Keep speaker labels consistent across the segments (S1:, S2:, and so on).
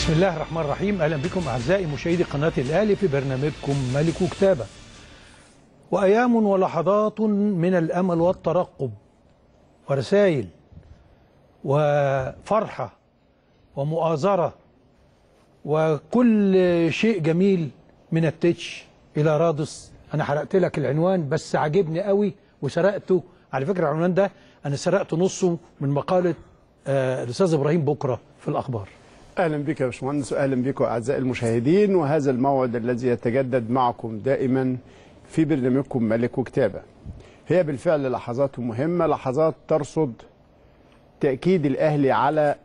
S1: بسم الله الرحمن الرحيم اهلا بكم اعزائي مشاهدي قناه الاهلي في برنامجكم ملك كتابه وايام ولحظات من الامل والترقب ورسائل وفرحه ومؤازره وكل شيء جميل من التتش الى رادس انا حرقت لك العنوان بس عجبني قوي وسرقته على فكره العنوان ده انا سرقت نصه من مقاله آه، الاستاذ ابراهيم بكره في الاخبار
S2: اهلا بك يا باشمهندس واهلا بكم اعزائي المشاهدين وهذا الموعد الذي يتجدد معكم دائما في برنامجكم ملك وكتابه. هي بالفعل لحظات مهمه لحظات ترصد تاكيد الاهلي على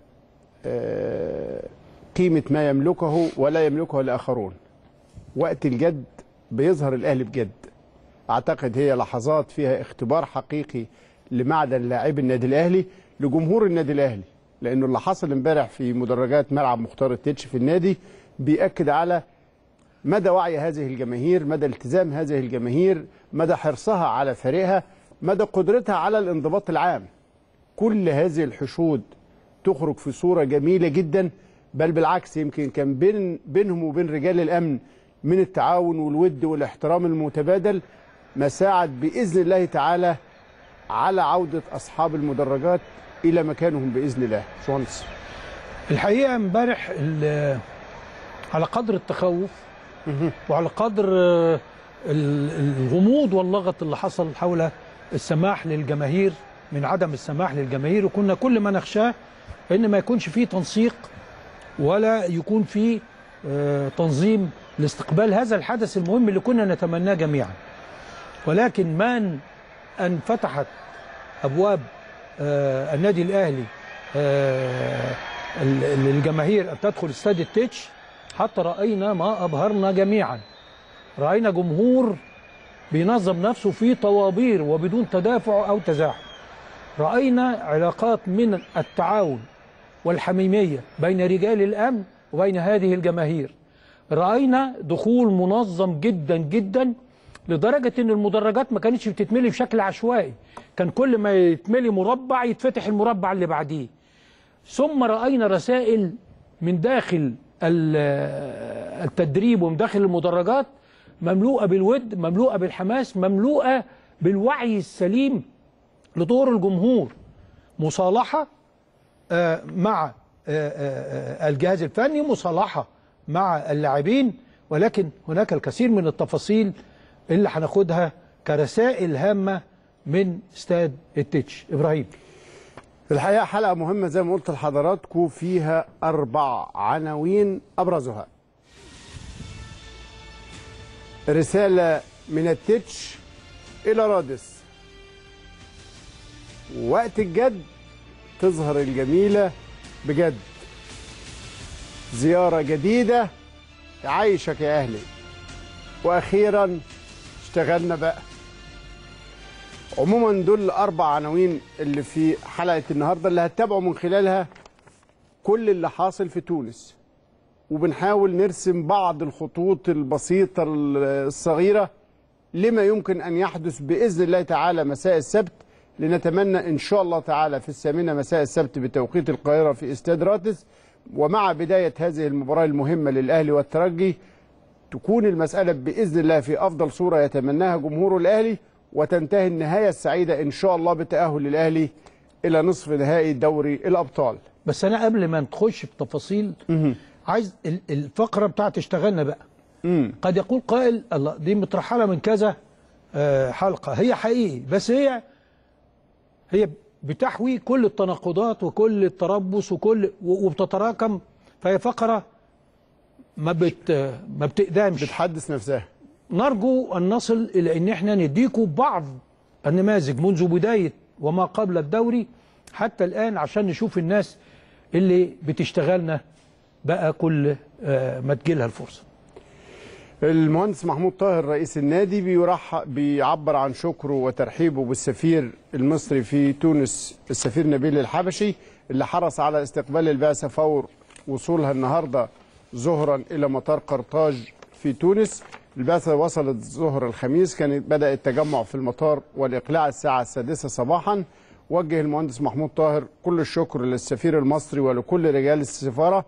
S2: آه، قيمه ما يملكه ولا يملكه الاخرون. وقت الجد بيظهر الاهلي بجد. اعتقد هي لحظات فيها اختبار حقيقي لمعدن لاعبي النادي الاهلي لجمهور النادي الاهلي. لانه اللي حصل امبارح في مدرجات ملعب مختار التتش في النادي بيأكد على مدى وعي هذه الجماهير مدى التزام هذه الجماهير مدى حرصها على فريقها مدى قدرتها على الانضباط العام كل هذه الحشود تخرج في صورة جميلة جدا بل بالعكس يمكن كان بين بينهم وبين رجال الأمن من التعاون والود والاحترام المتبادل ما ساعد بإذن الله تعالى على عودة أصحاب المدرجات إلى مكانهم بإذن الله شونس
S1: الحقيقه امبارح ال- على قدر التخوف وعلى قدر آه، ال- الغموض واللغط اللي حصل حول السماح للجماهير من عدم السماح للجماهير وكنا كل ما نخشاه ان ما يكونش فيه تنسيق ولا يكون فيه آه، تنظيم لاستقبال هذا الحدث المهم اللي كنا نتمناه جميعا ولكن من ان فتحت ابواب آه، النادي الاهلي آه، ال- للجماهير ان تدخل استاد التتش حتى راينا ما ابهرنا جميعا راينا جمهور بينظم نفسه في طوابير وبدون تدافع او تزاحم راينا علاقات من التعاون والحميميه بين رجال الامن وبين هذه الجماهير راينا دخول منظم جدا جدا لدرجه ان المدرجات ما كانتش بتتملي بشكل عشوائي كان كل ما يتملي مربع يتفتح المربع اللي بعديه ثم راينا رسائل من داخل ال- التدريب ومن داخل المدرجات مملوءه بالود مملوءه بالحماس مملوءه بالوعي السليم لدور الجمهور مصالحه آه، مع آه، آه، آه، الجهاز الفني مصالحه مع اللاعبين ولكن هناك الكثير من التفاصيل اللي هناخدها كرسائل هامه من استاد التتش ابراهيم
S2: الحقيقة حلقة مهمة زي ما قلت لحضراتكم فيها أربع عناوين أبرزها رسالة من التتش إلى رادس وقت الجد تظهر الجميلة بجد زيارة جديدة تعيشك يا أهلي وأخيرا اشتغلنا بقى عموما دول الاربع عناوين اللي في حلقه النهارده اللي هتتابعوا من خلالها كل اللي حاصل في تونس وبنحاول نرسم بعض الخطوط البسيطه الصغيره لما يمكن ان يحدث باذن الله تعالى مساء السبت لنتمنى ان شاء الله تعالى في الثامنه مساء السبت بتوقيت القاهره في استاد راتس ومع بدايه هذه المباراه المهمه للاهلي والترجي تكون المسألة بإذن الله في أفضل صورة يتمناها جمهور الأهلي وتنتهي النهاية السعيدة إن شاء الله بتأهل الأهلي إلى نصف نهائي دوري الأبطال
S1: بس انا قبل ما نخش في تفاصيل عايز ال- الفقره بتاعت اشتغلنا بقى
S2: مم.
S1: قد يقول قائل الله دي مترحله من كذا آه، حلقه هي حقيقي بس هي هي بتحوي كل التناقضات وكل التربص وكل و- وبتتراكم فهي فقره ما بت ما بتقدمش
S2: بتحدث نفسها
S1: نرجو أن نصل إلى أن احنا نديكم بعض النماذج منذ بداية وما قبل الدوري حتى الآن عشان نشوف الناس اللي بتشتغلنا بقى كل آه، ما تجيلها الفرصة
S2: المهندس محمود طاهر رئيس النادي بيرحب بيعبر عن شكره وترحيبه بالسفير المصري في تونس السفير نبيل الحبشي اللي حرص على استقبال البعثة فور وصولها النهارده ظهرا إلى مطار قرطاج في تونس البعثة وصلت ظهر الخميس كانت بدأ التجمع في المطار والإقلاع الساعة السادسة صباحا وجه المهندس محمود طاهر كل الشكر للسفير المصري ولكل رجال السفارة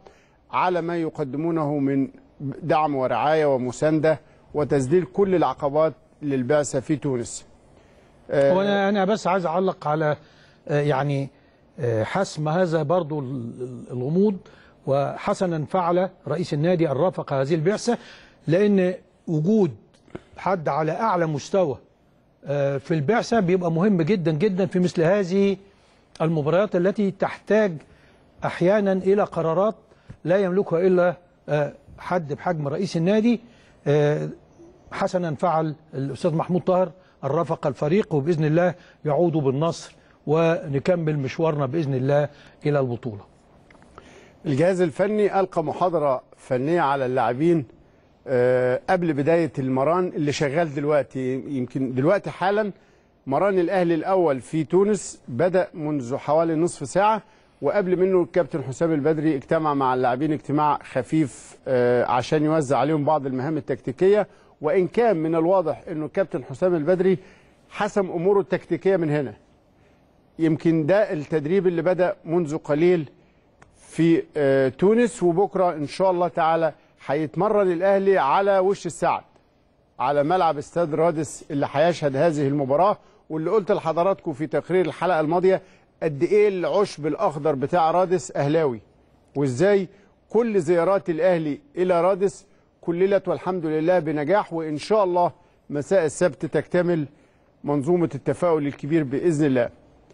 S2: على ما يقدمونه من دعم ورعايه ومسانده وتسديد كل العقبات للبعثه في تونس. آه،
S1: وانا انا بس عايز اعلق على آه، يعني آه، حسم هذا برضو ال- ال- الغموض وحسنا فعل رئيس النادي الرافق هذه البعثه لان وجود حد على اعلى مستوى آه، في البعثه بيبقى مهم جدا جدا في مثل هذه المباريات التي تحتاج احيانا الى قرارات لا يملكها الا آه، حد بحجم رئيس النادي آه، حسنا فعل الاستاذ محمود طاهر الرافق الفريق وباذن الله يعودوا بالنصر ونكمل مشوارنا باذن الله الى البطوله.
S2: الجهاز الفني ألقى محاضرة فنية على اللاعبين آه، قبل بداية المران اللي شغال دلوقتي يمكن دلوقتي حالا مران الأهلي الأول في تونس بدأ منذ حوالي نصف ساعة وقبل منه الكابتن حسام البدري اجتمع مع اللاعبين اجتماع خفيف آه، عشان يوزع عليهم بعض المهام التكتيكية وإن كان من الواضح أنه الكابتن حسام البدري حسم أموره التكتيكية من هنا يمكن ده التدريب اللي بدأ منذ قليل في آه، تونس وبكره ان شاء الله تعالى هيتمرن الاهلي على وش السعد على ملعب استاد رادس اللي هيشهد هذه المباراه واللي قلت لحضراتكم في تقرير الحلقه الماضيه قد ايه العشب الاخضر بتاع رادس اهلاوي وازاي كل زيارات الاهلي الى رادس كللت والحمد لله بنجاح وان شاء الله مساء السبت تكتمل منظومه التفاؤل الكبير باذن الله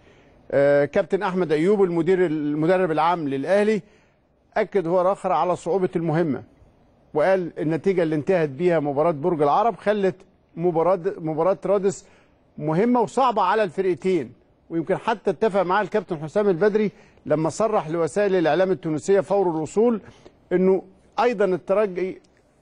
S2: آه، كابتن احمد ايوب المدير المدرب العام للاهلي اكد هو الاخر على صعوبه المهمه وقال النتيجه اللي انتهت بيها مباراه برج العرب خلت مباراه مباراه رادس مهمه وصعبه على الفرقتين ويمكن حتى اتفق معاه الكابتن حسام البدري لما صرح لوسائل الاعلام التونسيه فور الوصول انه ايضا الترجي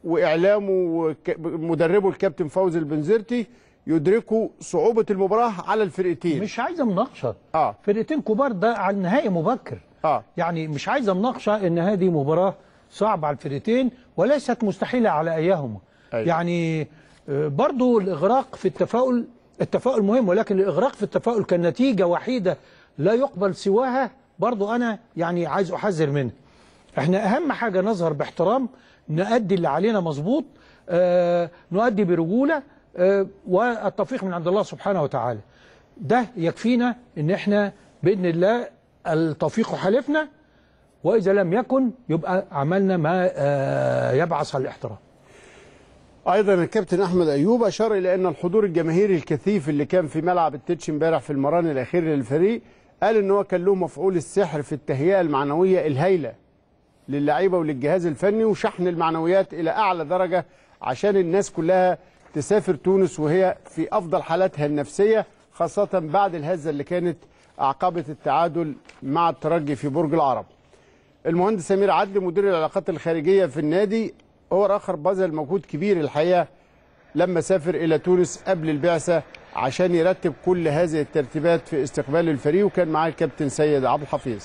S2: واعلامه ومدربه الكابتن فوزي البنزرتي يدركوا صعوبه المباراه على الفرقتين
S1: مش عايزه مناقشه
S2: اه
S1: فرقتين كبار ده على النهائي مبكر.
S2: اه
S1: يعني مش عايزه مناقشه ان هذه مباراه صعبه على الفرقتين وليست مستحيله على ايهما.
S2: أيوة.
S1: يعني آه، برضو الاغراق في التفاؤل التفاؤل مهم ولكن الاغراق في التفاؤل كنتيجه وحيده لا يقبل سواها برضو انا يعني عايز احذر منها. احنا اهم حاجه نظهر باحترام نأدي اللي علينا مظبوط آه نؤدي برجوله آه والتوفيق من عند الله سبحانه وتعالى. ده يكفينا ان احنا باذن الله التوفيق حالفنا واذا لم يكن يبقى عملنا ما آه يبعث على الاحترام.
S2: ايضا الكابتن احمد ايوب اشار الى ان الحضور الجماهيري الكثيف اللي كان في ملعب التتش امبارح في المران الاخير للفريق قال ان هو كان له مفعول السحر في التهيئه المعنويه الهائله للعيبه وللجهاز الفني وشحن المعنويات الى اعلى درجه عشان الناس كلها تسافر تونس وهي في افضل حالاتها النفسيه خاصه بعد الهزه اللي كانت اعقبت التعادل مع الترجي في برج العرب. المهندس سمير عدلي مدير العلاقات الخارجيه في النادي هو اخر بذل مجهود كبير الحقيقه لما سافر الى تونس قبل البعثه عشان يرتب كل هذه الترتيبات في استقبال الفريق وكان معاه الكابتن سيد عبد الحفيظ.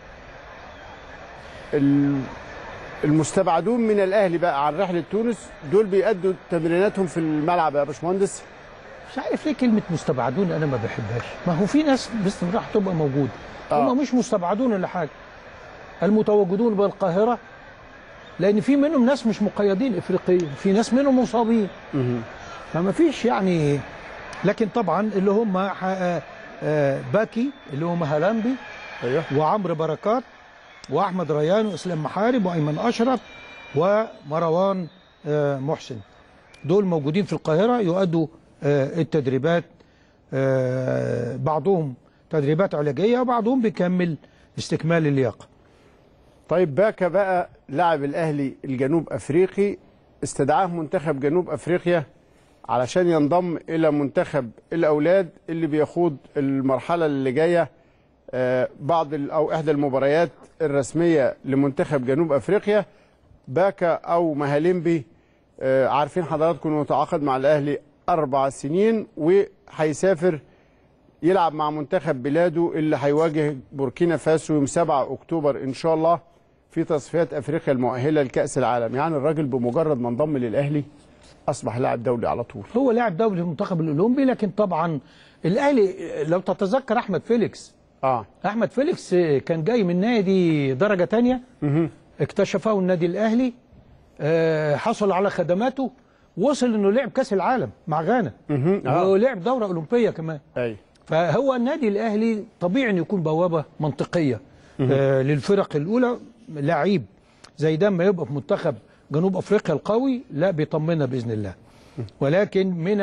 S2: ال- المستبعدون من الاهلي بقى عن رحله تونس دول بيأدوا تمريناتهم في الملعب يا باشمهندس
S1: مش عارف ليه كلمه مستبعدون انا ما بحبهاش. ما هو في ناس باستمرار هتبقى موجوده.
S2: آه.
S1: هم مش مستبعدون ولا حاجه. المتواجدون بالقاهره لان في منهم ناس مش مقيدين افريقيا، في ناس منهم مصابين. فما فيش يعني لكن طبعا اللي هم ح- آه، آه، باكي اللي هم هلامبي
S2: ايوه
S1: وعمرو بركات واحمد ريان واسلام محارب وايمن اشرف ومروان آه، محسن دول موجودين في القاهره يؤدوا آه، التدريبات آه، بعضهم تدريبات علاجيه وبعضهم بيكمل استكمال اللياقه
S2: طيب باكا بقى لاعب الاهلي الجنوب افريقي استدعاه منتخب جنوب افريقيا علشان ينضم الى منتخب الاولاد اللي بيخوض المرحله اللي جايه آه، بعض ال- او احدى المباريات الرسميه لمنتخب جنوب افريقيا باكا او مهاليمبي آه، عارفين حضراتكم انه متعاقد مع الاهلي اربع سنين وهيسافر يلعب مع منتخب بلاده اللي هيواجه بوركينا فاسو يوم 7 اكتوبر ان شاء الله في تصفيات افريقيا المؤهله لكاس العالم يعني الراجل بمجرد ما انضم للاهلي اصبح لاعب دولي على طول
S1: هو لاعب دولي في المنتخب الاولمبي لكن طبعا الاهلي لو تتذكر احمد فيليكس
S2: اه
S1: احمد فيليكس كان جاي من نادي درجه تانية اكتشفه النادي الاهلي آه، حصل على خدماته وصل انه لعب كاس العالم مع غانا
S2: آه.
S1: ولعب دوره اولمبيه كمان
S2: ايوه
S1: فهو النادي الاهلي طبيعي انه يكون بوابه منطقيه آه للفرق الاولى لعيب زي ده ما يبقى في منتخب جنوب افريقيا القوي لا بيطمنا باذن الله ولكن من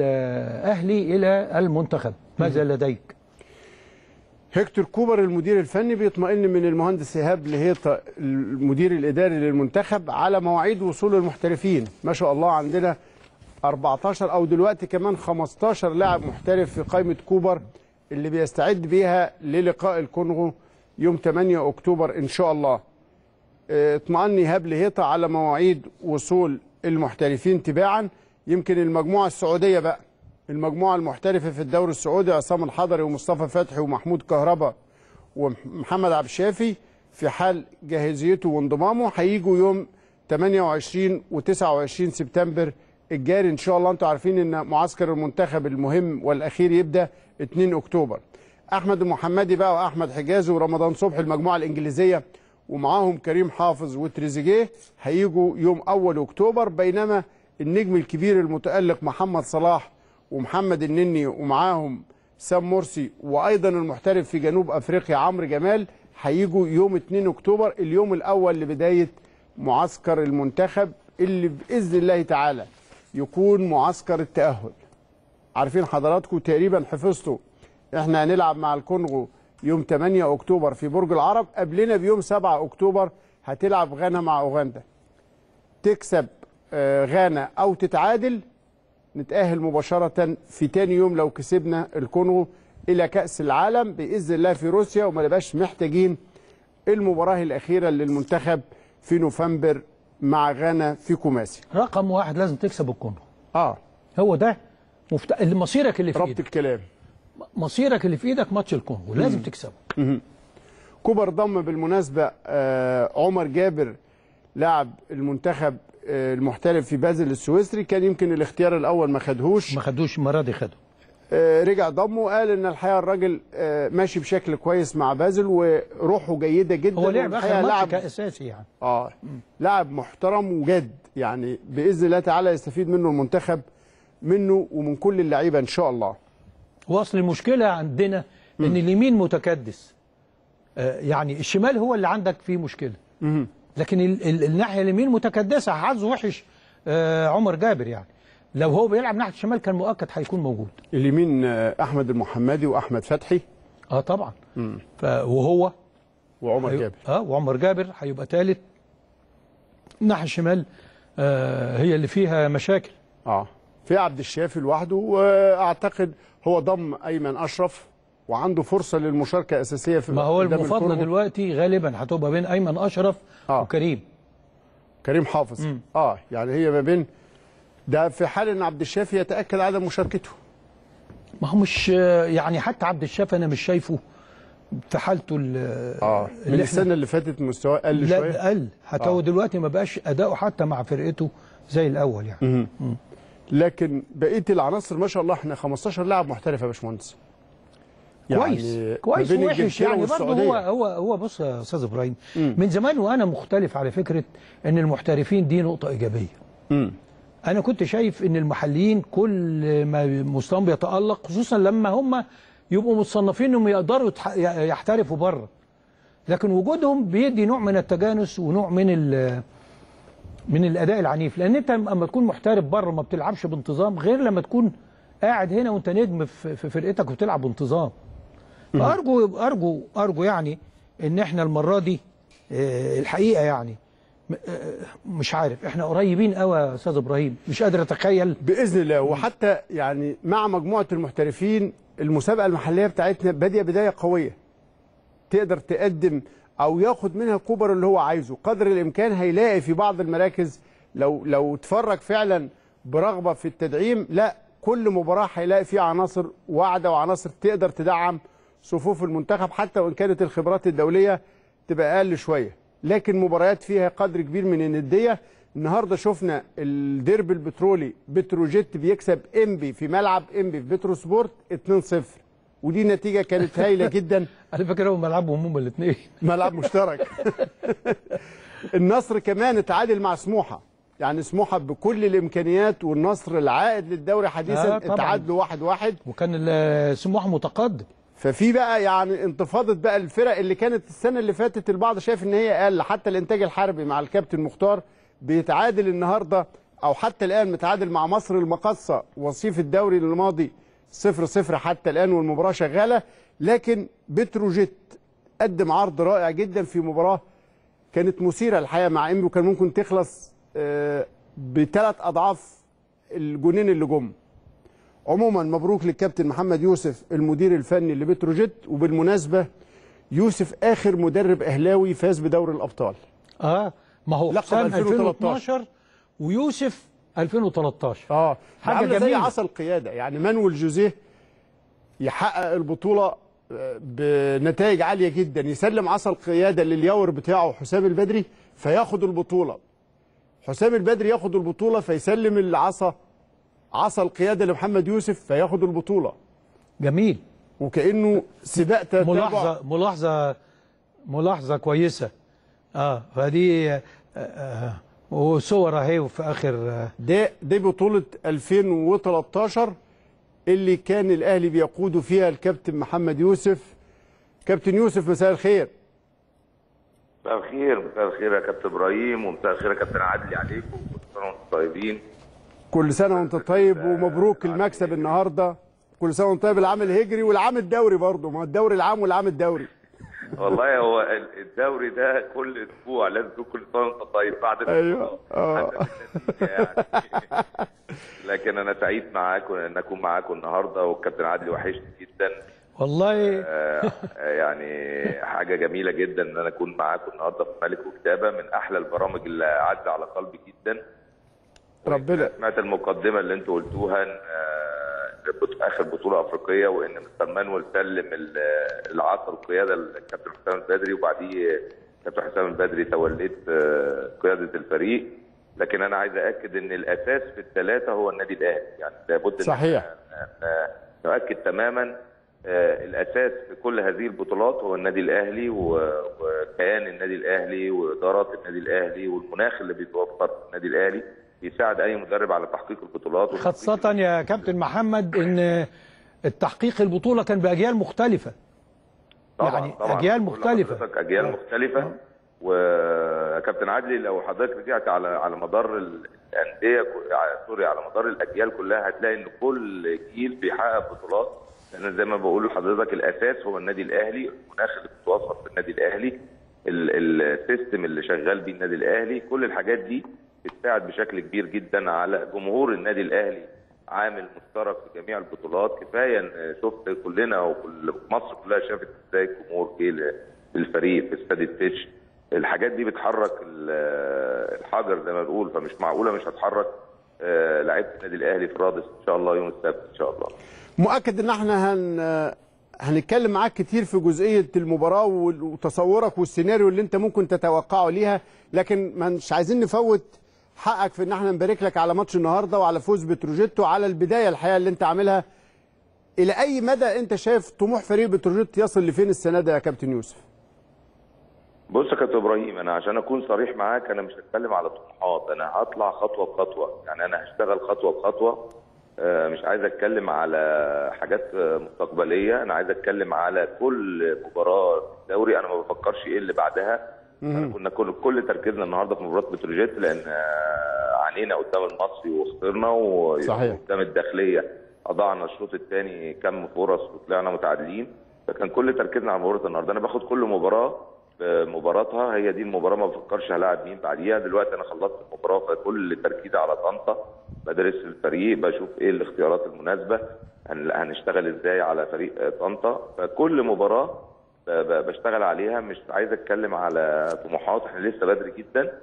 S1: الاهلي الى المنتخب ماذا لديك؟
S2: هيكتور كوبر المدير الفني بيطمئن من المهندس ايهاب لهيطه المدير الاداري للمنتخب على مواعيد وصول المحترفين ما شاء الله عندنا 14 او دلوقتي كمان 15 لاعب محترف في قائمه كوبر اللي بيستعد بيها للقاء الكونغو يوم 8 اكتوبر ان شاء الله اه، اطمأن ايهاب لهيطه على مواعيد وصول المحترفين تباعا يمكن المجموعه السعوديه بقى المجموعه المحترفه في الدوري السعودي عصام الحضري ومصطفى فتحي ومحمود كهربا ومحمد عبد الشافي في حال جاهزيته وانضمامه هيجوا يوم 28 و29 سبتمبر الجاري ان شاء الله انتوا عارفين ان معسكر المنتخب المهم والاخير يبدا 2 اكتوبر احمد المحمدي بقى واحمد حجازي ورمضان صبحي المجموعه الانجليزيه ومعاهم كريم حافظ وتريزيجيه هيجوا يوم اول اكتوبر بينما النجم الكبير المتالق محمد صلاح ومحمد النني ومعاهم سام مرسي وايضا المحترف في جنوب افريقيا عمرو جمال هيجوا يوم 2 اكتوبر اليوم الاول لبدايه معسكر المنتخب اللي باذن الله تعالى يكون معسكر التاهل عارفين حضراتكم تقريبا حفظتوا احنا هنلعب مع الكونغو يوم 8 اكتوبر في برج العرب قبلنا بيوم 7 اكتوبر هتلعب غانا مع اوغندا تكسب آه، غانا او تتعادل نتأهل مباشرة في تاني يوم لو كسبنا الكونغو إلى كأس العالم بإذن الله في روسيا وما نبقاش محتاجين المباراة الأخيرة للمنتخب في نوفمبر مع غانا في كوماسي
S1: رقم واحد لازم تكسب الكونغو
S2: اه
S1: هو ده مفت... اللي مصيرك اللي في
S2: ربط
S1: ايدك
S2: الكلام
S1: مصيرك اللي في ايدك ماتش الكونغو لازم تكسبه
S2: كوبر ضم بالمناسبة آه عمر جابر لاعب المنتخب آه المحترف في بازل السويسري كان يمكن الاختيار الأول ما خدهوش
S1: ما خدوش المره دي خده
S2: آه، رجع ضمه وقال ان الحقيقه الراجل آه، ماشي بشكل كويس مع بازل وروحه جيده جدا
S1: هو لعب
S2: والحقيقة
S1: اخر ماتش
S2: لاعب
S1: كاساسي يعني
S2: اه لاعب محترم وجاد يعني باذن الله تعالى يستفيد منه المنتخب منه ومن كل اللعيبه ان شاء الله
S1: واصل المشكله عندنا ان اليمين متكدس آه، يعني الشمال هو اللي عندك فيه مشكله لكن ال ال الناحيه اليمين متكدسه حظه وحش آه، عمر جابر يعني لو هو بيلعب ناحيه الشمال كان مؤكد هيكون موجود
S2: اليمين آه، احمد المحمدي واحمد فتحي
S1: اه طبعا ف وهو
S2: وعمر
S1: هي-
S2: جابر
S1: اه وعمر جابر هيبقى ثالث الناحيه الشمال آه هي اللي فيها مشاكل
S2: اه في عبد الشافي لوحده واعتقد هو ضم ايمن اشرف وعنده فرصه للمشاركه اساسيه في
S1: ما هو
S2: قدام
S1: المفاضله
S2: الكونغو.
S1: دلوقتي غالبا هتبقى بين ايمن اشرف
S2: آه.
S1: وكريم
S2: كريم حافظ اه يعني هي ما بين ده في حال ان عبد الشافي يتاكد عدم مشاركته
S1: ما هو مش يعني حتى عبد الشافي انا مش شايفه في حالته ال-
S2: اه من
S1: اللي احنا
S2: السنه اللي فاتت مستواه قل
S1: لا
S2: شويه
S1: قل حتى هو دلوقتي ما بقاش اداؤه حتى مع فرقته زي الاول يعني
S2: لكن بقيه العناصر ما شاء الله احنا 15 لاعب محترف يا باشمهندس
S1: كويس
S2: ما
S1: كويس
S2: بين
S1: وحش
S2: إنجلترا
S1: يعني برضه
S2: والسعودية.
S1: هو هو هو بص يا استاذ ابراهيم من زمان وانا مختلف على فكره ان المحترفين دي نقطه ايجابيه
S2: مم.
S1: انا كنت شايف ان المحليين كل ما مستواهم بيتالق خصوصا لما هم يبقوا متصنفين انهم يقدروا يتح- يحترفوا بره لكن وجودهم بيدي نوع من التجانس ونوع من ال- من الاداء العنيف لان انت اما تكون محترف بره ما بتلعبش بانتظام غير لما تكون قاعد هنا وانت نجم في في فرقتك وبتلعب بانتظام فارجو ارجو ارجو يعني ان احنا المره دي آه، الحقيقه يعني م- آه، مش عارف احنا قريبين قوي يا استاذ ابراهيم مش قادر اتخيل
S2: باذن الله وحتى يعني مع مجموعه المحترفين المسابقه المحليه بتاعتنا باديه بدايه قويه تقدر تقدم او ياخد منها الكوبر اللي هو عايزه قدر الامكان هيلاقي في بعض المراكز لو لو اتفرج فعلا برغبه في التدعيم لا كل مباراه هيلاقي فيها عناصر واعده وعناصر تقدر تدعم صفوف المنتخب حتى وان كانت الخبرات الدوليه تبقى اقل شويه لكن مباريات فيها قدر كبير من النديه النهارده شفنا الديربي البترولي بتروجيت بيكسب انبي في ملعب انبي في بترو سبورت 2-0 ودي نتيجه كانت هايله جدا
S1: على فكره هم ملعبهم هم الاثنين
S2: ملعب مشترك النصر كمان اتعادل مع سموحه يعني سموحه بكل الامكانيات والنصر العائد للدوري حديثا
S1: آه، طبعاً.
S2: اتعادلوا واحد واحد
S1: وكان ال- سموحه متقدم
S2: ففي بقى يعني انتفاضه بقى الفرق اللي كانت السنه اللي فاتت البعض شايف ان هي اقل حتى الانتاج الحربي مع الكابتن مختار بيتعادل النهارده او حتى الان متعادل مع مصر المقاصه وصيف الدوري الماضي صفر صفر حتى الان والمباراه شغاله لكن بتروجيت قدم عرض رائع جدا في مباراه كانت مثيره الحقيقه مع انه كان ممكن تخلص آه، بثلاث اضعاف الجونين اللي جم عموما مبروك للكابتن محمد يوسف المدير الفني لبتروجيت وبالمناسبه يوسف اخر مدرب اهلاوي فاز بدوري الابطال
S1: اه ما هو
S2: لقب
S1: حسام
S2: 2013.
S1: 2012 ويوسف 2013
S2: اه
S1: حاجة
S2: حاجه زي
S1: جميلة.
S2: عصا القياده يعني مانويل جوزيه يحقق البطوله آه، بنتائج عاليه جدا يسلم عصا القياده لليور بتاعه حسام البدري فياخد البطوله حسام البدري ياخد البطوله فيسلم العصا عصا القياده لمحمد يوسف فياخد البطوله
S1: جميل
S2: وكانه سباق تتابع
S1: ملاحظه ملاحظه ملاحظه كويسه اه فدي آه آه وصور اهي في اخر آه
S2: ده دي بطولة 2013 اللي كان الأهلي بيقود فيها الكابتن محمد يوسف كابتن يوسف مساء الخير
S3: مساء الخير مساء الخير يا كابتن ابراهيم ومساء الخير يا كابتن عادل عليكم وكل سنه وانتم طيبين
S2: كل سنة وأنت طيب ومبروك المكسب النهاردة كل سنة وأنت طيب العام الهجري والعام الدوري برضه ما هو الدوري العام والعام الدوري
S3: والله هو ال- الدوري ده كل اسبوع لازم تقول كل سنه وانت طيب بعد
S2: أيوه آه.
S3: حتى بالنتيجة يعني. لكن انا سعيد معاكم ان اكون معاكم النهارده والكابتن عادل وحشني جدا
S1: والله
S3: آه، يعني حاجه جميله جدا ان انا اكون معاكم النهارده في ملك وكتابه من احلى البرامج اللي عدى على قلبي جدا
S2: ربنا
S3: سمعت المقدمه اللي انتوا قلتوها ان آه، بط- اخر بطوله افريقيه وان مستر مانويل سلم ال- العصا القياده للكابتن حسام البدري وبعديه كابتن حسام البدري توليت آه، قياده الفريق لكن انا عايز اكد ان الاساس في الثلاثه هو النادي الاهلي يعني لابد إن
S2: صحيح.
S3: إحنا نؤكد تماما آه، الاساس في كل هذه البطولات هو النادي الاهلي و- وكيان النادي الاهلي وادارات النادي الاهلي والمناخ اللي بيتوفر في النادي الاهلي بيساعد اي مدرب على تحقيق البطولات
S1: خاصة يا كابتن محمد ان التحقيق البطولة كان بأجيال مختلفة يعني أجيال
S3: بقول
S1: مختلفة.
S3: لحضرتك اجيال مختلفه وكابتن عدلي لو حضرتك رجعت على على مدار الانديه ك- ع- سوري على مدار الاجيال كلها هتلاقي ان كل جيل بيحقق بطولات لان زي ما بقول لحضرتك الاساس هو النادي الاهلي المناخ اللي بيتوفر في النادي الاهلي ال- السيستم اللي شغال بيه النادي الاهلي كل الحاجات دي بتساعد بشكل كبير جدا على جمهور النادي الاهلي عامل مشترك في جميع البطولات كفايه ان شفت كلنا وكل مصر كلها شافت ازاي الجمهور جه ل- للفريق في استاد التتش الحاجات دي بتحرك ال- الحجر زي ما بنقول فمش معقوله مش هتحرك آه، لعيبه النادي الاهلي في رادس ان شاء الله يوم السبت ان شاء الله
S2: مؤكد ان احنا هن هنتكلم معاك كتير في جزئيه المباراه وال- وتصورك والسيناريو اللي انت ممكن تتوقعه ليها لكن مش عايزين نفوت حقك في ان احنا نبارك لك على ماتش النهارده وعلى فوز بتروجيت وعلى البدايه الحقيقه اللي انت عاملها الى اي مدى انت شايف طموح فريق بتروجيت يصل لفين السنه ده يا كابتن يوسف
S3: بص يا كابتن ابراهيم انا عشان اكون صريح معاك انا مش هتكلم على طموحات انا هطلع خطوه بخطوه يعني انا هشتغل خطوه بخطوه آه، مش عايز اتكلم على حاجات آه، مستقبليه انا عايز اتكلم على كل مباراه في الدوري انا ما بفكرش ايه اللي بعدها أنا كنا كل كل تركيزنا النهارده في مباراه بتروجيت لان آه، عانينا قدام المصري وخسرنا و-
S2: صحيح.
S3: وقدام الداخليه اضعنا الشوط الثاني كم فرص وطلعنا متعادلين فكان كل تركيزنا على مباراه النهارده انا باخد كل مباراه مباراتها هي دي المباراه ما بفكرش هلاعب مين بعديها دلوقتي انا خلصت المباراه فكل تركيزي على طنطا بدرس الفريق بشوف ايه الاختيارات المناسبه هن- هنشتغل ازاي على فريق آه، طنطا فكل مباراه ب- ب- بشتغل عليها مش عايز اتكلم على طموحات احنا لسه بدري جدا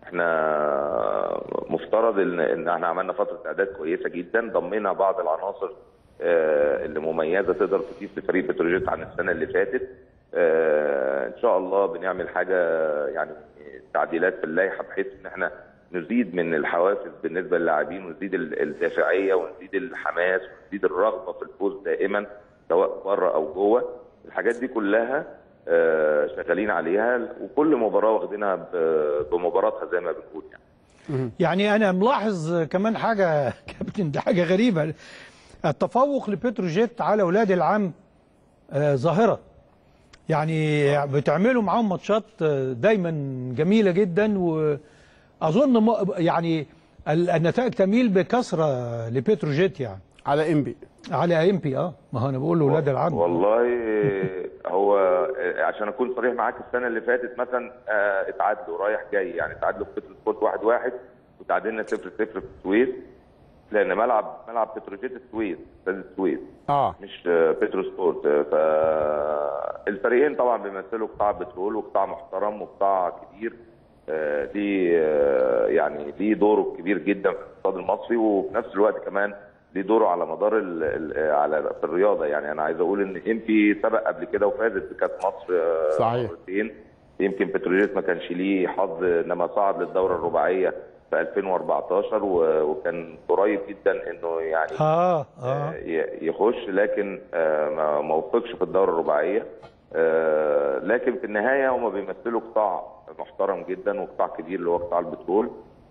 S3: احنا مفترض ان ان احنا عملنا فتره اعداد كويسه جدا ضمينا بعض العناصر آه، اللي مميزه تقدر تضيف لفريق بتروجيت عن السنه اللي فاتت آه، ان شاء الله بنعمل حاجه يعني تعديلات في اللائحه بحيث ان احنا نزيد من الحوافز بالنسبه للاعبين ونزيد ال- الدافعيه ونزيد الحماس ونزيد الرغبه في الفوز دائما سواء بره او جوه الحاجات دي كلها آه، شغالين عليها وكل مباراه واخدينها ب- بمباراتها زي ما بنقول يعني
S1: يعني انا ملاحظ كمان حاجه يا كابتن دي حاجه غريبه التفوق لبتروجيت على اولاد العم آه، ظاهره يعني بتعملوا معاهم ماتشات آه، دايما جميله جدا واظن م- يعني ال- النتائج تميل بكثره لبتروجيت يعني
S2: على انبي
S1: على ام بي اه ما هو انا بقول لاولاد العم
S3: والله هو عشان اكون صريح معاك السنه اللي فاتت مثلا آه، اتعادلوا رايح جاي يعني اتعادلوا في بترو سبورت 1 1 وتعادلنا 0 0 في السويس لان ملعب ملعب بتروجيت السويس استاد السويس
S2: اه
S3: مش آه، بترو سبورت آه، فالفريقين طبعا بيمثلوا قطاع بترول وقطاع محترم وقطاع كبير آه، ليه آه، يعني ليه دوره الكبير جدا في الاقتصاد المصري وفي نفس الوقت كمان ليه دوره على مدار ال ال على في الرياضه يعني انا عايز اقول ان ام بي سبق قبل كده وفازت بكاس مصر آه،
S2: صحيح.
S3: مرتين يمكن بتروجيت ما كانش ليه حظ انما صعد للدوره الرباعيه في 2014 و- وكان قريب جدا انه يعني
S1: اه اه
S3: ي- يخش لكن آه، ما ما وفقش في الدوره الرباعيه آه، لكن في النهايه هم بيمثلوا قطاع محترم جدا وقطاع كبير اللي هو قطاع البترول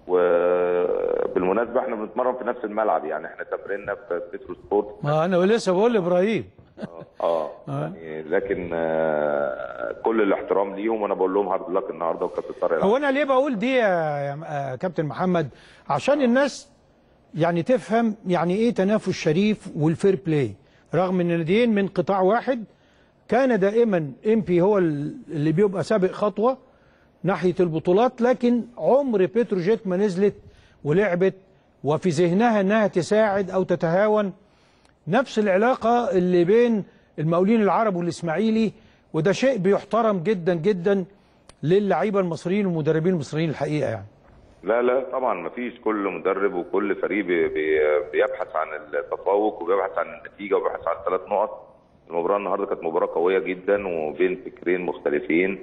S3: وبالمناسبه احنا بنتمرن في نفس الملعب يعني احنا تمريننا في بترو سبورت
S1: ما انا لسه بقول لابراهيم
S3: اه يعني لكن آه، كل الاحترام ليهم وانا بقول لهم هارد لك النهارده وكابتن طارق
S1: هو انا ليه بقول دي يا يا كابتن محمد عشان الناس يعني تفهم يعني ايه تنافس شريف والفير بلاي رغم ان الناديين من قطاع واحد كان دائما ام بي هو اللي بيبقى سابق خطوه ناحيه البطولات لكن عمر بتروجيت ما نزلت ولعبت وفي ذهنها انها تساعد او تتهاون نفس العلاقه اللي بين المقاولين العرب والاسماعيلي وده شيء بيحترم جدا جدا للعيبه المصريين والمدربين المصريين الحقيقه يعني
S3: لا لا طبعا ما فيش كل مدرب وكل فريق بي بي بيبحث عن التفوق وبيبحث عن النتيجه وبيبحث عن ثلاث نقط المباراه النهارده كانت مباراه قويه جدا وبين فكرين مختلفين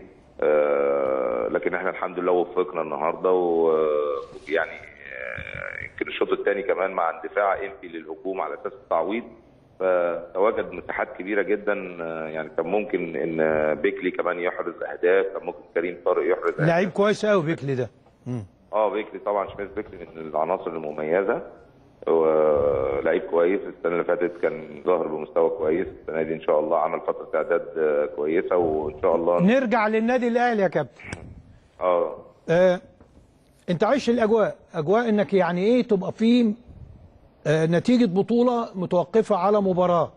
S3: آه لكن احنا الحمد لله وفقنا النهارده ويعني آه يمكن الشوط الثاني كمان مع اندفاع انفي للهجوم على اساس التعويض فتواجد مساحات كبيره جدا آه، يعني كان ممكن ان بيكلي كمان يحرز اهداف كان ممكن كريم طارق يحرز اهداف
S1: لعيب كويس قوي بيكلي ده مم.
S3: اه بيكلي طبعا شميس بيكلي من العناصر المميزه ولعيب كويس السنه اللي فاتت كان ظاهر بمستوى كويس السنه دي ان شاء الله عمل فتره اعداد آه، كويسه وان شاء الله
S1: نرجع للنادي الاهلي يا كابتن
S3: اه
S1: آه انت عايش الاجواء اجواء انك يعني ايه تبقى في آه نتيجه بطوله متوقفه على مباراه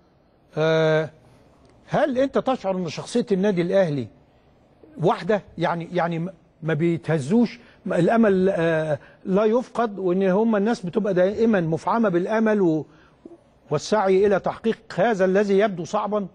S1: آه هل انت تشعر ان شخصيه النادي الاهلي واحده يعني يعني م- ما بيتهزوش م- الامل آه لا يفقد وان هم الناس بتبقى دائما مفعمه بالامل و والسعي الى تحقيق هذا الذي يبدو صعبا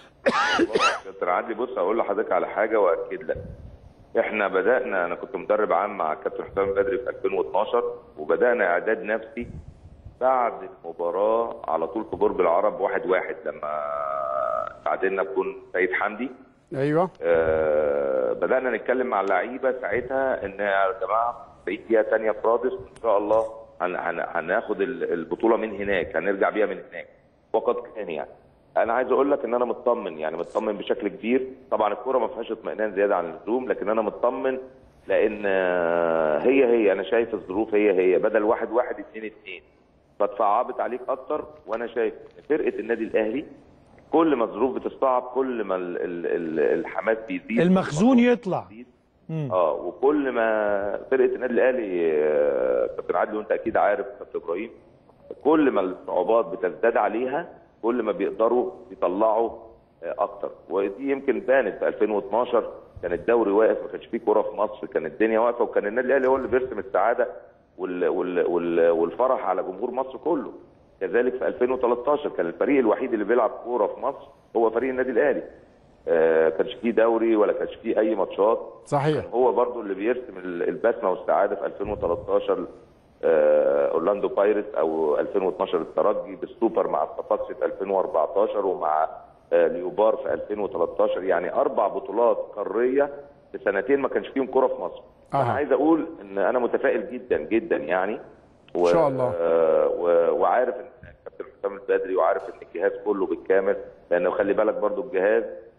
S3: كابتن عادل بص اقول لحضرتك على حاجه واكد لك احنا بدانا انا كنت مدرب عام مع كابتن حسام بدري في 2012 وبدانا اعداد نفسي بعد المباراه على طول في برج العرب واحد واحد لما تعادلنا بجون سيد حمدي
S2: ايوه
S3: آه، بدانا نتكلم مع اللعيبه ساعتها ان يا جماعه بقيت دقيقه ثانيه في رادس ان شاء الله هن هن هناخد ال- البطوله من هناك هنرجع بيها من هناك وقد كان يعني انا عايز اقول لك ان انا مطمن يعني مطمن بشكل كبير طبعا الكوره ما فيهاش اطمئنان زياده عن اللزوم لكن انا مطمن لان آه، هي هي انا شايف الظروف هي هي بدل واحد واحد اتنين اتنين فتصعبت عليك اكتر وانا شايف إن فرقه النادي الاهلي كل ما الظروف بتصعب كل ما ال ال ال الحماس بيزيد
S1: المخزون يطلع
S3: بيزيد.
S1: مم.
S3: اه وكل ما فرقه النادي الاهلي آه، كابتن عادل وانت اكيد عارف كابتن ابراهيم كل ما الصعوبات بتزداد عليها كل ما بيقدروا يطلعوا آه، اكتر ودي يمكن بانت في 2012 كان الدوري واقف ما كانش فيه كوره في مصر كان الدنيا واقفه وكان النادي الاهلي هو اللي بيرسم السعاده وال وال وال والفرح على جمهور مصر كله كذلك في 2013 كان الفريق الوحيد اللي بيلعب كوره في مصر هو فريق النادي الاهلي آه كانش فيه دوري ولا كانش فيه اي ماتشات
S2: صحيح
S3: هو برضو اللي بيرسم ال- البسمه والسعاده في 2013 آه، اورلاندو بايرتس او 2012 الترجي بالسوبر مع الصفاقسي في 2014 ومع آه، ليوبار في 2013 يعني اربع بطولات قاريه في سنتين ما كانش فيهم كره في مصر.
S2: أها.
S3: انا عايز اقول ان انا متفائل جدا جدا يعني و...
S2: إن شاء الله.
S3: آه، و... وعارف ان كابتن حسام البدري وعارف ان الجهاز كله بالكامل لانه خلي بالك برضو الجهاز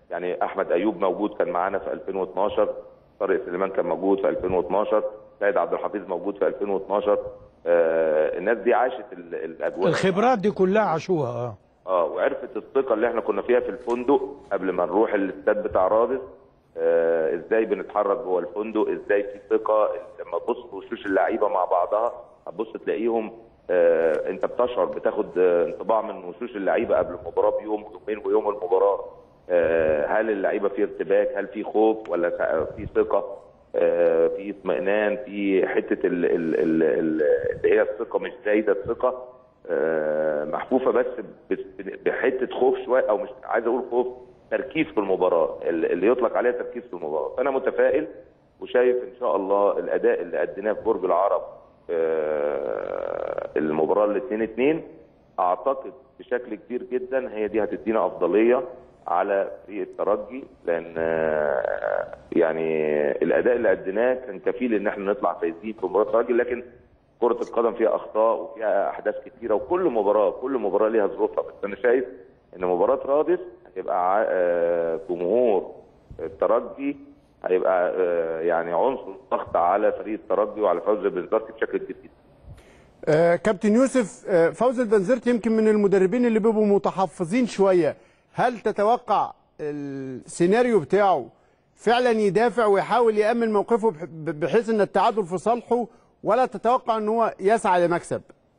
S3: يعني احمد ايوب موجود كان معانا في 2012 طارق سليمان كان موجود في 2012 سيد عبد الحفيظ موجود في 2012 آه الناس دي عاشت ال- الاجواء
S1: الخبرات دي كلها عاشوها اه
S3: اه وعرفت الثقه اللي احنا كنا فيها في الفندق قبل ما نروح الاستاد بتاع رادس آه ازاي بنتحرك جوه الفندق ازاي في ثقه لما تبص في وشوش اللعيبه مع بعضها هتبص تلاقيهم آه انت بتشعر بتاخد آه انطباع من وشوش اللعيبه قبل المباراه بيوم ويومين ويوم المباراه آه هل اللعيبه في ارتباك هل في خوف ولا في ثقه آه في اطمئنان في حته ال- ال- ال- ال- اللي هي الثقه مش زايده الثقه آه، محفوفه بس ب- بحته خوف شويه او مش عايز اقول خوف تركيز في المباراه ال- اللي يطلق عليها تركيز في المباراه فانا متفائل وشايف ان شاء الله الاداء اللي اديناه في برج العرب آه، المباراه ال 2 2 اعتقد بشكل كبير جدا هي دي هتدينا افضليه على فريق الترجي لان آه، يعني الاداء اللي اديناه كان كفيل ان احنا نطلع فايزين في مباراه الترجي لكن كرة القدم فيها أخطاء وفيها أحداث كتيرة وكل مباراة كل مباراة ليها ظروفها بس أنا شايف إن مباراة رادس هتبقى ع- آه، جمهور الترجي هيبقى آه، يعني عنصر ضغط على فريق الترجي وعلى فوز البنزرتي بشكل كبير جدا.
S2: آه كابتن يوسف آه فوز البنزرت يمكن من المدربين اللي بيبقوا متحفظين شويه هل تتوقع السيناريو بتاعه فعلا يدافع ويحاول يامن موقفه بح- بحيث ان التعادل في صالحه ولا تتوقع ان هو يسعى لمكسب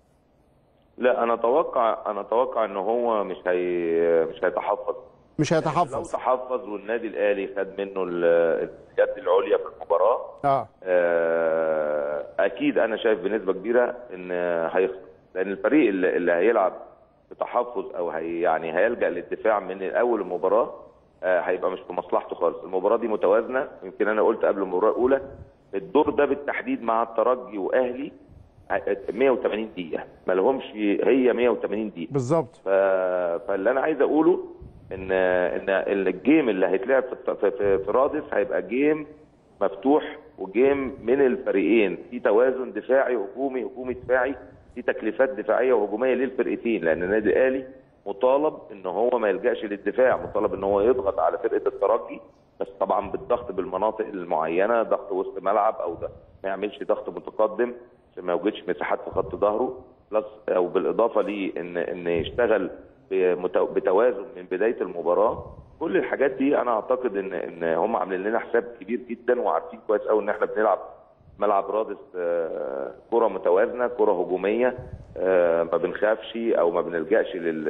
S3: لا أنا أتوقع أنا أتوقع إن هو مش هي مش هيتحفظ
S2: مش
S3: لو
S2: هيتحفظ
S3: تحفظ والنادي الأهلي خد منه ال- اليد العليا في المباراة
S2: اه
S3: آه، اكيد انا شايف بنسبه كبيره ان هيخسر لان الفريق اللي اللي هيلعب بتحفظ او هي يعني هيلجا للدفاع من اول المباراه آه، هيبقى مش في مصلحته خالص المباراه دي متوازنه يمكن انا قلت قبل المباراه الاولى الدور ده بالتحديد مع الترجي واهلي آه، 180 دقيقه ما لهمش هي 180 دقيقه
S2: بالظبط
S3: ف... فاللي انا عايز اقوله ان ان الجيم اللي هيتلعب في في, في, في رادس هيبقى جيم مفتوح وجيم من الفريقين في توازن دفاعي هجومي هجومي دفاعي في تكليفات دفاعيه وهجوميه للفرقتين لان النادي الاهلي مطالب ان هو ما يلجاش للدفاع مطالب ان هو يضغط على فرقه الترجي بس طبعا بالضغط بالمناطق المعينه ضغط وسط ملعب او ده ما يعملش ضغط متقدم عشان ما يوجدش مساحات في خط ظهره بلس او بالاضافه ليه ان ان يشتغل بمت- بتوازن من بدايه المباراه كل الحاجات دي انا اعتقد ان ان هم عاملين لنا حساب كبير جدا وعارفين كويس قوي ان احنا بنلعب ملعب رادس آه، كره متوازنه كره هجوميه آه، ما بنخافش او ما بنلجاش لل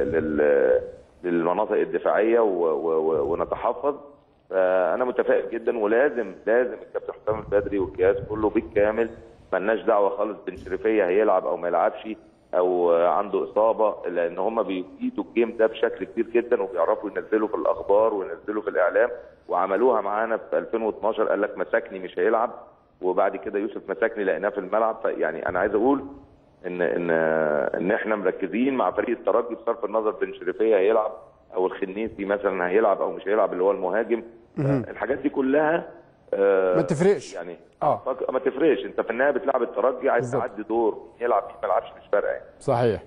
S3: لل للمناطق الدفاعيه و- و- و- ونتحفظ فانا متفائل جدا ولازم لازم الكابتن حسام البدري والجهاز كله بالكامل ملناش دعوه خالص بن شريفيه هيلعب او ما يلعبش او عنده اصابه لان هم بيفيدوا الجيم ده بشكل كبير جدا وبيعرفوا ينزلوا في الاخبار وينزلوا في الاعلام وعملوها معانا في 2012 قال لك مساكني مش هيلعب وبعد كده يوسف مساكني لقيناه في الملعب فيعني انا عايز اقول ان ان ان احنا مركزين مع فريق الترجي بصرف النظر بن شريفيه هيلعب او الخنيسي مثلا هيلعب او مش هيلعب اللي هو المهاجم الحاجات دي كلها آه،
S2: ما تفرقش.
S3: يعني
S2: آه.
S3: فك- ما تفرقش انت في النهايه بتلعب الترجي عايز
S2: بالظبط.
S3: تعدي دور يلعب فيه ما يلعبش مش فارقه يعني
S2: صحيح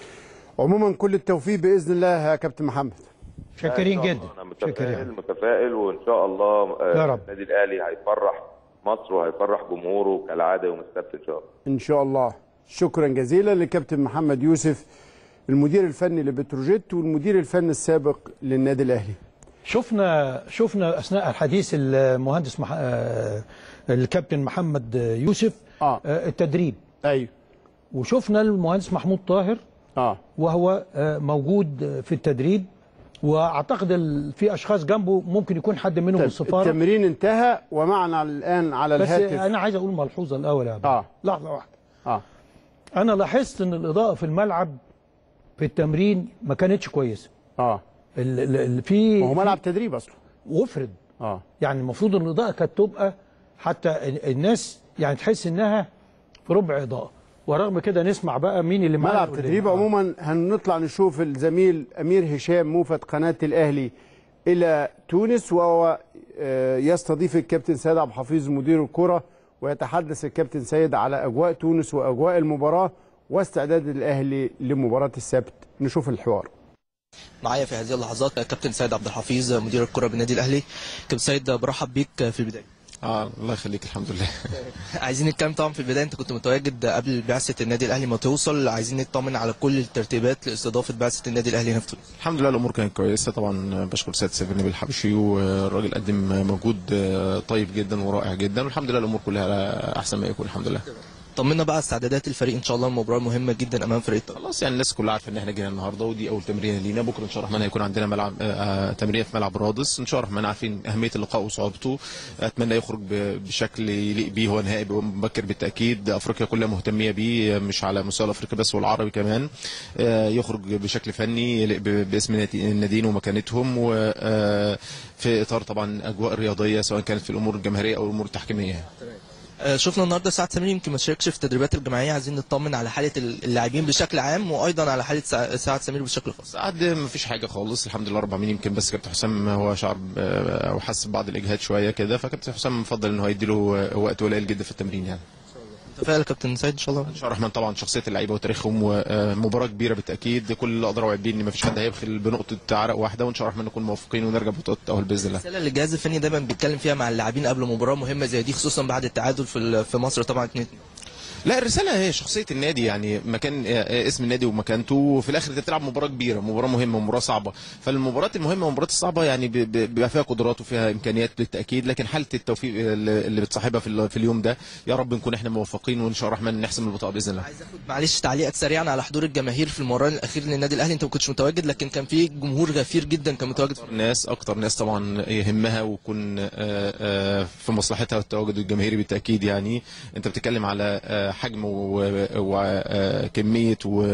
S2: عموما كل التوفيق باذن الله يا كابتن محمد
S1: شاكرين
S3: إن شاء
S1: جدا
S3: الله. انا
S1: شاكرين
S3: متفائل متفائل وان شاء الله آه،
S1: يا رب.
S3: النادي الاهلي هيفرح مصر وهيفرح جمهوره كالعاده يوم السبت ان شاء الله
S2: ان شاء الله شكرا جزيلا لكابتن محمد يوسف المدير الفني لبتروجيت والمدير الفني السابق للنادي الاهلي
S1: شفنا شفنا اثناء الحديث المهندس مح... آه، الكابتن محمد يوسف
S2: آه.
S1: آه، التدريب
S2: ايوه
S1: وشفنا المهندس محمود طاهر
S2: اه
S1: وهو آه، موجود في التدريب واعتقد ال- في اشخاص جنبه ممكن يكون حد منهم
S2: طيب
S1: السفاره
S2: التمرين انتهى ومعنا الان على
S1: بس
S2: الهاتف
S1: انا عايز اقول ملحوظه الاول يا عبد
S2: آه.
S1: لحظه واحده
S2: اه
S1: انا لاحظت ان الاضاءه في الملعب في التمرين ما كانتش كويسه
S2: اه
S1: ال- ال- ال- في
S2: ما هو ملعب تدريب اصلا
S1: وفرد
S2: اه
S1: يعني المفروض ان الاضاءه كانت تبقى حتى ال- الناس يعني تحس انها في ربع اضاءه ورغم كده نسمع بقى مين اللي معانا
S2: ملعب
S1: واللي
S2: تدريب
S1: معانا.
S2: عموما هنطلع نشوف الزميل امير هشام موفد قناه الاهلي الى تونس وهو آه، يستضيف الكابتن سيد عبد الحفيظ مدير الكره ويتحدث الكابتن سيد على اجواء تونس واجواء المباراه واستعداد الاهلي لمباراه السبت نشوف الحوار
S4: معايا في هذه اللحظات كابتن سيد عبد الحفيظ مدير الكره بالنادي الاهلي كابتن سيد برحب بيك في البدايه
S5: اه الله يخليك الحمد لله
S4: عايزين نتكلم طبعا في البدايه انت كنت متواجد قبل بعثه النادي الاهلي ما توصل عايزين نطمن على كل الترتيبات لاستضافه بعثه النادي الاهلي هنا في تونس
S5: الحمد لله الامور كانت كويسه طبعا بشكر سيد سيف النبي الحبشي والراجل قدم مجهود طيب جدا ورائع جدا والحمد لله الامور كلها على احسن ما يكون الحمد لله
S4: طمنا بقى استعدادات الفريق ان شاء الله المباراه مهمه جدا امام فريق الطائرة.
S5: خلاص يعني الناس كلها عارفه ان احنا جينا النهارده ودي اول تمرينه لينا بكره ان شاء الله الرحمن هيكون عندنا ملعب آه تمرين في ملعب رادس ان شاء الله الرحمن عارفين اهميه اللقاء وصعوبته اتمنى يخرج بشكل يليق بيه هو نهائي مبكر بالتاكيد افريقيا كلها مهتميه بيه مش على مستوى الافريقي بس والعربي كمان آه يخرج بشكل فني يليق باسم الناديين ومكانتهم وفي اطار طبعا اجواء رياضيه سواء كانت في الامور الجماهيريه او الامور التحكيميه
S4: شفنا النهارده سعد سمير يمكن ما شاركش في التدريبات الجماعيه عايزين نطمن على حاله اللاعبين بشكل عام وايضا على حاله سعد سمير بشكل خاص.
S5: سعد ما فيش حاجه خالص الحمد لله رب العالمين يمكن بس كابتن حسام هو شعر او حس ببعض الاجهاد شويه كده فكابتن حسام مفضل ان هو يديله وقت قليل جدا في التمرين يعني.
S4: متفائل كابتن سيد ان شاء الله
S5: ان شاء الله الرحمن طبعا شخصيه اللعيبه وتاريخهم ومباراه كبيره بالتاكيد كل اللي اقدر اوعد بيه ان ما فيش حد هيبخل بنقطه عرق واحده وان شاء الله الرحمن نكون موفقين ونرجع بطوله التاهل باذن الله.
S4: الرساله اللي الجهاز الفني دايما بيتكلم فيها مع اللاعبين قبل مباراه مهمه زي دي خصوصا بعد التعادل في في مصر طبعا 2
S5: لا الرساله هي شخصيه النادي يعني مكان اسم النادي ومكانته وفي الاخر انت بتلعب مباراه كبيره مباراه مهمه مباراه صعبه فالمباريات المهمه والمباريات الصعبه يعني بيبقى فيها قدرات وفيها امكانيات بالتاكيد لكن حاله التوفيق اللي بتصاحبها في, في اليوم ده يا رب نكون احنا موفقين وان شاء الله الرحمن نحسم البطاقه باذن الله
S4: عايز اخد معلش تعليقك سريعا على حضور الجماهير في المباراه الاخيره للنادي الاهلي انت ما كنتش متواجد لكن كان في جمهور غفير جدا كان متواجد في
S5: ناس اكتر ناس طبعا يهمها ويكون في مصلحتها التواجد الجماهيري بالتاكيد يعني انت بتتكلم على حجم و وكميه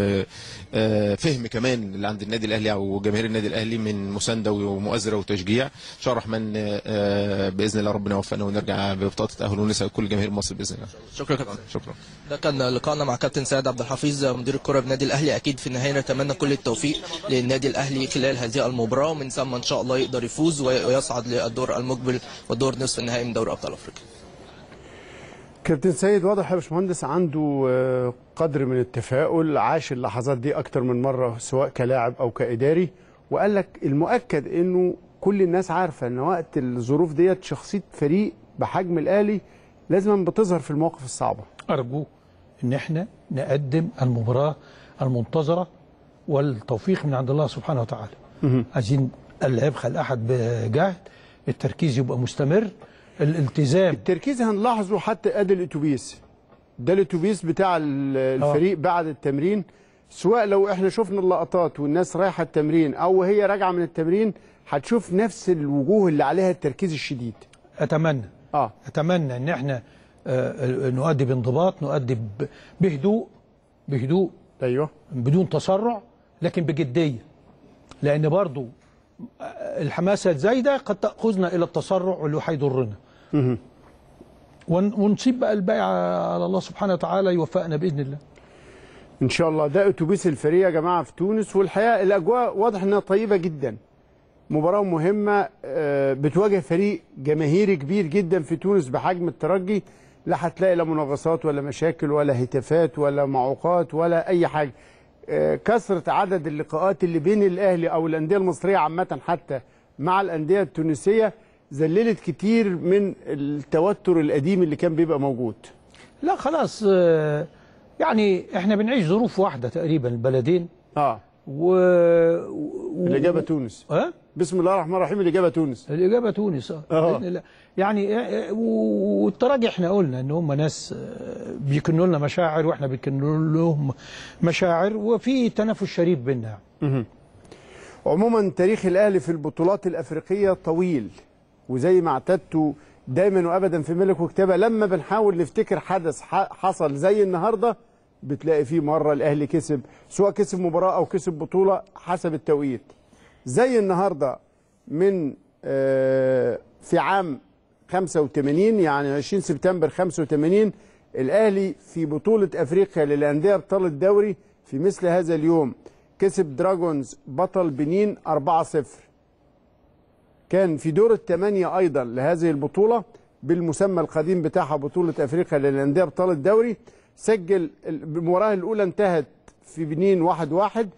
S5: وفهم كمان اللي عند النادي الاهلي او جماهير النادي الاهلي من مسانده ومؤازره وتشجيع ان شاء الله الرحمن باذن الله ربنا يوفقنا ونرجع ببطاقه التاهل ونسعد كل جماهير مصر باذن الله
S4: شكرا كابتن
S5: شكرا
S4: ده كان لقائنا مع كابتن سيد عبد الحفيظ مدير الكره بالنادي الاهلي اكيد في النهايه نتمنى كل التوفيق للنادي الاهلي خلال هذه المباراه ومن ثم ان شاء الله يقدر يفوز ويصعد للدور المقبل والدور نصف النهائي من دوري ابطال افريقيا
S2: كابتن سيد واضح يا باشمهندس عنده قدر من التفاؤل عاش اللحظات دي اكتر من مره سواء كلاعب او كاداري وقال لك المؤكد انه كل الناس عارفه ان وقت الظروف ديت شخصيه فريق بحجم الاهلي لازم بتظهر في المواقف الصعبه
S1: ارجو ان احنا نقدم المباراه المنتظره والتوفيق من عند الله سبحانه وتعالى عايزين لا يبخل احد بجهد التركيز يبقى مستمر الالتزام
S2: التركيز هنلاحظه حتى ادي الاتوبيس ده الاتوبيس بتاع الفريق بعد التمرين سواء لو احنا شفنا اللقطات والناس رايحه التمرين او هي راجعه من التمرين هتشوف نفس الوجوه اللي عليها التركيز الشديد
S1: اتمنى
S2: اه
S1: اتمنى ان احنا آه نؤدي بانضباط نؤدي بهدوء بهدوء
S2: ايوه
S1: بدون تسرع لكن بجديه لان برضو الحماسه الزايده قد تاخذنا الى التسرع واللي هيضرنا ونسيب بقى الباقي على الله سبحانه وتعالى يوفقنا باذن الله
S2: ان شاء الله ده اتوبيس الفريق يا جماعه في تونس والحقيقه الاجواء واضح انها طيبه جدا مباراه مهمه بتواجه فريق جماهيري كبير جدا في تونس بحجم الترجي لا هتلاقي لا مناغصات ولا مشاكل ولا هتافات ولا معوقات ولا اي حاجه كثره عدد اللقاءات اللي بين الاهلي او الانديه المصريه عامه حتى مع الانديه التونسيه ذللت كتير من التوتر القديم اللي كان بيبقى موجود
S1: لا خلاص يعني احنا بنعيش ظروف واحده تقريبا البلدين
S2: اه
S1: و...
S2: و... الاجابه تونس
S1: اه
S2: بسم الله الرحمن الرحيم الاجابه تونس
S1: الاجابه تونس اه باذن الله يعني والتراجع احنا قلنا ان هم ناس بيكنوا لنا مشاعر واحنا بنكن لهم مشاعر وفي تنافس شريف بيننا
S2: عموما تاريخ الاهلي في البطولات الافريقيه طويل وزي ما اعتدتوا دايما وابدا في ملك وكتابه لما بنحاول نفتكر حدث حصل زي النهارده بتلاقي فيه مره الاهلي كسب سواء كسب مباراه او كسب بطوله حسب التوقيت زي النهارده من في عام 85 يعني 20 سبتمبر 85 الاهلي في بطوله افريقيا للانديه ابطال الدوري في مثل هذا اليوم كسب دراجونز بطل بنين 4-0 كان في دور الثمانية أيضا لهذه البطولة بالمسمى القديم بتاعها بطولة أفريقيا للأندية أبطال الدوري سجل المباراة الأولى انتهت في بنين واحد واحد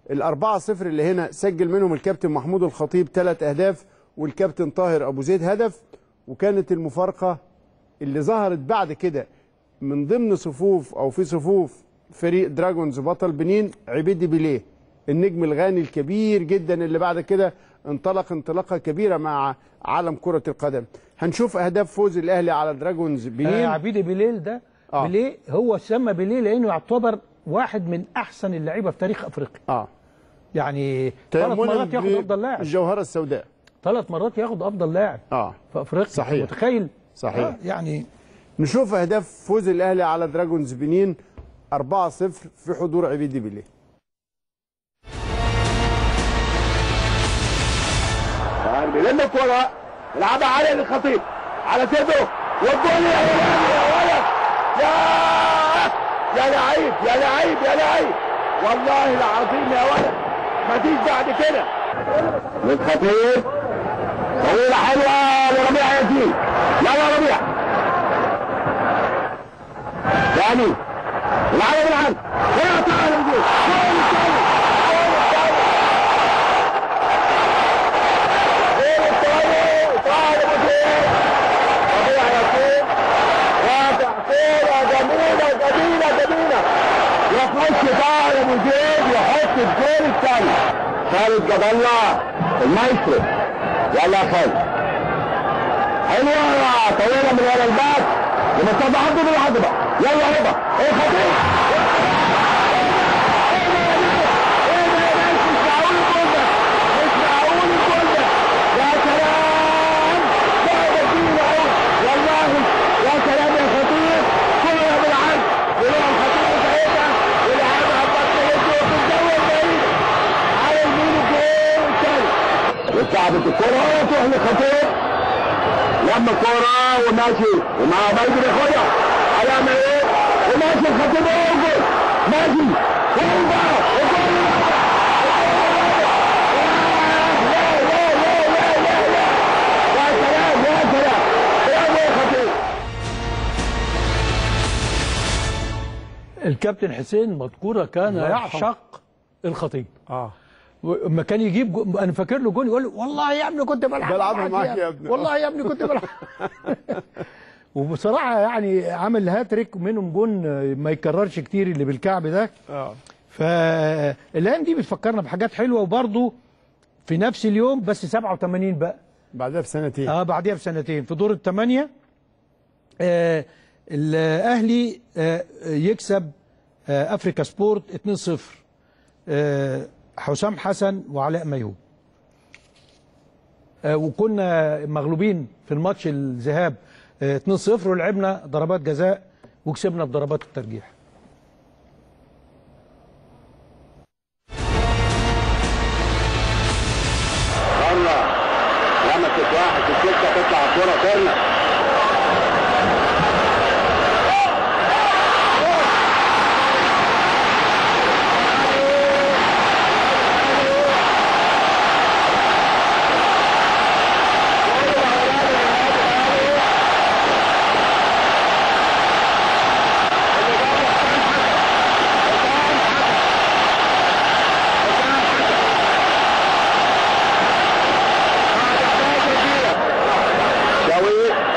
S2: الأربعة صفر اللي هنا سجل منهم الكابتن محمود الخطيب ثلاث أهداف والكابتن طاهر أبو زيد هدف وكانت المفارقة اللي ظهرت بعد كده من ضمن صفوف أو في صفوف فريق دراجونز بطل بنين عبيدي بيليه النجم الغاني الكبير جدا اللي بعد كده انطلق انطلاقة كبيرة مع عالم كرة القدم هنشوف أهداف فوز الأهلي على دراجونز
S1: آه
S2: بنين
S1: عبيدي بليل ده
S2: آه.
S1: بليه هو سمى بليه لانه يعتبر واحد من احسن اللعيبه في تاريخ افريقيا
S2: اه
S1: يعني ثلاث
S2: تيمنا
S1: مرات ياخد افضل لاعب
S2: الجوهرة السوداء
S1: ثلاث مرات ياخد افضل لاعب
S2: اه
S1: في افريقيا
S2: صحيح.
S1: متخيل
S2: صحيح.
S1: آه يعني
S2: نشوف اهداف فوز الاهلي على دراجونز بنين 4-0 في حضور عبيدي بيليه
S6: بيلم الكرة يلعبها علي للخطيب على صدره والجول يا ولد يا ولد يا يا لعيب يا لعيب يا لعيب والله العظيم يا ولد مفيش بعد كده للخطيب طويلة حلوة لربيع ياسين يلا ربيع ثاني العالم العالم يا تعالى الجول جول الثاني جول الثاني جول الثاني تعالى مدير ربيع ياسين رافع كورة جميلة جميلة جميلة يخش تعالى مدير يحط الجول الثاني خالد جاب الله المايسترو يلا يا خالد حلوة طويلة من ورا الباك ومصطفى عبده بالعضبة يلا هبة الخطيب لعبت الكرة تروح للخطيب لما الكرة وماشي ومع بايدن ياخدها هيعمل ايه؟ وماشي الخطيب وجول ماشي هوبا وجول يا سلام يا سلام برافو يا خطيب
S1: الكابتن حسين مذكوره كان يعشق الخطيب
S2: اه
S1: لما كان يجيب جو... انا فاكر له جول يقول لي والله يا ابني كنت بلعب
S2: بلعبها معاك يا ابني.
S1: والله يا ابني كنت بلعب وبصراحه يعني عامل هاتريك منهم جون ما يكررش كتير اللي بالكعب ده
S2: اه
S1: فالايام دي بتفكرنا بحاجات حلوه وبرضه في نفس اليوم بس 87 بقى
S2: بعدها بسنتين
S1: اه بعديها بسنتين في دور الثمانيه آه الاهلي آه يكسب آه افريكا سبورت 2-0 آه حسام حسن وعلاء ميهوب آه وكنا مغلوبين في الماتش الذهاب آه 2-0 ولعبنا ضربات جزاء وكسبنا بضربات الترجيح
S6: والله لمست واحد في السكه تطلع الكوره كورنر شوقي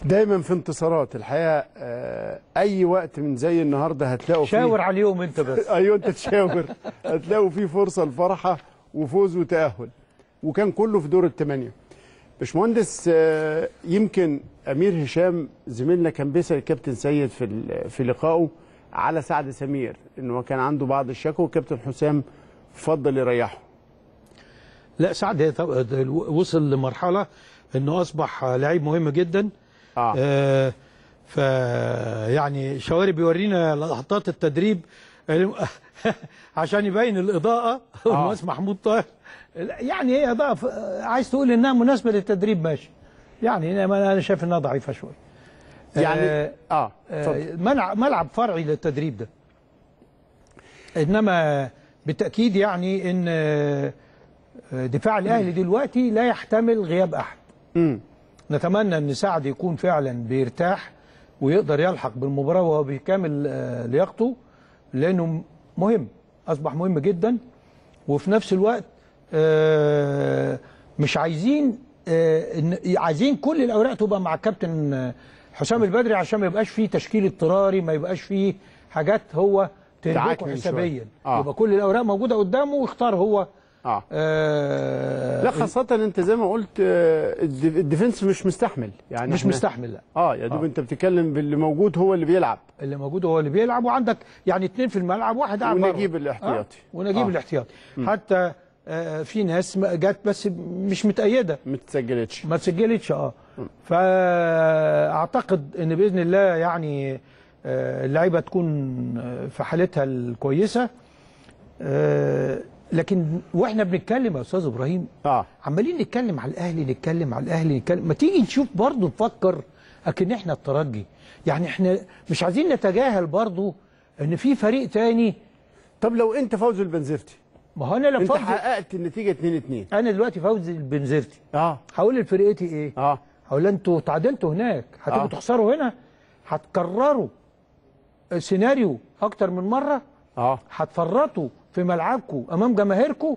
S2: دايما في انتصارات الحقيقه آه، اي وقت من زي النهارده هتلاقوا فيه
S1: شاور عليهم انت بس
S2: ايوه انت تشاور هتلاقوا فيه فرصه لفرحه وفوز وتاهل وكان كله في دور الثمانيه باشمهندس آه، يمكن امير هشام زميلنا كان بيسال الكابتن سيد في ال- في لقائه على سعد سمير انه كان عنده بعض الشكوى والكابتن حسام فضل يريحه
S1: لا سعد طب- وصل لمرحله انه اصبح لعيب مهم جدا
S2: اه
S1: آه ف يعني شواري بيورينا لقطات التدريب عشان يبين الاضاءه المهندس محمود طاهر يعني هي اضاءه ف- عايز تقول انها مناسبه للتدريب ماشي يعني انا أنا شايف انها ضعيفه شويه
S2: يعني
S1: آه،
S2: اه اتفضل
S1: آه، ملعب ملعب فرعي للتدريب ده انما بالتاكيد يعني ان آه، دفاع الاهلي دلوقتي لا يحتمل غياب احد
S2: امم
S1: نتمنى ان سعد يكون فعلا بيرتاح ويقدر يلحق بالمباراه وهو بكامل آه، لياقته لانه مهم اصبح مهم جدا وفي نفس الوقت آه، مش عايزين آه، إن- عايزين كل الاوراق تبقى مع الكابتن آه، حسام البدري عشان ما يبقاش فيه تشكيل اضطراري ما يبقاش فيه حاجات هو تربكه
S2: تعكنن
S1: حسابيا
S2: شوية. آه.
S1: يبقى كل الاوراق موجوده قدامه ويختار هو
S2: اه
S1: آه
S2: لا خاصة انت زي ما قلت آه، الدف- الديفنس مش مستحمل يعني
S1: مش
S2: إحنا-
S1: مستحمل لا
S2: اه يا دوب انت بتتكلم باللي موجود هو اللي بيلعب
S1: اللي موجود هو اللي بيلعب وعندك يعني اثنين في الملعب واحد قاعد بره.
S2: ونجيب الاحتياطي.
S1: آه؟ ونجيب
S2: آه.
S1: الاحتياطي حتى آه في ناس ما- جت بس مش متأيدة
S2: ما تسجلتش
S1: ما تسجلتش اه فاعتقد ان باذن الله يعني آه، اللعيبه تكون آه، في حالتها الكويسه آه، لكن واحنا بنتكلم يا استاذ ابراهيم
S2: اه
S1: عمالين نتكلم على الاهلي نتكلم على الاهلي نتكلم ما تيجي نشوف برضه نفكر اكن احنا الترجي يعني احنا مش عايزين نتجاهل برضه ان في فريق تاني
S2: طب لو انت فوز البنزرتي
S1: ما هو انا لو
S2: انت
S1: فوز
S2: حققت النتيجة 2 2
S1: انا دلوقتي فوز البنزرتي
S2: اه
S1: هقول لفرقتي ايه؟
S2: اه
S1: هقول لها انتوا تعادلتوا هناك هتيجوا
S2: آه.
S1: تخسروا هنا هتكرروا سيناريو اكتر من مره
S2: اه
S1: هتفرطوا في ملعبكم امام جماهيركم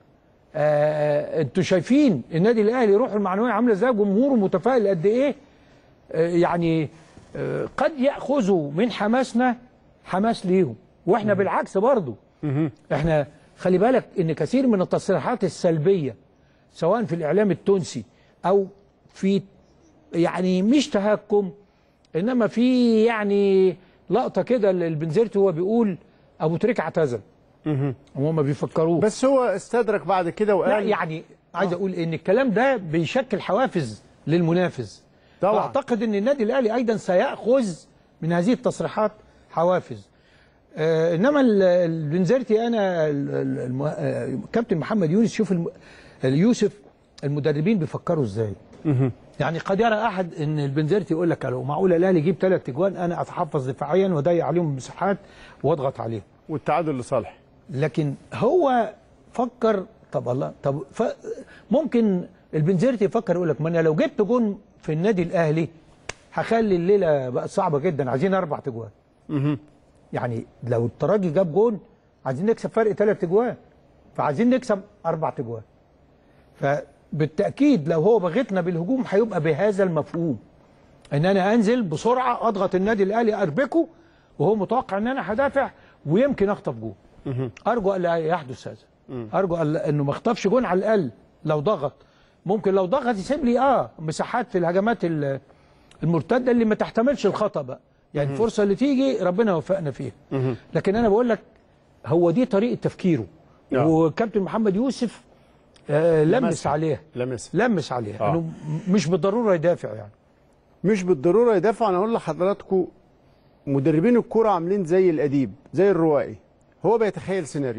S1: آه انتوا شايفين النادي الاهلي روحه المعنويه عامله ازاي جمهوره متفائل قد ايه آه يعني آه قد ياخذوا من حماسنا حماس ليهم واحنا بالعكس برضو احنا خلي بالك ان كثير من التصريحات السلبيه سواء في الاعلام التونسي او في يعني مش تهكم انما في يعني لقطه كده البنزرتي هو بيقول ابو تريكه اعتزل هم ما بيفكروه
S2: بس هو استدرك بعد كده
S1: لا
S2: وقال
S1: يعني عايز اقول ان الكلام ده بيشكل حوافز للمنافس
S2: طبعا.
S1: واعتقد ان النادي الاهلي ايضا سياخذ من هذه التصريحات حوافز آه انما ال- البنزرتي انا ال- ال- الم- آه، كابتن محمد يونس شوف الم- يوسف المدربين بيفكروا ازاي يعني قد يرى احد ان البنزرتي يقول لك لو معقول الاهلي يجيب ثلاث اجوان انا اتحفظ دفاعيا واضيق عليهم المساحات واضغط عليهم
S2: والتعادل لصالح
S1: لكن هو فكر طب الله طب ف ممكن البنزرتي يفكر يقول لك ما انا لو جبت جون في النادي الاهلي هخلي الليله بقت صعبه جدا عايزين اربع تجوان يعني لو الترجي جاب جون عايزين نكسب فرق ثلاث تجوان فعايزين نكسب اربع تجوان فبالتاكيد لو هو بغتنا بالهجوم هيبقى بهذا المفهوم ان انا انزل بسرعه اضغط النادي الاهلي اربكه وهو متوقع ان انا هدافع ويمكن اخطف جون ارجو الا يحدث هذا ارجو ألا انه ما اخطفش جون على الاقل لو ضغط ممكن لو ضغط يسيب لي اه مساحات في الهجمات ال- المرتده اللي ما تحتملش الخطا بقى يعني الفرصه اللي تيجي ربنا يوفقنا فيها لكن انا بقول لك هو دي طريقه تفكيره
S2: نعم.
S1: وكابتن محمد يوسف آه لمس
S2: لمسها.
S1: عليها
S2: لمس
S1: لمس عليها
S2: آه.
S1: انه م- مش بالضروره يدافع يعني
S2: مش بالضروره يدافع انا اقول لحضراتكم مدربين الكوره عاملين زي الاديب زي الروائي هو بيتخيل سيناريو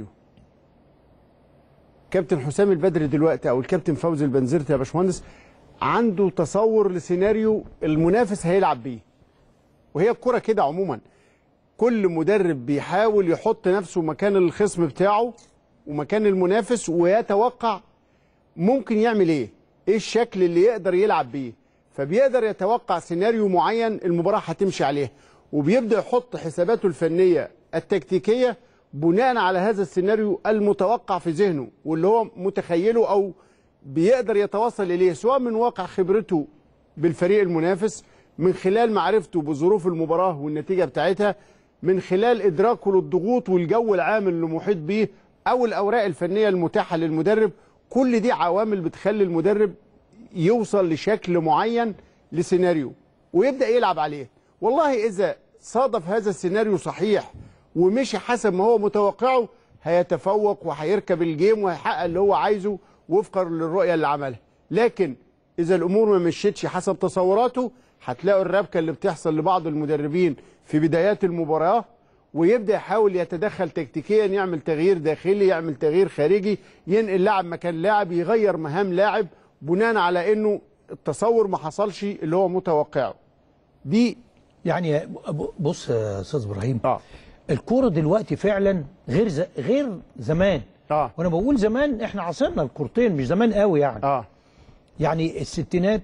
S2: كابتن حسام البدري دلوقتي او الكابتن فوزي البنزرتي يا باشمهندس عنده تصور لسيناريو المنافس هيلعب بيه وهي الكوره كده عموما كل مدرب بيحاول يحط نفسه مكان الخصم بتاعه ومكان المنافس ويتوقع ممكن يعمل ايه ايه الشكل اللي يقدر يلعب بيه فبيقدر يتوقع سيناريو معين المباراة هتمشي عليه وبيبدأ يحط حساباته الفنية التكتيكية بناء على هذا السيناريو المتوقع في ذهنه واللي هو متخيله او بيقدر يتوصل اليه سواء من واقع خبرته بالفريق المنافس من خلال معرفته بظروف المباراه والنتيجه بتاعتها من خلال ادراكه للضغوط والجو العام اللي محيط بيه او الاوراق الفنيه المتاحه للمدرب كل دي عوامل بتخلي المدرب يوصل لشكل معين لسيناريو ويبدا يلعب عليه والله اذا صادف هذا السيناريو صحيح ومشي حسب ما هو متوقعه هيتفوق وهيركب الجيم وهيحقق اللي هو عايزه وفقا للرؤيه اللي عملها لكن اذا الامور ما مشيتش حسب تصوراته هتلاقوا الربكه اللي بتحصل لبعض المدربين في بدايات المباراه ويبدا يحاول يتدخل تكتيكيا يعمل تغيير داخلي يعمل تغيير خارجي ينقل لاعب مكان لاعب يغير مهام لاعب بناء على انه التصور ما حصلش اللي هو متوقعه دي
S1: يعني ب- بص يا استاذ ابراهيم
S2: اه
S1: الكوره دلوقتي فعلا غير ز... غير زمان
S2: اه
S1: وانا بقول زمان احنا عاصرنا الكورتين مش زمان قوي يعني
S2: اه
S1: يعني الستينات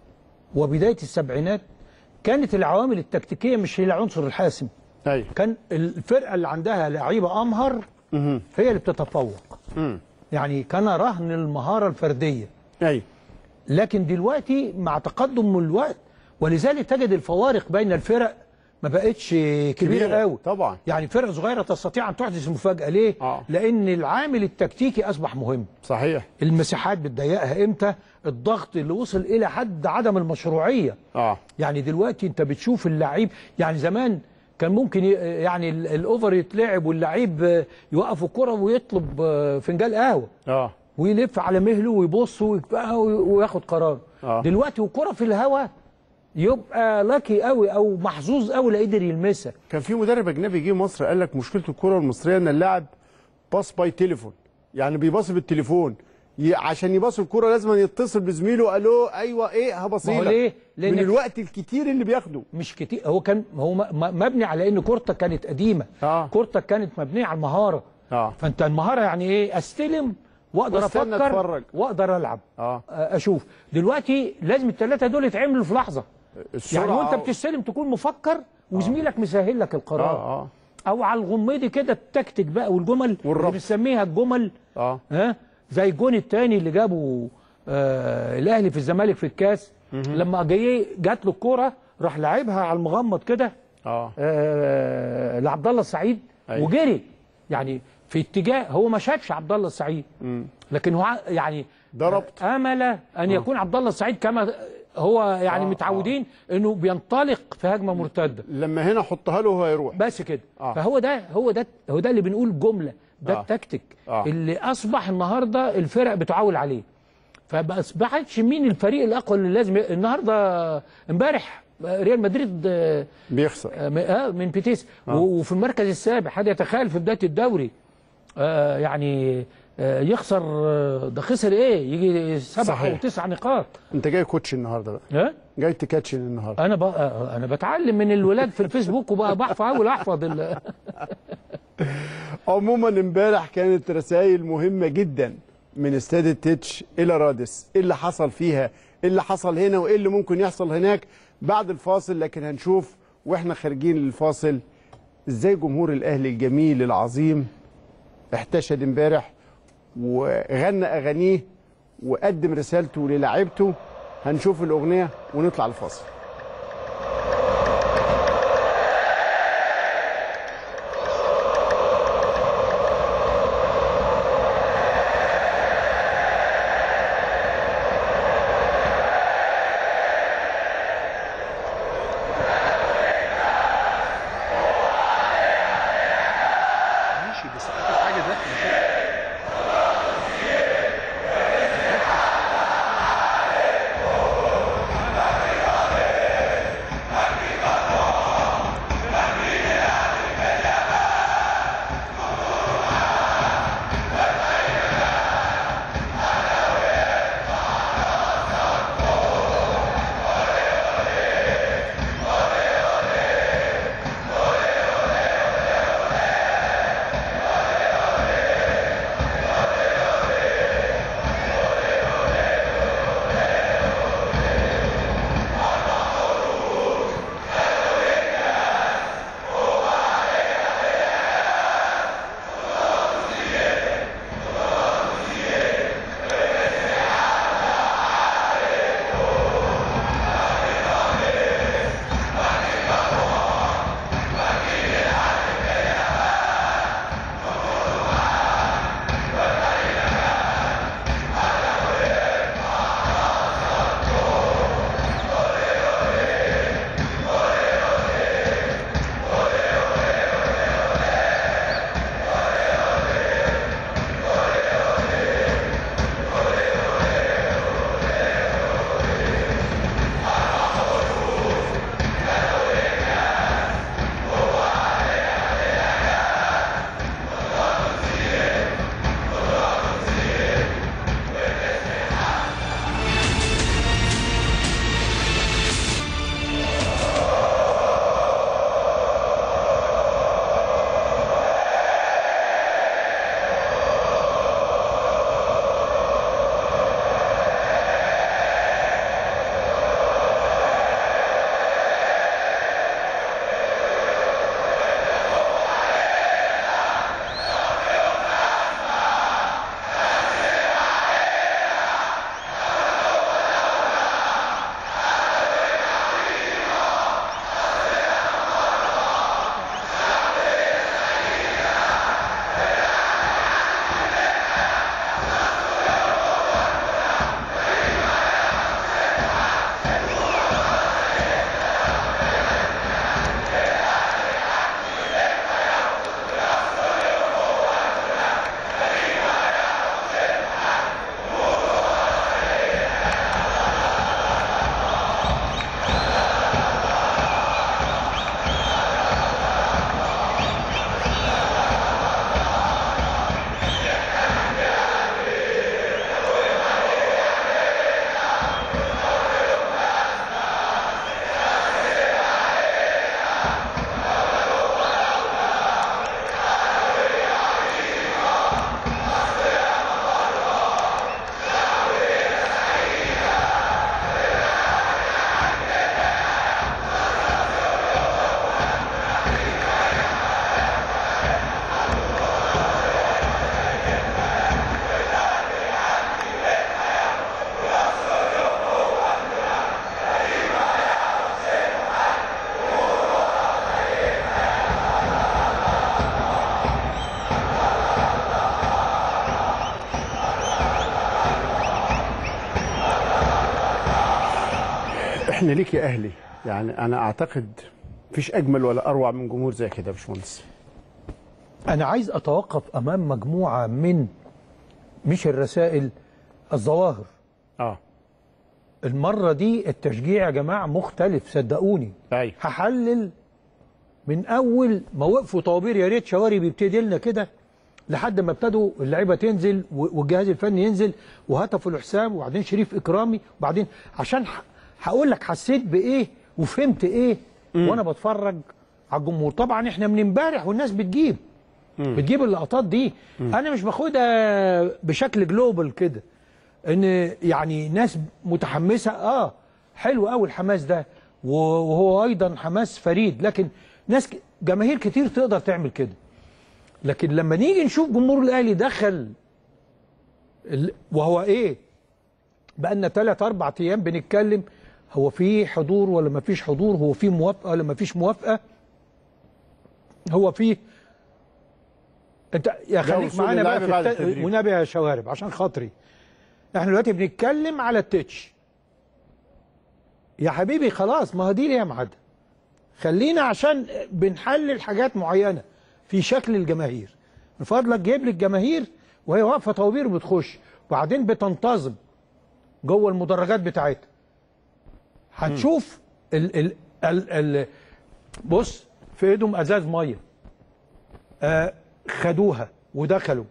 S1: وبدايه السبعينات كانت العوامل التكتيكيه مش هي العنصر الحاسم
S2: ايوه
S1: كان الفرقه اللي عندها لعيبه امهر
S2: مهم.
S1: هي اللي بتتفوق
S2: مم.
S1: يعني كان رهن المهاره الفرديه
S2: ايوه
S1: لكن دلوقتي مع تقدم الوقت ولذلك تجد الفوارق بين الفرق ما بقتش كبيره,
S2: كبيرة،
S1: قوي
S2: طبعا.
S1: يعني فرقه صغيره تستطيع ان تحدث مفاجاه ليه
S2: آه.
S1: لان العامل التكتيكي اصبح مهم
S2: صحيح
S1: المساحات بتضيقها امتى الضغط اللي وصل الى حد عدم المشروعيه
S2: اه
S1: يعني دلوقتي انت بتشوف اللعيب يعني زمان كان ممكن ي- يعني ال- الاوفر يتلعب واللعيب آه، يوقف الكره ويطلب آه، فنجان قهوه
S2: اه
S1: ويلف على مهله ويبص ويبقى- وياخد قرار
S2: آه.
S1: دلوقتي والكره في الهواء يبقى لاكي قوي او محظوظ قوي لا قدر يلمسها
S2: كان في مدرب اجنبي جه مصر قال لك مشكله الكره المصريه ان اللاعب باس باي تليفون يعني بيباص بالتليفون ي... عشان يباص الكره لازم يتصل بزميله الو ايوه ايه
S1: ما هو
S2: هبصيلك
S1: ليه؟ لأن-
S2: من الوقت الكتير اللي بياخده
S1: مش كتير هو كان هو م- م- مبني على ان كورتك كانت قديمه
S2: آه.
S1: كورتك كانت مبنيه على المهاره
S2: اه
S1: فانت المهاره يعني ايه استلم واقدر
S2: واستنى
S1: افكر
S2: أتفرج.
S1: واقدر العب
S2: اه
S1: آه، اشوف دلوقتي لازم الثلاثه دول يتعملوا في لحظه
S2: السرعه
S1: يعني وانت
S2: آه.
S1: بتستلم تكون مفكر وزميلك مسهل لك القرار
S2: اه اه
S1: او على الغميضي كده التكتيك بقى والجمل
S2: والربط.
S1: اللي بنسميها الجمل
S2: اه
S1: ها زي الجون الثاني اللي جابه آه الاهلي في الزمالك في الكاس لما جاي جات له الكوره راح لعبها على المغمض كده
S2: اه
S1: آه لعبد الله السعيد
S2: أيوة.
S1: وجري يعني في اتجاه هو ما شافش عبد الله السعيد لكن هو ع- يعني
S2: ده ربط.
S1: امل ان يكون عبد الله السعيد كما هو يعني
S2: آه،
S1: متعودين انه بينطلق في هجمه مرتده
S2: لما هنا حطها له هو هيروح
S1: بس كده
S2: آه.
S1: فهو ده هو ده هو ده اللي بنقول جمله ده
S2: آه.
S1: التكتيك
S2: آه.
S1: اللي اصبح النهارده الفرق بتعول عليه فما اصبحتش مين الفريق الاقوى اللي لازم ي- النهارده امبارح ريال مدريد آه،
S2: بيخسر
S1: آه، م- آه، من بيتيس و- وفي المركز السابع حد يتخيل في بدايه الدوري آه، يعني آه، يخسر آه، ده خسر ايه يجي سبع
S2: صحيح.
S1: او تسع نقاط
S2: انت جاي كوتش النهارده بقى
S1: ها
S2: جاي تكاتشن النهارده
S1: انا بقى انا بتعلم من الولاد في الفيسبوك وبقى بحفظ احاول احفظ ال-
S2: عموما امبارح كانت رسائل مهمه جدا من استاد التتش الى رادس ايه اللي حصل فيها ايه اللي حصل هنا وايه اللي ممكن يحصل هناك بعد الفاصل لكن هنشوف واحنا خارجين للفاصل ازاي جمهور الاهلي الجميل العظيم احتشد امبارح وغنى اغانيه وقدم رسالته للاعيبته هنشوف الاغنيه ونطلع الفاصل
S7: ماشي بس اخر حاجه ده
S2: احنا ليك يا اهلي يعني انا اعتقد مفيش اجمل ولا اروع من جمهور زي كده يا باشمهندس
S1: انا عايز اتوقف امام مجموعه من مش الرسائل الظواهر
S2: اه
S1: المره دي التشجيع يا جماعه مختلف صدقوني
S2: ايوه
S1: هحلل من اول ما وقفوا طوابير يا ريت شواري بيبتدي لنا كده لحد ما ابتدوا اللعيبه تنزل و- والجهاز الفني ينزل وهتفوا الحساب وبعدين شريف اكرامي وبعدين عشان ح- هقول لك حسيت بايه وفهمت ايه وانا بتفرج على الجمهور طبعا احنا من امبارح والناس بتجيب بتجيب اللقطات دي انا مش باخدها بشكل جلوبال كده ان يعني ناس متحمسه اه حلو قوي الحماس ده وهو ايضا حماس فريد لكن ناس ك- جماهير كتير تقدر تعمل كده لكن لما نيجي نشوف جمهور الاهلي دخل ال- وهو ايه بقى لنا ثلاث اربع ايام بنتكلم هو في حضور ولا ما فيش حضور هو في موافقه ولا ما فيش موافقه هو في انت يا خليك
S2: وصول
S1: معانا بقى
S2: اللعيبة
S1: في
S2: بعد
S1: الت...
S2: التدريب.
S1: ونبي يا شوارب عشان خاطري احنا دلوقتي بنتكلم على التتش يا حبيبي خلاص ما هو دي ليها ميعادها خلينا عشان بنحلل حاجات معينه في شكل الجماهير من فضلك جيب لي الجماهير وهي واقفه طوابير بتخش وبعدين بتنتظم جوه المدرجات بتاعتها هتشوف ال ال ال ال بص في ايدهم ازاز ميه آه خدوها ودخلوا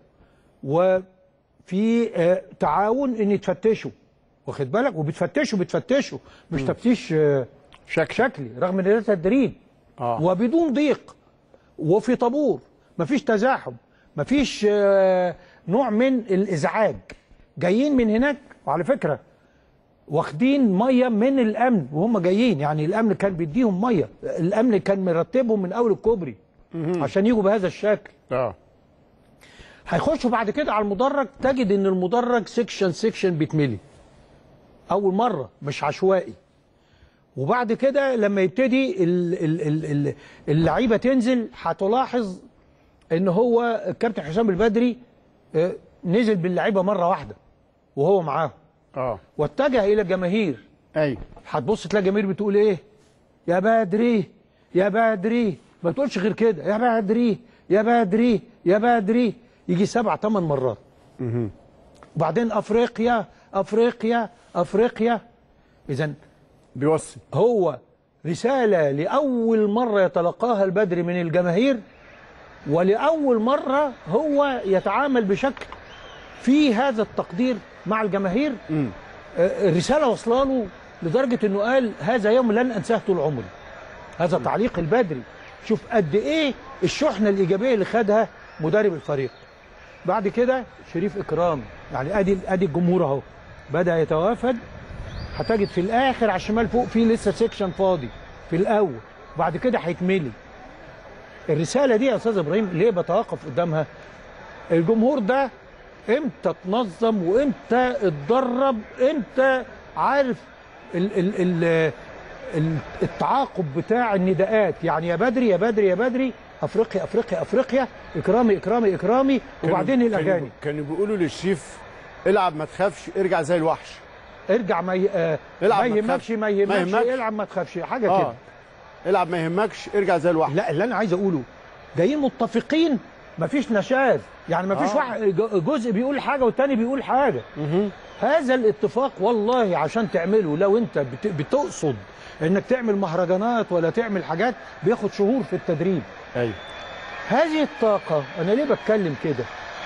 S1: وفي آه تعاون ان يتفتشوا واخد بالك وبتفتشوا بتفتشوا مش تفتيش آه شك شكلي رغم ان ده تدريب
S2: آه.
S1: وبدون ضيق وفي طابور مفيش تزاحم مفيش آه نوع من الازعاج جايين من هناك وعلى فكره واخدين ميه من الامن وهم جايين يعني الامن كان بيديهم ميه الامن كان مرتبهم من اول الكوبري عشان يجوا بهذا الشكل
S2: اه
S1: هيخشوا بعد كده على المدرج تجد ان المدرج سيكشن سيكشن بيتملي اول مره مش عشوائي وبعد كده لما يبتدي ال- ال- ال- ال- اللعيبه تنزل هتلاحظ ان هو الكابتن حسام البدري آه، نزل باللعيبه مره واحده وهو معاهم
S2: اه
S1: واتجه الى الجماهير
S2: ايوه
S1: هتبص تلاقي جماهير بتقول ايه يا بدري يا بدري ما تقولش غير كده يا بدري يا بدري يا بدري يجي سبع ثمان مرات وبعدين افريقيا افريقيا افريقيا اذا
S2: بيوصي
S1: هو رساله لاول مره يتلقاها البدري من الجماهير ولاول مره هو يتعامل بشكل في هذا التقدير مع الجماهير آه، الرساله واصله له لدرجه انه قال هذا يوم لن انساه طول عمري هذا تعليق البدري شوف قد ايه الشحنه الايجابيه اللي خدها مدرب الفريق بعد كده شريف اكرام يعني ادي ادي الجمهور اهو بدا يتوافد هتجد في الاخر على الشمال فوق في لسه سيكشن فاضي في الاول وبعد كده هيتملي الرساله دي يا استاذ ابراهيم ليه بتوقف قدامها الجمهور ده امتى تنظم وامتى اتدرب امتى عارف ال ال ال ال التعاقب بتاع النداءات يعني يا بدري يا بدري يا بدري افريقيا افريقيا افريقيا اكرامي اكرامي اكرامي وبعدين
S2: كانوا-
S1: الاغاني
S2: كانوا بيقولوا للشريف العب ما تخافش ارجع زي الوحش
S1: ارجع ما ي- آه،
S2: العب
S1: ما
S2: ما
S1: يهمكش
S2: تخافش.
S1: ما
S2: ما
S1: يهمكش
S2: يهمكش.
S1: العب ما تخافش حاجه
S2: اه
S1: كده
S2: العب ما يهمكش ارجع زي الوحش
S1: لا اللي انا عايز اقوله جايين متفقين مفيش نشاذ يعني مفيش
S2: آه.
S1: واحد ج- جزء بيقول حاجه والتاني بيقول حاجه هذا الاتفاق والله عشان تعمله لو انت بت- بتقصد انك تعمل مهرجانات ولا تعمل حاجات بياخد شهور في التدريب
S2: ايوه
S1: هذه الطاقة أنا ليه بتكلم كده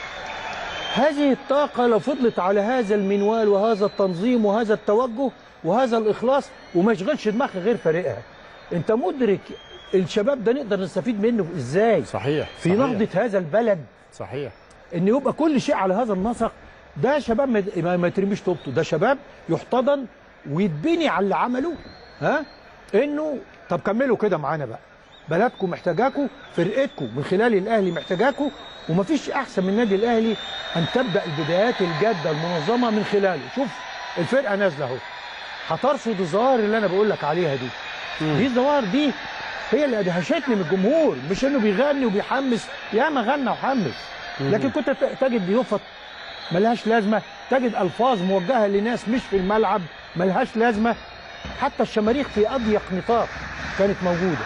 S1: هذه الطاقة لو فضلت على هذا المنوال وهذا التنظيم وهذا التوجه وهذا الإخلاص وما يشغلش دماغها غير فريقها أنت مدرك الشباب ده نقدر نستفيد منه إزاي
S2: صحيح
S1: في
S2: صحيح.
S1: نهضة هذا البلد
S2: صحيح
S1: ان يبقى كل شيء على هذا النسق ده شباب ما- ما ما يترميش طوبته ده شباب يحتضن ويتبني على اللي عمله ها انه طب كملوا كده معانا بقى بلدكم محتاجاكم فرقتكم من خلال الاهلي محتاجاكم ومفيش احسن من النادي الاهلي ان تبدا البدايات الجاده المنظمه من خلاله شوف الفرقه نازله اهو هترصد الظواهر اللي انا بقول لك عليها دي دي الظواهر دي هي اللي ادهشتني من الجمهور مش انه بيغني وبيحمس يا ما غنى وحمس لكن كنت ت- تجد يفط ملهاش لازمه تجد الفاظ موجهه لناس مش في الملعب ملهاش لازمه حتى الشماريخ في اضيق نطاق كانت موجوده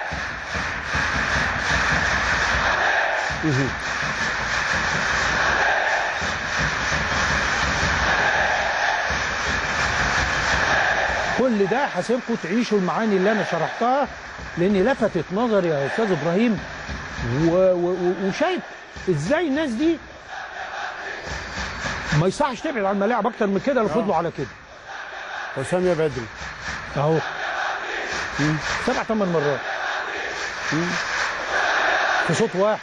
S1: كل ده هسيبكم تعيشوا المعاني اللي انا شرحتها لان لفتت نظري يا استاذ ابراهيم و... و... و- وشايف ازاي الناس دي ما يصحش تبعد عن الملاعب اكتر من كده لو فضلوا على كده
S2: حسام يا بدري
S1: اهو سبع ثمان مرات في صوت واحد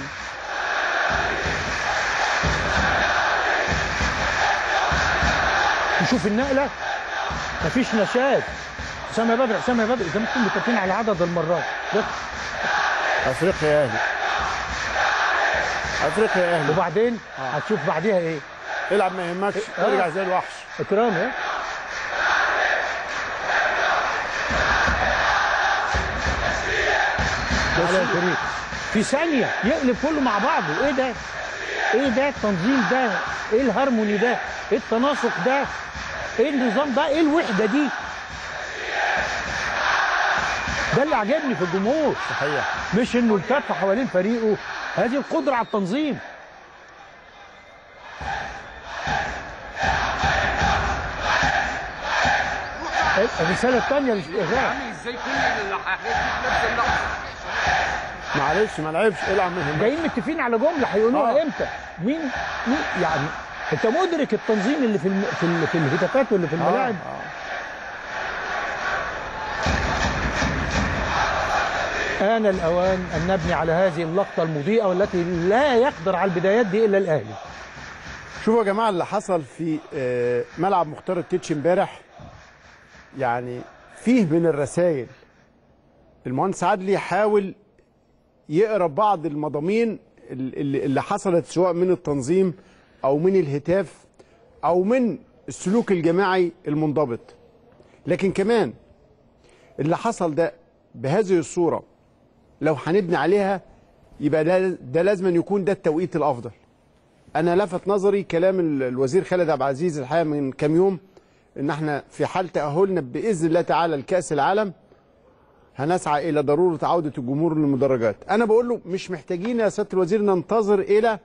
S1: نشوف النقله مفيش نشاز حسام يا بدر حسام يا بدر اذا ممكن متفقين على عدد المرات ده.
S2: افريقيا يا اهلي افريقيا يا اهلي
S1: وبعدين هتشوف بعديها ايه
S2: العب ما يهمكش
S1: آه.
S2: ارجع زي الوحش
S1: اكرام ايه على الفريق في ثانية يقلب كله مع بعضه ايه ده؟ ايه ده التنظيم ده؟ ايه الهارموني ده؟ ايه التناسق ده؟ ايه النظام ده؟ ايه الوحدة دي؟ ده اللي عجبني في الجمهور
S2: صحيح
S1: مش انه الكف حوالين فريقه هذه القدرة على التنظيم الرسالة الثانية للإغاء
S7: عامل ازاي كل الحاجات دي في نفس اللحظه
S2: معلش ما لعبش العب ما يهمكش
S1: جايين متفقين على جمله هيقولوها
S2: آه.
S1: امتى مين مين يعني انت مدرك التنظيم اللي في الم... في, ال... في الهتافات واللي في الملاعب آن الأوان أن نبني على هذه اللقطة المضيئة والتي لا يقدر على البدايات دي إلا الأهلي
S2: شوفوا يا جماعه اللي حصل في آه، ملعب مختار التتش امبارح يعني فيه من الرسائل المهندس عدلي حاول يقرا بعض المضامين اللي اللي حصلت سواء من التنظيم او من الهتاف او من السلوك الجماعي المنضبط لكن كمان اللي حصل ده بهذه الصوره لو هنبني عليها يبقى ده, ده لازم أن يكون ده التوقيت الافضل انا لفت نظري كلام ال- الوزير خالد عبد العزيز الحقيقه من كام يوم ان احنا في حال تاهلنا باذن الله تعالى لكاس العالم هنسعى الى ضروره عوده الجمهور للمدرجات انا بقول له مش محتاجين يا سياده الوزير ننتظر الى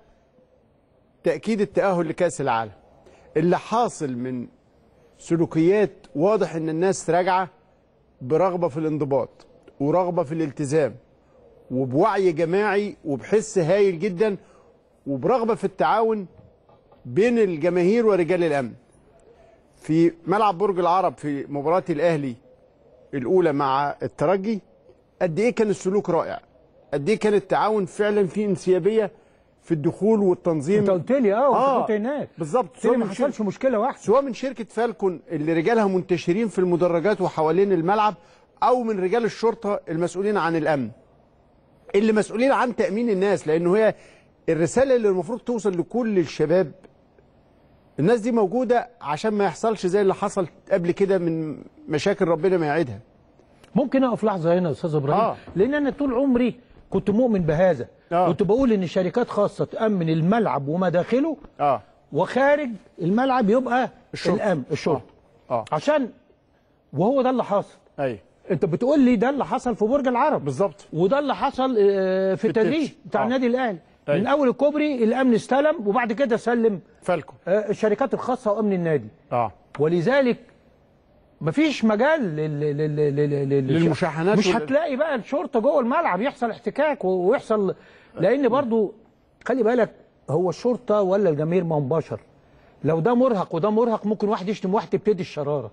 S2: تاكيد التاهل لكاس العالم اللي حاصل من سلوكيات واضح ان الناس راجعه برغبه في الانضباط ورغبه في الالتزام وبوعي جماعي وبحس هايل جدا وبرغبه في التعاون بين الجماهير ورجال الامن في ملعب برج العرب في مباراه الاهلي الاولى مع الترجي قد ايه كان السلوك رائع قد ايه كان التعاون فعلا في انسيابيه في الدخول والتنظيم
S1: أنت قلت لي أه
S2: آه،
S1: وأنت كنت هناك
S2: بالظبط
S1: قلت لي
S2: سواء
S1: ما
S2: من
S1: حصلش مشكلة واحدة
S2: سواء من شركة فالكون اللي رجالها منتشرين في المدرجات وحوالين الملعب أو من رجال الشرطة المسؤولين عن الأمن اللي مسؤولين عن تأمين الناس لأنه هي الرسالة اللي المفروض توصل لكل الشباب الناس دي موجودة عشان ما يحصلش زي اللي حصل قبل كده من مشاكل ربنا ما يعيدها
S1: ممكن اقف لحظه هنا يا استاذ ابراهيم
S2: آه.
S1: آه. لان انا طول عمري كنت مؤمن بهذا
S2: آه.
S1: آه. كنت بقول ان شركات خاصه تامن الملعب ومداخله
S2: اه
S1: وخارج الملعب يبقى
S2: الشرطة.
S1: الامن الشرطه
S2: اه
S1: عشان وهو ده اللي حصل
S2: ايوه
S1: انت بتقول لي ده اللي حصل في برج العرب
S2: بالظبط
S1: وده اللي حصل آه، في التدريب
S2: التتش.
S1: بتاع
S2: آه.
S1: النادي الاهلي
S2: أيوة.
S1: من اول الكوبري الامن استلم وبعد كده سلم
S2: فالكون
S1: آه، الشركات الخاصه وامن النادي
S2: اه
S1: ولذلك مفيش مجال لل... لل... لل... لل... لل...
S2: للمشاحنات
S1: مش
S2: وال-
S1: هتلاقي بقى الشرطه جوه الملعب يحصل احتكاك و- ويحصل لان برضو خلي بالك هو الشرطه ولا الجماهير ما هم بشر لو ده مرهق وده مرهق ممكن واحد يشتم واحد تبتدي الشراره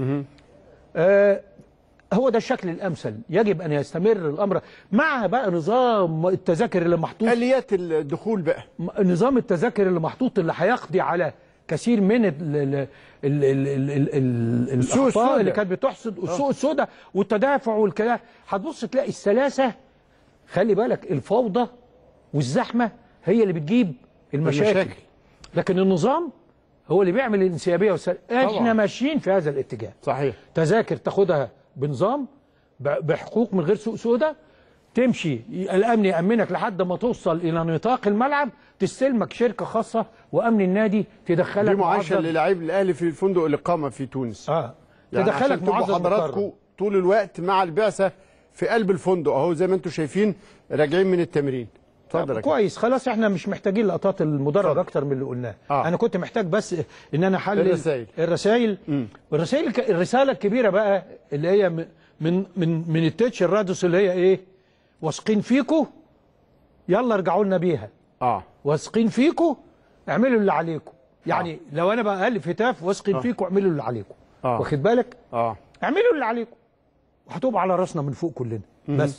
S1: آه هو ده الشكل الامثل يجب ان يستمر الامر مع بقى نظام التذاكر اللي محطوط
S2: اليات الدخول بقى
S1: نظام التذاكر اللي محطوط اللي هيقضي على كثير من ال ال ال ال ال ال ال
S2: السوق
S1: الاخطاء
S2: السوداء.
S1: اللي كانت بتحصد والسوق السوداء والتدافع والكلام هتبص تلاقي السلاسه خلي بالك الفوضى والزحمه هي اللي بتجيب المشاكل,
S2: المشاكل.
S1: لكن النظام هو اللي بيعمل الانسيابيه والسل... احنا
S2: طبعاً.
S1: ماشيين في هذا الاتجاه
S2: صحيح
S1: تذاكر تاخدها بنظام ب- بحقوق من غير سوق سوداء تمشي الامن يامنك لحد ما توصل الى نطاق الملعب تستلمك شركه خاصه وامن النادي تدخلك
S2: دي معاشر
S1: معدل-
S2: للاعيب الاهلي في فندق الاقامه في تونس
S1: اه
S2: يعني
S1: تدخلك
S2: عشان تبقوا
S1: معزز
S2: حضراتكم
S1: مكرم.
S2: طول الوقت مع البعثه في قلب الفندق اهو زي ما انتم شايفين راجعين من التمرين اتفضل يا كابتن.
S1: كويس خلاص احنا مش محتاجين لقطات المدرج
S2: اتفضل.
S1: اكتر من اللي قلناه
S2: آه.
S1: انا كنت محتاج بس ان انا احلل
S2: الرسائل.
S1: الرسائل الرسائل الك- الرساله الكبيره بقى اللي هي م- من من من التتش الرادوس اللي هي ايه واثقين فيكو يلا ارجعوا لنا بيها
S2: اه
S1: واثقين فيكو اعملوا اللي عليكم يعني لو انا بقى الف هتاف واثقين فيكو اعملوا اللي عليكم
S2: آه.
S1: واخد بالك
S2: اه
S1: اعملوا اللي عليكم وهتبقى على راسنا من فوق كلنا بس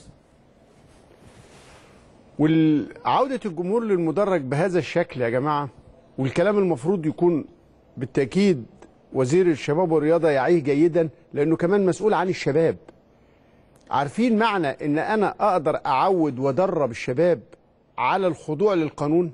S2: وعودة الجمهور للمدرج بهذا الشكل يا جماعة والكلام المفروض يكون بالتأكيد وزير الشباب والرياضة يعيه جيدا لأنه كمان مسؤول عن الشباب عارفين معنى أن أنا أقدر أعود وأدرب الشباب على الخضوع للقانون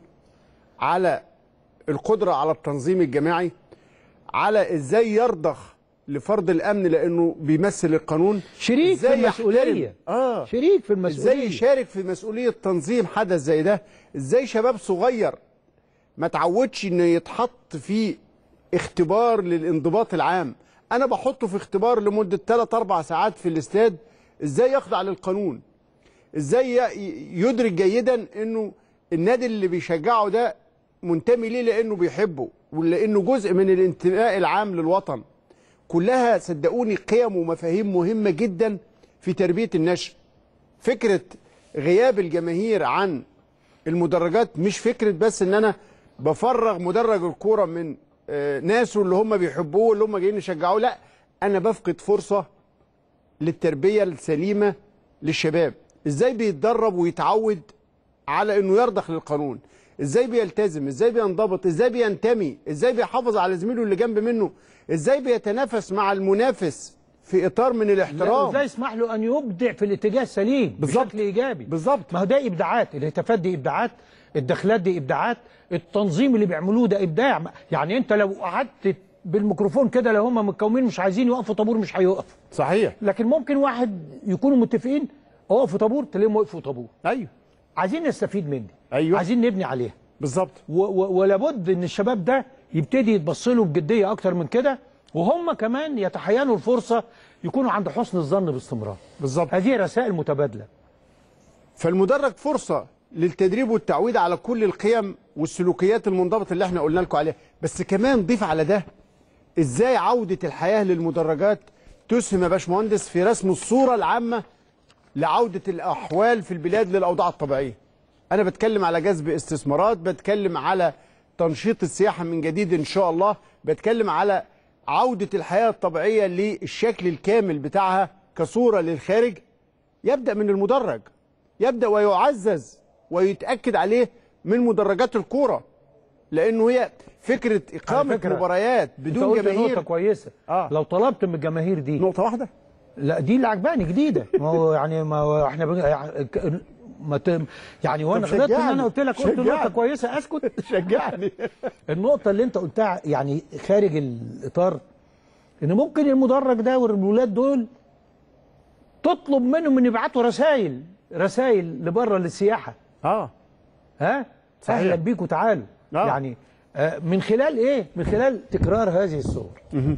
S2: على القدرة على التنظيم الجماعي على إزاي يرضخ لفرض الأمن لأنه بيمثل القانون
S1: شريك في
S2: إزاي
S1: المسؤوليه
S2: يحترم- آه
S1: شريك في
S2: ازاي
S1: المسؤوليه
S2: يشارك في مسؤوليه تنظيم حدث زي ده ازاي شباب صغير ما تعودش انه يتحط في اختبار للانضباط العام انا بحطه في اختبار لمده 3 4 ساعات في الاستاد ازاي يخضع للقانون ازاي ي- يدرك جيدا انه النادي اللي بيشجعه ده منتمي ليه لانه بيحبه ولانه جزء من الانتماء العام للوطن كلها صدقوني قيم ومفاهيم مهمه جدا في تربيه النشء فكره غياب الجماهير عن المدرجات مش فكره بس ان انا بفرغ مدرج الكوره من آه، ناسه اللي هم بيحبوه اللي هم جايين يشجعوه لا انا بفقد فرصه للتربيه السليمه للشباب ازاي بيتدرب ويتعود على انه يرضخ للقانون ازاي بيلتزم ازاي بينضبط ازاي بينتمي ازاي بيحافظ على زميله اللي جنب منه ازاي بيتنافس مع المنافس في اطار من الاحترام
S1: ازاي يسمح له ان يبدع في الاتجاه السليم
S2: بالظبط.
S1: بشكل ايجابي
S2: بالظبط.
S1: ما هو ده ابداعات الهتافات دي ابداعات الدخلات دي ابداعات التنظيم اللي بيعملوه ده ابداع يعني انت لو قعدت بالميكروفون كده لو هم متكومين مش عايزين يوقفوا طابور مش هيقفوا
S2: صحيح
S1: لكن ممكن واحد يكونوا متفقين اقفوا طابور تلاقيهم وقفوا طابور
S2: ايوه
S1: عايزين نستفيد من دي
S2: أيوة.
S1: عايزين نبني عليها
S2: بالظبط
S1: و- و- ولابد ان الشباب ده يبتدي يتبص له بجديه اكتر من كده وهم كمان يتحينوا الفرصه يكونوا عند حسن الظن باستمرار
S2: بالظبط
S1: هذه رسائل متبادله
S2: فالمدرج فرصة للتدريب والتعويد على كل القيم والسلوكيات المنضبطة اللي احنا قلنا لكم عليها بس كمان ضيف على ده ازاي عودة الحياة للمدرجات تسهم يا باشمهندس في رسم الصورة العامة لعودة الأحوال في البلاد للأوضاع الطبيعية أنا بتكلم على جذب استثمارات بتكلم على تنشيط السياحة من جديد إن شاء الله بتكلم على عودة الحياة الطبيعية للشكل الكامل بتاعها كصورة للخارج يبدأ من المدرج يبدأ ويعزز ويتأكد عليه من مدرجات الكورة لأنه هي فكرة إقامة
S1: فكرة،
S2: مباريات
S1: انت
S2: بدون
S1: قلت نقطه
S2: جماهير
S1: كويسه
S2: آه.
S1: لو طلبت من الجماهير دي
S2: نقطة واحدة
S1: لا دي اللي عجباني جديده ما هو يعني ما هو احنا بن... يعني ك- ما ت... يعني وانا
S2: طب
S1: غلطت ان
S2: شجعني،
S1: انا قلت لك قلت
S2: شجعني.
S1: نقطه كويسه اسكت
S2: شجعني
S1: النقطة اللي أنت قلتها يعني خارج الإطار إن ممكن المدرج ده والولاد دول تطلب منهم إن يبعتوا رسائل رسائل لبره للسياحة
S2: اه
S1: ها
S2: صحيح.
S1: أهلا بيكم تعالوا
S2: آه.
S1: يعني آه، من خلال إيه؟ من خلال تكرار هذه الصور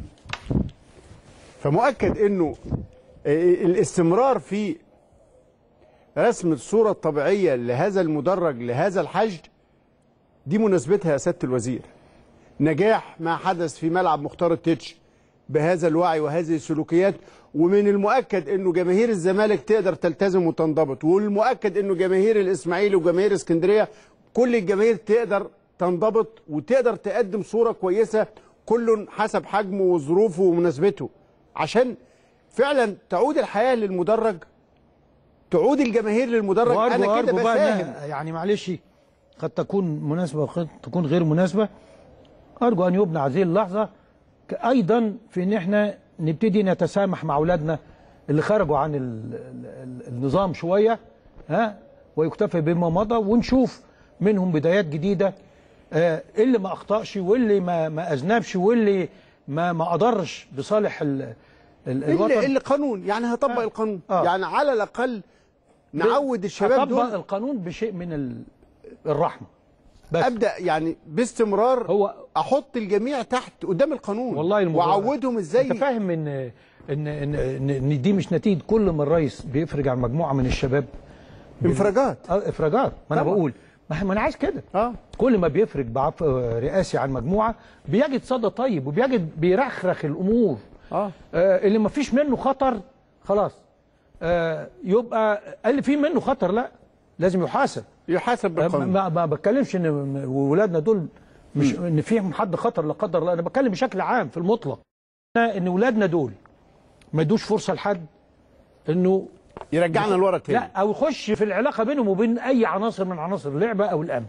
S2: فمؤكد انه الاستمرار في رسم الصورة الطبيعية لهذا المدرج لهذا الحشد دي مناسبتها يا سيادة الوزير نجاح ما حدث في ملعب مختار التتش بهذا الوعي وهذه السلوكيات ومن المؤكد انه جماهير الزمالك تقدر تلتزم وتنضبط والمؤكد انه جماهير الاسماعيلي وجماهير اسكندريه كل الجماهير تقدر تنضبط وتقدر تقدم صوره كويسه كل حسب حجمه وظروفه ومناسبته عشان فعلا تعود الحياه للمدرج تعود الجماهير للمدرج
S1: وأرجو
S2: انا كده
S1: أرجو بقى
S2: بساهم
S1: إنها- يعني معلش قد تكون مناسبة وقد تكون غير مناسبة أرجو أن يبنى هذه اللحظة ك- أيضا في إن إحنا نبتدي نتسامح مع أولادنا اللي خرجوا عن ال ال ال النظام شوية ها ويكتفي بما مضى ونشوف منهم بدايات جديدة آه، اللي ما أخطأش واللي ما ما أذنبش واللي ما ما أضرش بصالح ال ال
S2: اللي,
S1: الوطن
S2: اللي قانون يعني هطبق
S1: آه.
S2: القانون
S1: آه.
S2: يعني على الاقل نعود الشباب
S1: هطبق
S2: دول
S1: القانون بشيء من ال- الرحمة بس.
S2: ابدا يعني باستمرار
S1: هو
S2: احط الجميع تحت قدام القانون
S1: والله المباراة
S2: واعودهم ازاي
S1: انت فاهم ان ان ان ان, إن دي مش نتيجه كل ما الرئيس بيفرج على مجموعه من الشباب
S2: انفراجات
S1: اه افراجات ما انا
S2: طبعا.
S1: بقول ما ما انا عايز كده
S2: اه
S1: كل ما بيفرج بعف رئاسي عن مجموعه بيجد صدى طيب وبيجد بيرخرخ الامور
S2: اه
S1: آه اللي ما فيش منه خطر خلاص آه يبقى اللي فيه منه خطر لا لازم يحاسب
S2: يحاسب
S1: آه،
S2: بالقانون
S1: ما, ما بتكلمش ان ولادنا دول مش ان فيهم حد خطر لا قدر الله انا بتكلم بشكل عام في المطلق ان ولادنا دول ما يدوش فرصه لحد انه
S2: يرجعنا لورا تاني
S1: لا او يخش في العلاقه بينهم وبين اي عناصر من عناصر اللعبه او الامن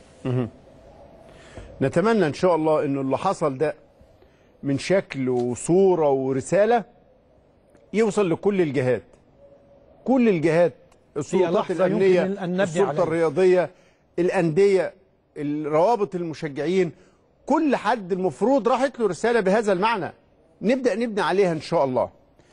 S2: نتمنى ان شاء الله انه اللي حصل ده من شكل وصوره ورساله يوصل لكل الجهات كل الجهات السلطات
S1: لحظة
S2: الامنيه
S1: يمكن أن نبني
S2: السلطه
S1: عليها.
S2: الرياضيه الانديه روابط المشجعين كل حد المفروض راحت له رساله بهذا المعنى نبدا نبني عليها ان شاء الله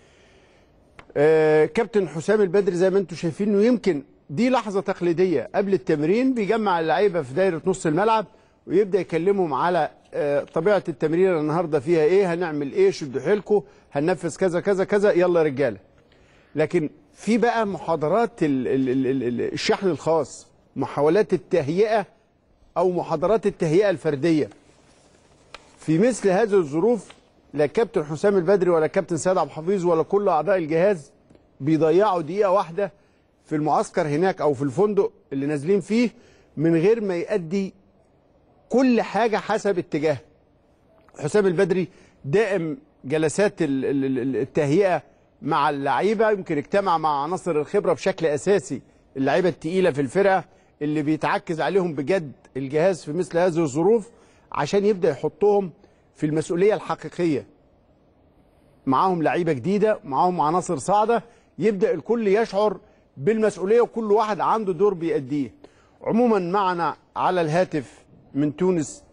S2: آه كابتن حسام البدري زي ما انتم شايفين انه يمكن دي لحظه تقليديه قبل التمرين بيجمع اللعيبه في دايره نص الملعب ويبدا يكلمهم على آه طبيعه التمرين النهارده فيها ايه هنعمل ايه شدوا حيلكم هننفذ كذا كذا كذا يلا يا رجاله لكن في بقى محاضرات ال- ال- ال- ال- ال- الشحن الخاص محاولات التهيئه او محاضرات التهيئه الفرديه في مثل هذه الظروف لا كابتن حسام البدري ولا كابتن سيد عبد الحفيظ ولا كل اعضاء الجهاز بيضيعوا دقيقه واحده في المعسكر هناك او في الفندق اللي نازلين فيه من غير ما يأدي كل حاجه حسب اتجاه حسام البدري دائم جلسات ال- ال- ال- التهيئه مع اللعيبه يمكن اجتمع مع عناصر الخبره بشكل اساسي اللعيبه التقيله في الفرقه اللي بيتعكز عليهم بجد الجهاز في مثل هذه الظروف عشان يبدا يحطهم في المسؤوليه الحقيقيه معاهم لعيبه جديده معاهم عناصر صاعده يبدا الكل يشعر بالمسؤوليه وكل واحد عنده دور بيأديه عموما معنا على الهاتف من تونس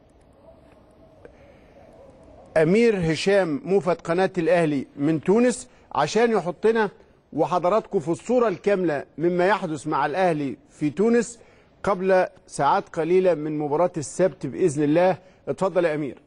S2: امير هشام موفد قناه الاهلي من تونس عشان يحطنا وحضراتكم في الصوره الكامله مما يحدث مع الاهلي في تونس قبل ساعات قليله من مباراه السبت باذن الله اتفضل يا امير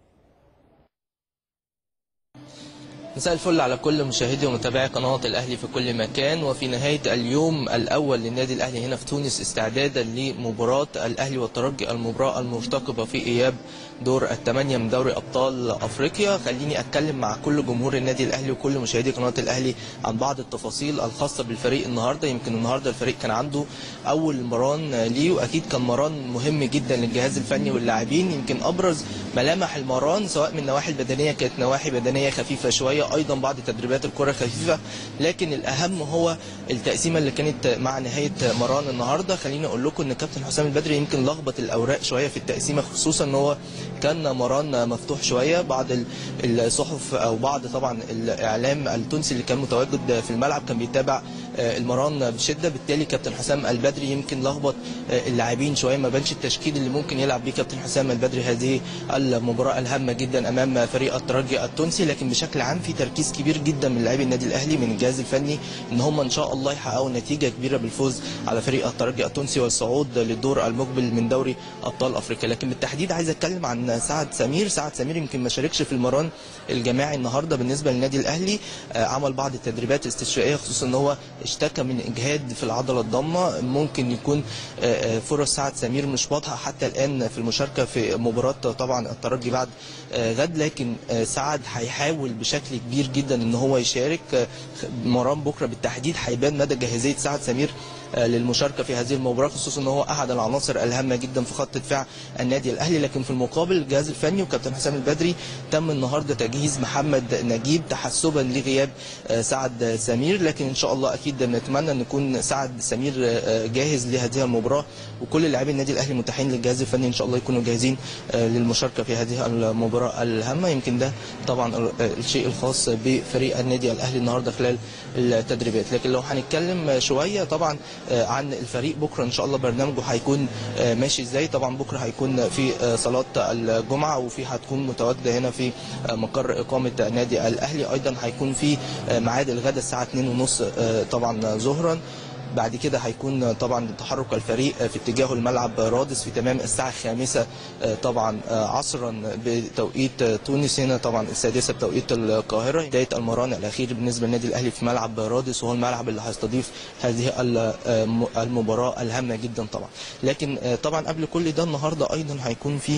S4: مساء الفل على كل مشاهدي ومتابعي قناة الأهلي في كل مكان وفي نهاية اليوم الأول للنادي الأهلي هنا في تونس استعدادا لمباراة الأهلي والترجي المباراة المرتقبة في إياب دور الثمانية من دوري أبطال أفريقيا خليني أتكلم مع كل جمهور النادي الأهلي وكل مشاهدي قناة الأهلي عن بعض التفاصيل الخاصة بالفريق النهاردة يمكن النهاردة الفريق كان عنده أول مران ليه وأكيد كان مران مهم جدا للجهاز الفني واللاعبين يمكن أبرز ملامح المران سواء من النواحي البدنية كانت نواحي بدنية خفيفة شوية أيضا بعض تدريبات الكرة خفيفة لكن الأهم هو التقسيمة اللي كانت مع نهاية مران النهاردة خليني أقول لكم إن كابتن حسام البدري يمكن لخبط الأوراق شوية في التقسيمة خصوصا إن هو كان مران مفتوح شوية بعض ال- الصحف أو بعض طبعا الإعلام التونسي اللي كان متواجد في الملعب كان بيتابع آه، المران بشدة بالتالي كابتن حسام البدري يمكن لخبط آه، اللاعبين شوية ما بانش التشكيل اللي ممكن يلعب بيه كابتن حسام البدري هذه المباراة الهامة جدا أمام فريق الترجي التونسي لكن بشكل عام في تركيز كبير جدا من لاعبي النادي الأهلي من الجهاز الفني إن هم إن شاء الله يحققوا نتيجة كبيرة بالفوز على فريق الترجي التونسي والصعود للدور المقبل من دوري أبطال أفريقيا لكن بالتحديد عايز أتكلم عن سعد سمير سعد سمير يمكن ما شاركش في المران الجماعي النهارده بالنسبه للنادي الاهلي آه، عمل بعض التدريبات الاستشفائيه خصوصا ان هو اشتكى من اجهاد في العضله الضامه ممكن يكون آه، آه، فرص سعد سمير مش واضحه حتى الان في المشاركه في مباراه طبعا الترجي بعد آه، غد لكن آه، سعد هيحاول بشكل كبير جدا ان هو يشارك آه، مران بكره بالتحديد هيبان مدى جاهزيه سعد سمير آه، للمشاركه في هذه المباراه خصوصا ان هو احد العناصر الهامه جدا في خط دفاع النادي الاهلي لكن في المقابل الجهاز الفني وكابتن حسام البدري تم النهارده تجهيز محمد نجيب تحسبا لغياب آه، سعد سمير لكن ان شاء الله اكيد نتمنى ان يكون سعد سمير آه، جاهز لهذه المباراه وكل لاعبي النادي الاهلي متاحين للجهاز الفني ان شاء الله يكونوا جاهزين آه، للمشاركه في هذه المباراه الهامه يمكن ده طبعا آه، الشيء الخاص بفريق النادي الاهلي النهارده خلال التدريبات لكن لو هنتكلم شويه طبعا آه، عن الفريق بكره ان شاء الله برنامجه هيكون آه، ماشي ازاي طبعا بكره هيكون في آه، صلاه الجمعه وفي هتكون متواجده هنا في آه، مقر اقامه النادي الاهلي ايضا هيكون في آه، ميعاد الغداء الساعه 2:30 آه، طبعا ظهرا بعد كده هيكون طبعا تحرك الفريق في اتجاه الملعب رادس في تمام الساعه الخامسه طبعا عصرا بتوقيت تونس هنا طبعا السادسه بتوقيت القاهره بدايه المران الاخير بالنسبه للنادي الاهلي في ملعب رادس وهو الملعب اللي هيستضيف هذه الم- المباراه الهامه جدا طبعا لكن طبعا قبل كل ده النهارده ايضا هيكون في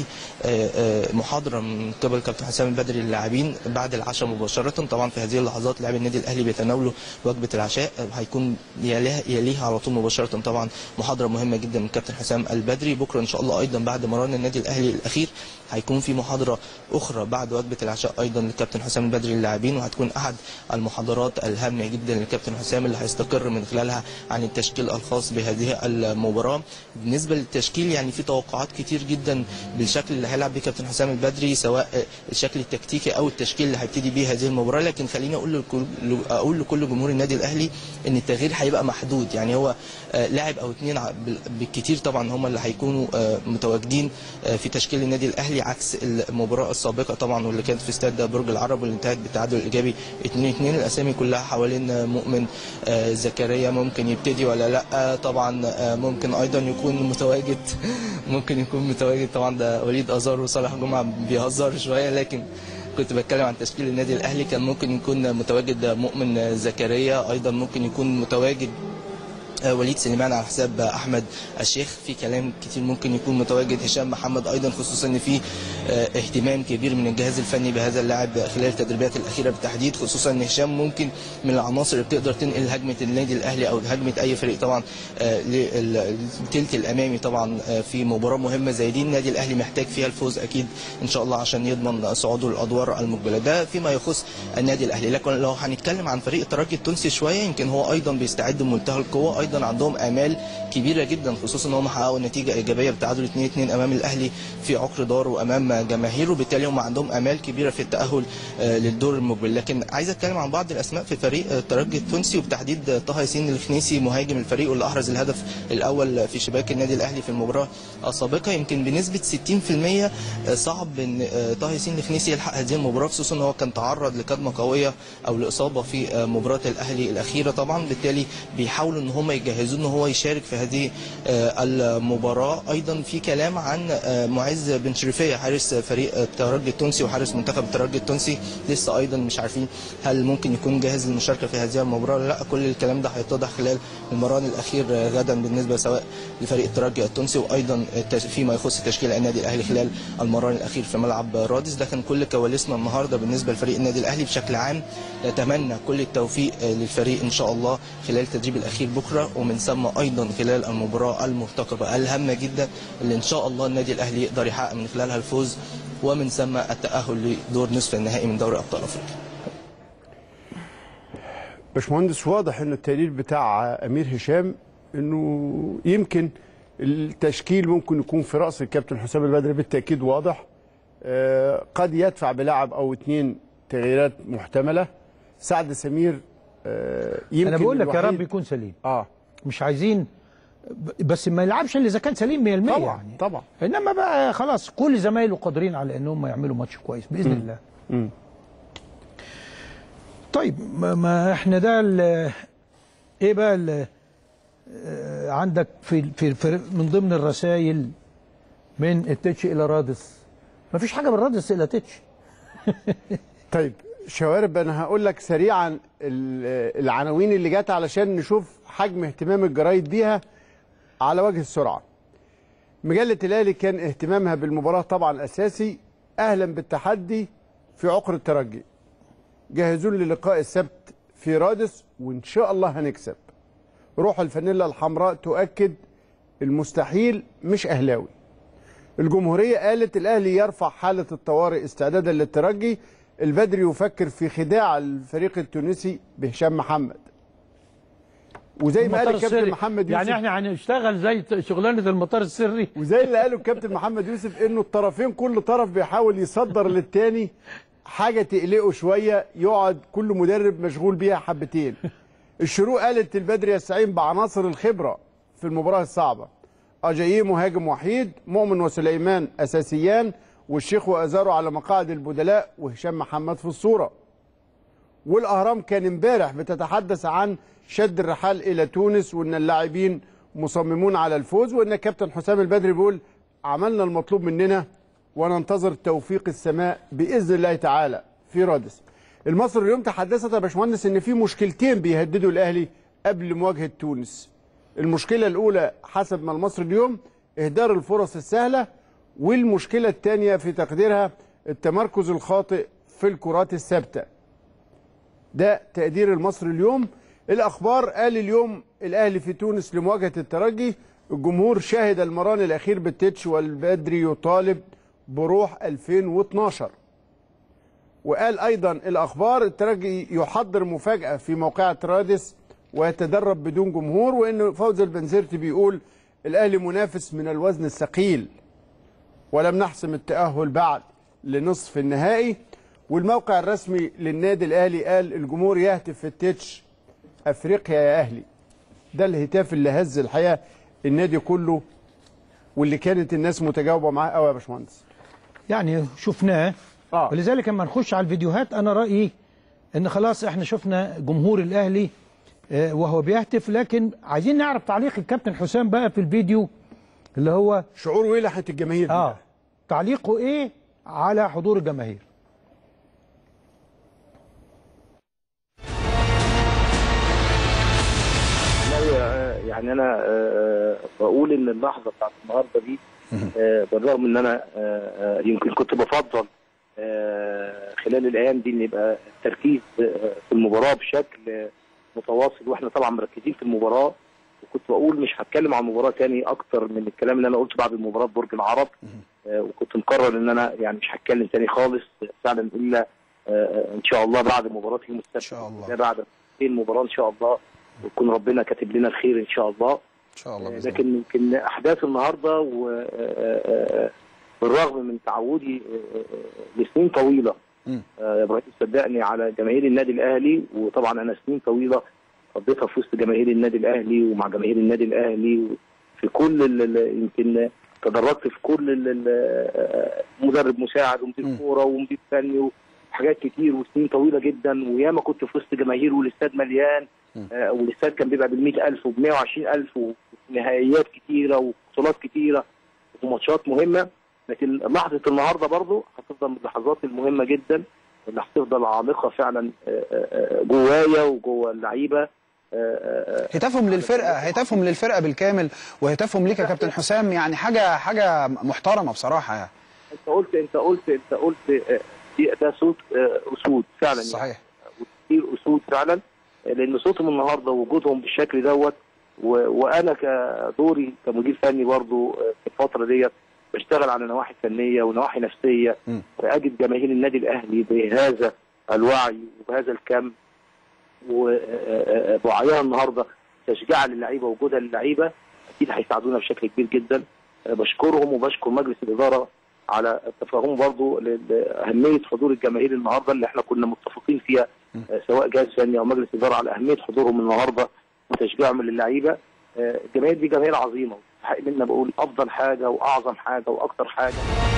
S4: محاضره من قبل كابتن حسام البدري للاعبين بعد العشاء مباشره طبعا في هذه اللحظات لاعبي النادي الاهلي بيتناولوا وجبه العشاء هيكون يليها يليها على طول مباشره طبعا محاضره مهمه جدا من كابتن حسام البدري بكره ان شاء الله ايضا بعد مران النادي الاهلي الاخير هيكون في محاضره اخرى بعد وجبه العشاء ايضا للكابتن حسام البدري للاعبين وهتكون احد المحاضرات الهامه جدا للكابتن حسام اللي هيستقر من خلالها عن التشكيل الخاص بهذه المباراه بالنسبه للتشكيل يعني في توقعات كتير جدا بالشكل اللي هيلعب بيه كابتن حسام البدري سواء الشكل التكتيكي او التشكيل اللي هيبتدي بيه هذه المباراه لكن خليني اقول لكل اقول لكل جمهور النادي الاهلي ان التغيير هيبقى محدود يعني هو آه، لاعب او اثنين بالكتير طبعا هم اللي هيكونوا آه، متواجدين آه، في تشكيل النادي الاهلي عكس المباراه السابقه طبعا واللي كانت في استاد برج العرب واللي انتهت بالتعادل الايجابي 2-2 الاسامي كلها حوالين آه، مؤمن آه، زكريا ممكن يبتدي ولا لا آه، طبعا آه، ممكن ايضا يكون متواجد ممكن يكون متواجد طبعا ده وليد ازار وصالح جمعه بيهزر شويه لكن كنت بتكلم عن تشكيل النادي الاهلي كان ممكن يكون متواجد مؤمن زكريا ايضا ممكن يكون متواجد آه، وليد سليمان على حساب احمد الشيخ في كلام كتير ممكن يكون متواجد هشام محمد ايضا خصوصا ان في آه، اهتمام كبير من الجهاز الفني بهذا اللاعب خلال التدريبات الاخيره بالتحديد خصوصا ان هشام ممكن من العناصر اللي بتقدر تنقل هجمه النادي الاهلي او هجمه اي فريق طبعا آه، للثلث الامامي طبعا آه، في مباراه مهمه زي دي النادي الاهلي محتاج فيها الفوز اكيد ان شاء الله عشان يضمن صعوده للادوار المقبله ده فيما يخص النادي الاهلي لكن لو هنتكلم عن فريق الترجي التونسي شويه يمكن هو ايضا بيستعد بمنتهى القوه ايضا عندهم امال كبيره جدا خصوصا ان هم حققوا نتيجه ايجابيه بتعادل 2-2 امام الاهلي في عقر دار وامام جماهيره وبالتالي هم عندهم امال كبيره في التاهل آه، للدور المقبل لكن عايز اتكلم عن بعض الاسماء في فريق الترجي التونسي وبالتحديد طه ياسين الخنيسي مهاجم الفريق واللي احرز الهدف الاول في شباك النادي الاهلي في المباراه السابقه يمكن بنسبه 60% صعب ان آه، طه ياسين الخنيسي يلحق هذه المباراه خصوصا ان هو كان تعرض لكدمه قويه او لاصابه في آه، مباراه الاهلي الاخيره طبعا بالتالي بيحاولوا ان هم يجهزوه ان هو يشارك في هذه آه، المباراه ايضا في كلام عن آه، معز بن شريفيه حارس فريق الترجي التونسي وحارس منتخب الترجي التونسي لسه ايضا مش عارفين هل ممكن يكون جاهز للمشاركه في هذه المباراه ولا لا كل الكلام ده هيتضح خلال المران الاخير آه، غدا بالنسبه سواء لفريق الترجي التونسي وايضا التش- فيما يخص تشكيل النادي الاهلي خلال المران الاخير في ملعب رادس ده كان كل كواليسنا النهارده بالنسبه لفريق النادي الاهلي بشكل عام نتمنى كل التوفيق آه، للفريق ان شاء الله خلال التدريب الاخير بكره ومن ثم ايضا خلال المباراه المرتقبه الهامه جدا اللي ان شاء الله النادي الاهلي يقدر يحقق من خلالها الفوز ومن ثم التاهل لدور نصف النهائي من دوري ابطال افريقيا
S2: باشمهندس واضح ان التقرير بتاع امير هشام انه يمكن التشكيل ممكن يكون في راس الكابتن حسام البدري بالتاكيد واضح آه، قد يدفع بلاعب او اتنين تغييرات محتمله سعد سمير آه، يمكن
S1: انا بقول لك يا
S2: الوحيد-
S1: رب يكون سليم
S2: اه
S1: مش عايزين بس ما يلعبش الا اذا كان سليم 100%
S2: طبعا
S1: يعني
S2: طبعا
S1: انما بقى خلاص كل زمايله قادرين على انهم يعملوا ماتش كويس باذن الله
S2: مم.
S1: طيب ما, ما احنا ده ال- ايه بقى ال- آه، عندك في, في, في من ضمن الرسائل من التتش الى رادس ما فيش حاجه من رادس الى تتش
S2: طيب شوارب انا هقول لك سريعا ال- العناوين اللي جت علشان نشوف حجم اهتمام الجرايد بيها على وجه السرعه مجله الاهلي كان اهتمامها بالمباراه طبعا اساسي اهلا بالتحدي في عقر الترجي جاهزون للقاء السبت في رادس وان شاء الله هنكسب روح الفانيلا الحمراء تؤكد المستحيل مش اهلاوي الجمهورية قالت الأهلي يرفع حالة الطوارئ استعدادا للترجي البدري يفكر في خداع الفريق التونسي بهشام محمد وزي ما قال
S1: المطار
S2: الكابتن
S1: السري.
S2: محمد يوسف
S1: يعني احنا هنشتغل زي شغلانه المطار السري
S2: وزي اللي قاله الكابتن محمد يوسف انه الطرفين كل طرف بيحاول يصدر للتاني حاجه تقلقه شويه يقعد كل مدرب مشغول بيها حبتين الشروق قالت البدري يستعين بعناصر الخبره في المباراه الصعبه اجاييه مهاجم وحيد مؤمن وسليمان اساسيان والشيخ وازارو على مقاعد البدلاء وهشام محمد في الصوره والاهرام كان امبارح بتتحدث عن شد الرحال الى تونس وان اللاعبين مصممون على الفوز وان كابتن حسام البدري بيقول عملنا المطلوب مننا وننتظر توفيق السماء باذن الله تعالى في رادس المصري اليوم تحدثت يا باشمهندس ان في مشكلتين بيهددوا الاهلي قبل مواجهه تونس المشكله الاولى حسب ما المصري اليوم اهدار الفرص السهله والمشكله الثانيه في تقديرها التمركز الخاطئ في الكرات الثابته ده تقدير المصري اليوم الاخبار قال اليوم الاهلي في تونس لمواجهه الترجي الجمهور شاهد المران الاخير بالتتش والبدري يطالب بروح 2012 وقال ايضا الاخبار الترجي يحضر مفاجاه في موقعة رادس ويتدرب بدون جمهور وان فوز البنزرتي بيقول الاهلي منافس من الوزن الثقيل ولم نحسم التاهل بعد لنصف النهائي والموقع الرسمي للنادي الاهلي قال الجمهور يهتف في التتش افريقيا يا اهلي ده الهتاف اللي هز الحقيقه النادي كله واللي كانت الناس متجاوبه معاه قوي يا باشمهندس
S1: يعني شفناه
S2: آه.
S1: ولذلك لما نخش على الفيديوهات انا رايي ان خلاص احنا شفنا جمهور الاهلي آه، وهو بيهتف لكن عايزين نعرف تعليق الكابتن حسام بقى في الفيديو اللي هو
S2: شعوره ايه ناحيه الجماهير دي
S1: اه
S2: بقى؟
S1: تعليقه ايه على حضور الجماهير
S8: والله آه، يعني انا آه، بقول ان اللحظه بتاعت النهارده دي آه، بالرغم ان انا آه، آه، يمكن كنت بفضل آه، خلال الايام دي ان يبقى التركيز آه، في المباراه بشكل آه، متواصل واحنا طبعا مركزين في المباراه وكنت بقول مش هتكلم عن مباراه تاني اكتر من الكلام اللي انا قلته بعد المباراه برج العرب آه، وكنت مقرر ان انا يعني مش هتكلم تاني خالص فعلا الا آه، آه، ان شاء الله بعد مباراه يوم السبت ان
S9: شاء الله.
S8: بعد المباراه ان شاء الله ويكون ربنا كاتب لنا الخير ان شاء الله
S9: ان شاء الله بإذن
S8: لكن يمكن احداث النهارده و بالرغم من تعودي آه، آه، لسنين طويله
S9: مم.
S8: آه، يا ابراهيم صدقني على جماهير النادي الاهلي وطبعا انا سنين طويله قضيتها في وسط جماهير النادي الاهلي ومع جماهير النادي الاهلي في كل ال- ال- يمكن تدرجت في كل ال- ال- مدرب مساعد
S9: مم.
S8: ومدير كوره ومدير فني وحاجات كتير وسنين طويله جدا وياما كنت في وسط جماهير والاستاد مليان
S9: مم.
S8: آه، والاستاد كان بيبقى بال ألف وب 120000 ونهائيات كتيره وبطولات كتيره وماتشات مهمه لكن لحظه النهارده برضو هتفضل من اللحظات المهمه جدا اللي هتفضل عامقه فعلا آه، آه، آه، جوايا وجوه اللعيبه آه، آه، آه،
S9: هتافهم للفرقه هتافهم للفرقه بالكامل وهتافهم ليك يا كابتن حسام يعني حاجه حاجه محترمه بصراحه يعني
S8: انت قلت انت قلت انت قلت آه، دي- ده صوت آه، اسود فعلا يعني.
S9: صحيح
S8: كتير اسود فعلا لان صوتهم النهارده وجودهم بالشكل دوت و- وانا كدوري كمدير فني برضو في الفتره ديت بشتغل على نواحي فنيه ونواحي نفسيه
S9: م.
S8: فاجد جماهير النادي الاهلي بهذا الوعي وبهذا الكم ووعيها النهارده تشجيعا للعيبه ووجودها للعيبه اكيد هيساعدونا بشكل كبير جدا بشكرهم وبشكر مجلس الاداره على تفاهمه برضو لاهميه حضور الجماهير النهارده اللي احنا كنا متفقين فيها آه، سواء جهاز فني او مجلس اداره على اهميه حضورهم النهارده وتشجيعهم للعيبه آه، الجماهير دي جماهير عظيمه حق منا بقول افضل حاجه واعظم حاجه واكتر حاجه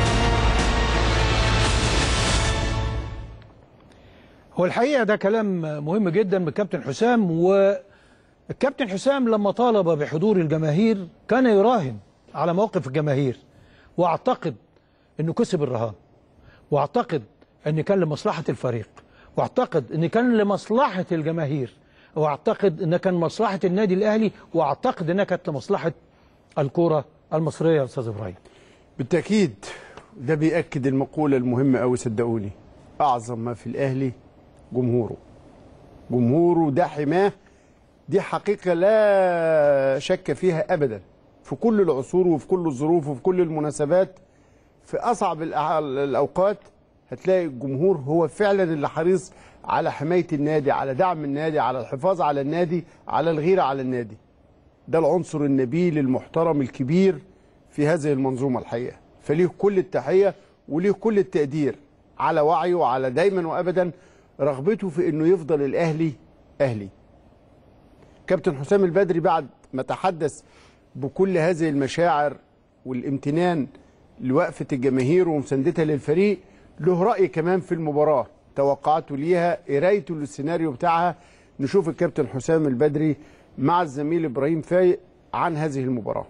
S1: هو الحقيقه ده كلام مهم جدا من الكابتن حسام والكابتن حسام لما طالب بحضور الجماهير كان يراهن على موقف الجماهير واعتقد انه كسب الرهان واعتقد ان كان لمصلحه الفريق واعتقد ان كان لمصلحه الجماهير واعتقد ان كان مصلحه النادي الاهلي واعتقد انها كانت لمصلحه الكره المصريه يا استاذ ابراهيم
S2: بالتاكيد ده بياكد المقوله المهمه قوي صدقوني اعظم ما في الاهلي جمهوره جمهوره ده حماه دي حقيقه لا شك فيها ابدا في كل العصور وفي كل الظروف وفي كل المناسبات في اصعب الأع- الاوقات هتلاقي الجمهور هو فعلا اللي حريص على حمايه النادي على دعم النادي على الحفاظ على النادي على الغيره على النادي ده العنصر النبيل المحترم الكبير في هذه المنظومه الحقيقه فليه كل التحيه وليه كل التقدير على وعيه وعلى دايما وابدا رغبته في انه يفضل الاهلي اهلي كابتن حسام البدري بعد ما تحدث بكل هذه المشاعر والامتنان لوقفه الجماهير ومساندتها للفريق له راي كمان في المباراه توقعاته ليها قرايته للسيناريو بتاعها نشوف الكابتن حسام البدري مع الزميل ابراهيم فايق عن هذه المباراه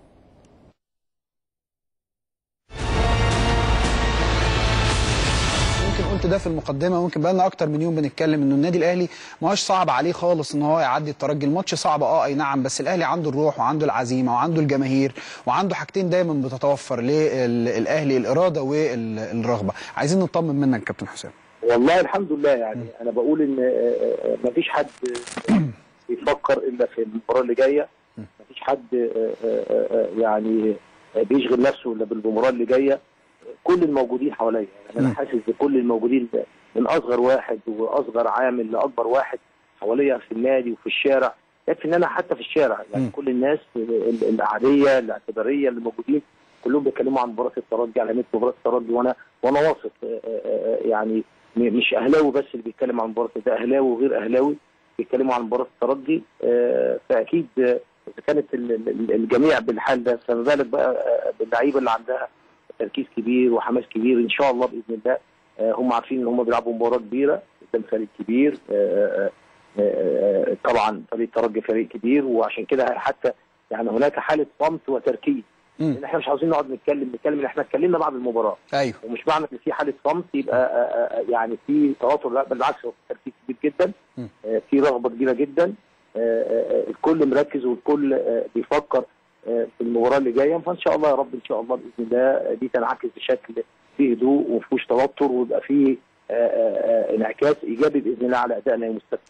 S9: يمكن قلت ده في المقدمه ويمكن بقى لنا اكتر من يوم بنتكلم انه النادي الاهلي ما هوش صعب عليه خالص ان هو يعدي الترجي الماتش صعب اه اي نعم بس الاهلي عنده الروح وعنده العزيمه وعنده الجماهير وعنده حاجتين دايما بتتوفر للاهلي الاراده والرغبه عايزين نطمن منك كابتن حسام
S8: والله الحمد لله يعني انا بقول ان ما فيش حد بيفكر الا في المباراه اللي جايه ما فيش حد يعني بيشغل نفسه الا بالمباراه اللي جايه كل الموجودين حواليا يعني انا حاسس بكل الموجودين من اصغر واحد واصغر عامل لاكبر واحد حواليا في النادي وفي الشارع يكفي ان انا حتى في الشارع يعني
S9: م.
S8: كل الناس العاديه الاعتباريه اللي موجودين كلهم بيتكلموا عن مباراه الترجي على مثل مباراه الترجي وانا وانا واثق يعني مش اهلاوي بس اللي بيتكلم عن مباراه ده اهلاوي وغير اهلاوي بيتكلموا عن مباراه الترجي فاكيد اذا كانت الجميع بالحال ده فما بالك بقى باللعيبه اللي عندها تركيز كبير وحماس كبير ان شاء الله باذن الله هم عارفين ان هم بيلعبوا مباراه كبيره قدام فريق كبير طبعا فريق الترجي فريق كبير وعشان كده حتى يعني هناك حاله صمت وتركيز لان احنا مش عاوزين نقعد نتكلم نتكلم احنا اتكلمنا بعد المباراه
S9: ايوه
S8: ومش معنى ان في حاله صمت يبقى يعني في توتر لا بالعكس هو في تركيز كبير جدا في رغبه كبيره جدا الكل مركز والكل بيفكر في المباراه اللي جايه فان شاء الله يا رب ان شاء الله باذن الله دي تنعكس بشكل فيه هدوء وما فيهوش توتر ويبقى فيه انعكاس ايجابي باذن الله على ادائنا يوم السبت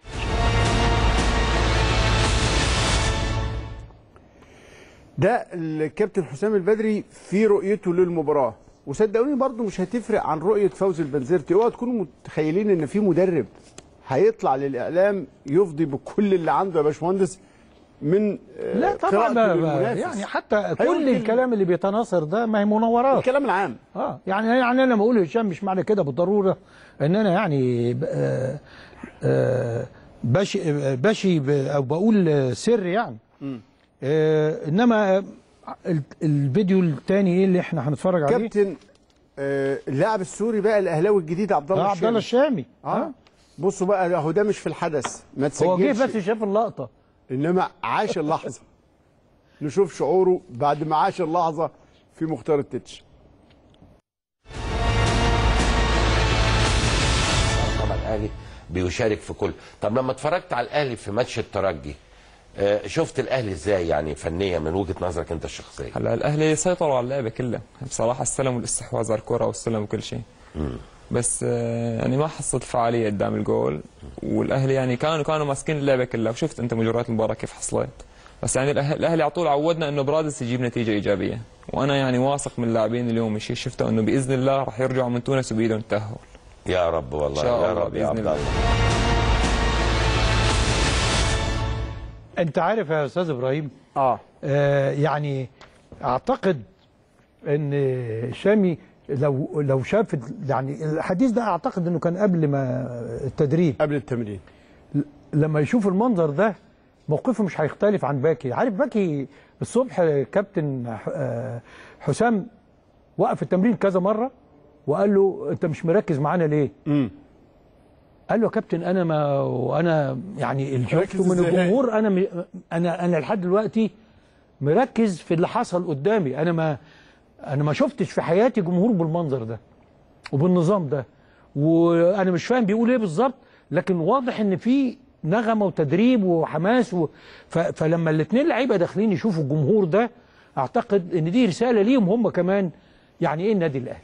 S2: ده الكابتن حسام البدري في رؤيته للمباراه وصدقوني برضو مش هتفرق عن رؤيه فوزي البنزرتي اوعوا تكونوا متخيلين ان في مدرب هيطلع للاعلام يفضي بكل اللي عنده يا باشمهندس من
S1: لا طبعا ما ما يعني حتى كل الكلام اللي بيتناثر ده ما هي مناورات
S2: الكلام العام
S1: اه يعني يعني انا بقول هشام مش معنى كده بالضروره ان انا يعني آه آه باشي باشي او بقول سر يعني آه انما الفيديو الثاني ايه اللي احنا هنتفرج عليه
S2: كابتن آه اللاعب السوري بقى الاهلاوي الجديد عبد الله
S1: آه عبد الله الشامي
S2: اه بصوا بقى اهو ده مش في الحدث ما تسجلش
S1: هو جه بس شاف اللقطه
S2: انما عاش اللحظه نشوف شعوره بعد ما عاش اللحظه في مختار التتش
S10: طبعا الاهلي بيشارك في كل طب لما اتفرجت على الاهلي في ماتش الترجي آه شفت الاهلي ازاي يعني فنيا من وجهه نظرك انت الشخصيه
S11: هلا الاهلي سيطروا على اللعبه كلها بصراحه استلموا الاستحواذ على الكره واستلموا كل شيء بس يعني ما حصلت فعاليه قدام الجول والاهلي يعني كانوا كانوا ماسكين اللعبه كلها وشفت انت مجريات المباراه كيف حصلت بس يعني الاهلي على طول عودنا انه برادس يجيب نتيجه ايجابيه وانا يعني واثق من اللاعبين اليوم الشيء شفته انه باذن الله راح يرجعوا من تونس وبايدهم التاهل
S10: يا رب والله
S11: شاء
S10: يا
S11: الله
S10: رب يا
S11: بإذن
S10: عبد
S11: الله.
S10: الله
S1: انت عارف يا استاذ ابراهيم
S2: اه,
S1: آه يعني اعتقد ان شامي لو لو شاف يعني الحديث ده اعتقد انه كان قبل ما التدريب
S2: قبل التمرين
S1: لما يشوف المنظر ده موقفه مش هيختلف عن باكي عارف باكي الصبح كابتن آه، حسام وقف التمرين كذا مره وقال له انت مش مركز معانا ليه
S2: امم
S1: قال له يا كابتن انا ما وانا يعني اللي
S2: مركز
S1: شفته من
S2: إزاي؟
S1: الجمهور انا م... انا انا لحد دلوقتي مركز في اللي حصل قدامي انا ما انا ما شفتش في حياتي جمهور بالمنظر ده وبالنظام ده وانا مش فاهم بيقول ايه بالظبط لكن واضح ان في نغمه وتدريب وحماس و... ف... فلما الاثنين لعيبه داخلين يشوفوا الجمهور ده اعتقد ان دي رساله ليهم هم كمان يعني ايه النادي الاهلي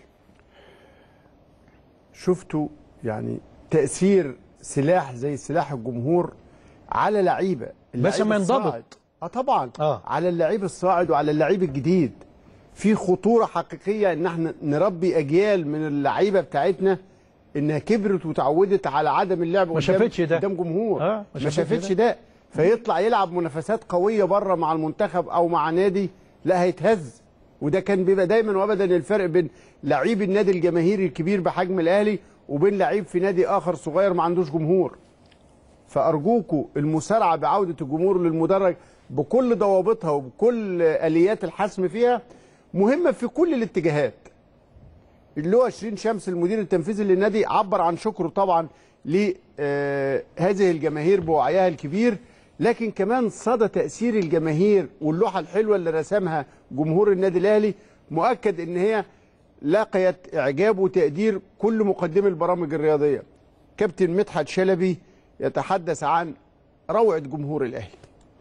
S2: شفتوا يعني تاثير سلاح زي سلاح الجمهور على لعيبه
S1: بس
S2: اللعيب
S1: ما ينضبط.
S2: الصاعد. اه طبعا
S1: آه.
S2: على اللعيب الصاعد وعلى اللعيب الجديد في خطوره حقيقيه ان احنا نربي اجيال من اللعيبه بتاعتنا انها كبرت وتعودت على عدم اللعب
S1: ما
S2: قدام-
S1: شافتش ده.
S2: قدام جمهور
S1: آه، ما
S2: ما
S1: شافتش
S2: شافتش
S1: ده.
S2: ده فيطلع يلعب منافسات قويه بره مع المنتخب او مع نادي لا هيتهز وده كان بيبقى دايما وابدا الفرق بين لعيب النادي الجماهيري الكبير بحجم الاهلي وبين لعيب في نادي اخر صغير ما عندوش جمهور فارجوكوا المسارعه بعوده الجمهور للمدرج بكل ضوابطها وبكل اليات الحسم فيها مهمه في كل الاتجاهات اللي هو شيرين شمس المدير التنفيذي للنادي عبر عن شكره طبعا لهذه الجماهير بوعيها الكبير لكن كمان صدى تأثير الجماهير واللوحة الحلوة اللي رسمها جمهور النادي الأهلي مؤكد إن هي لقيت إعجاب وتقدير كل مقدمي البرامج الرياضية كابتن مدحت شلبي يتحدث عن روعة جمهور الأهلي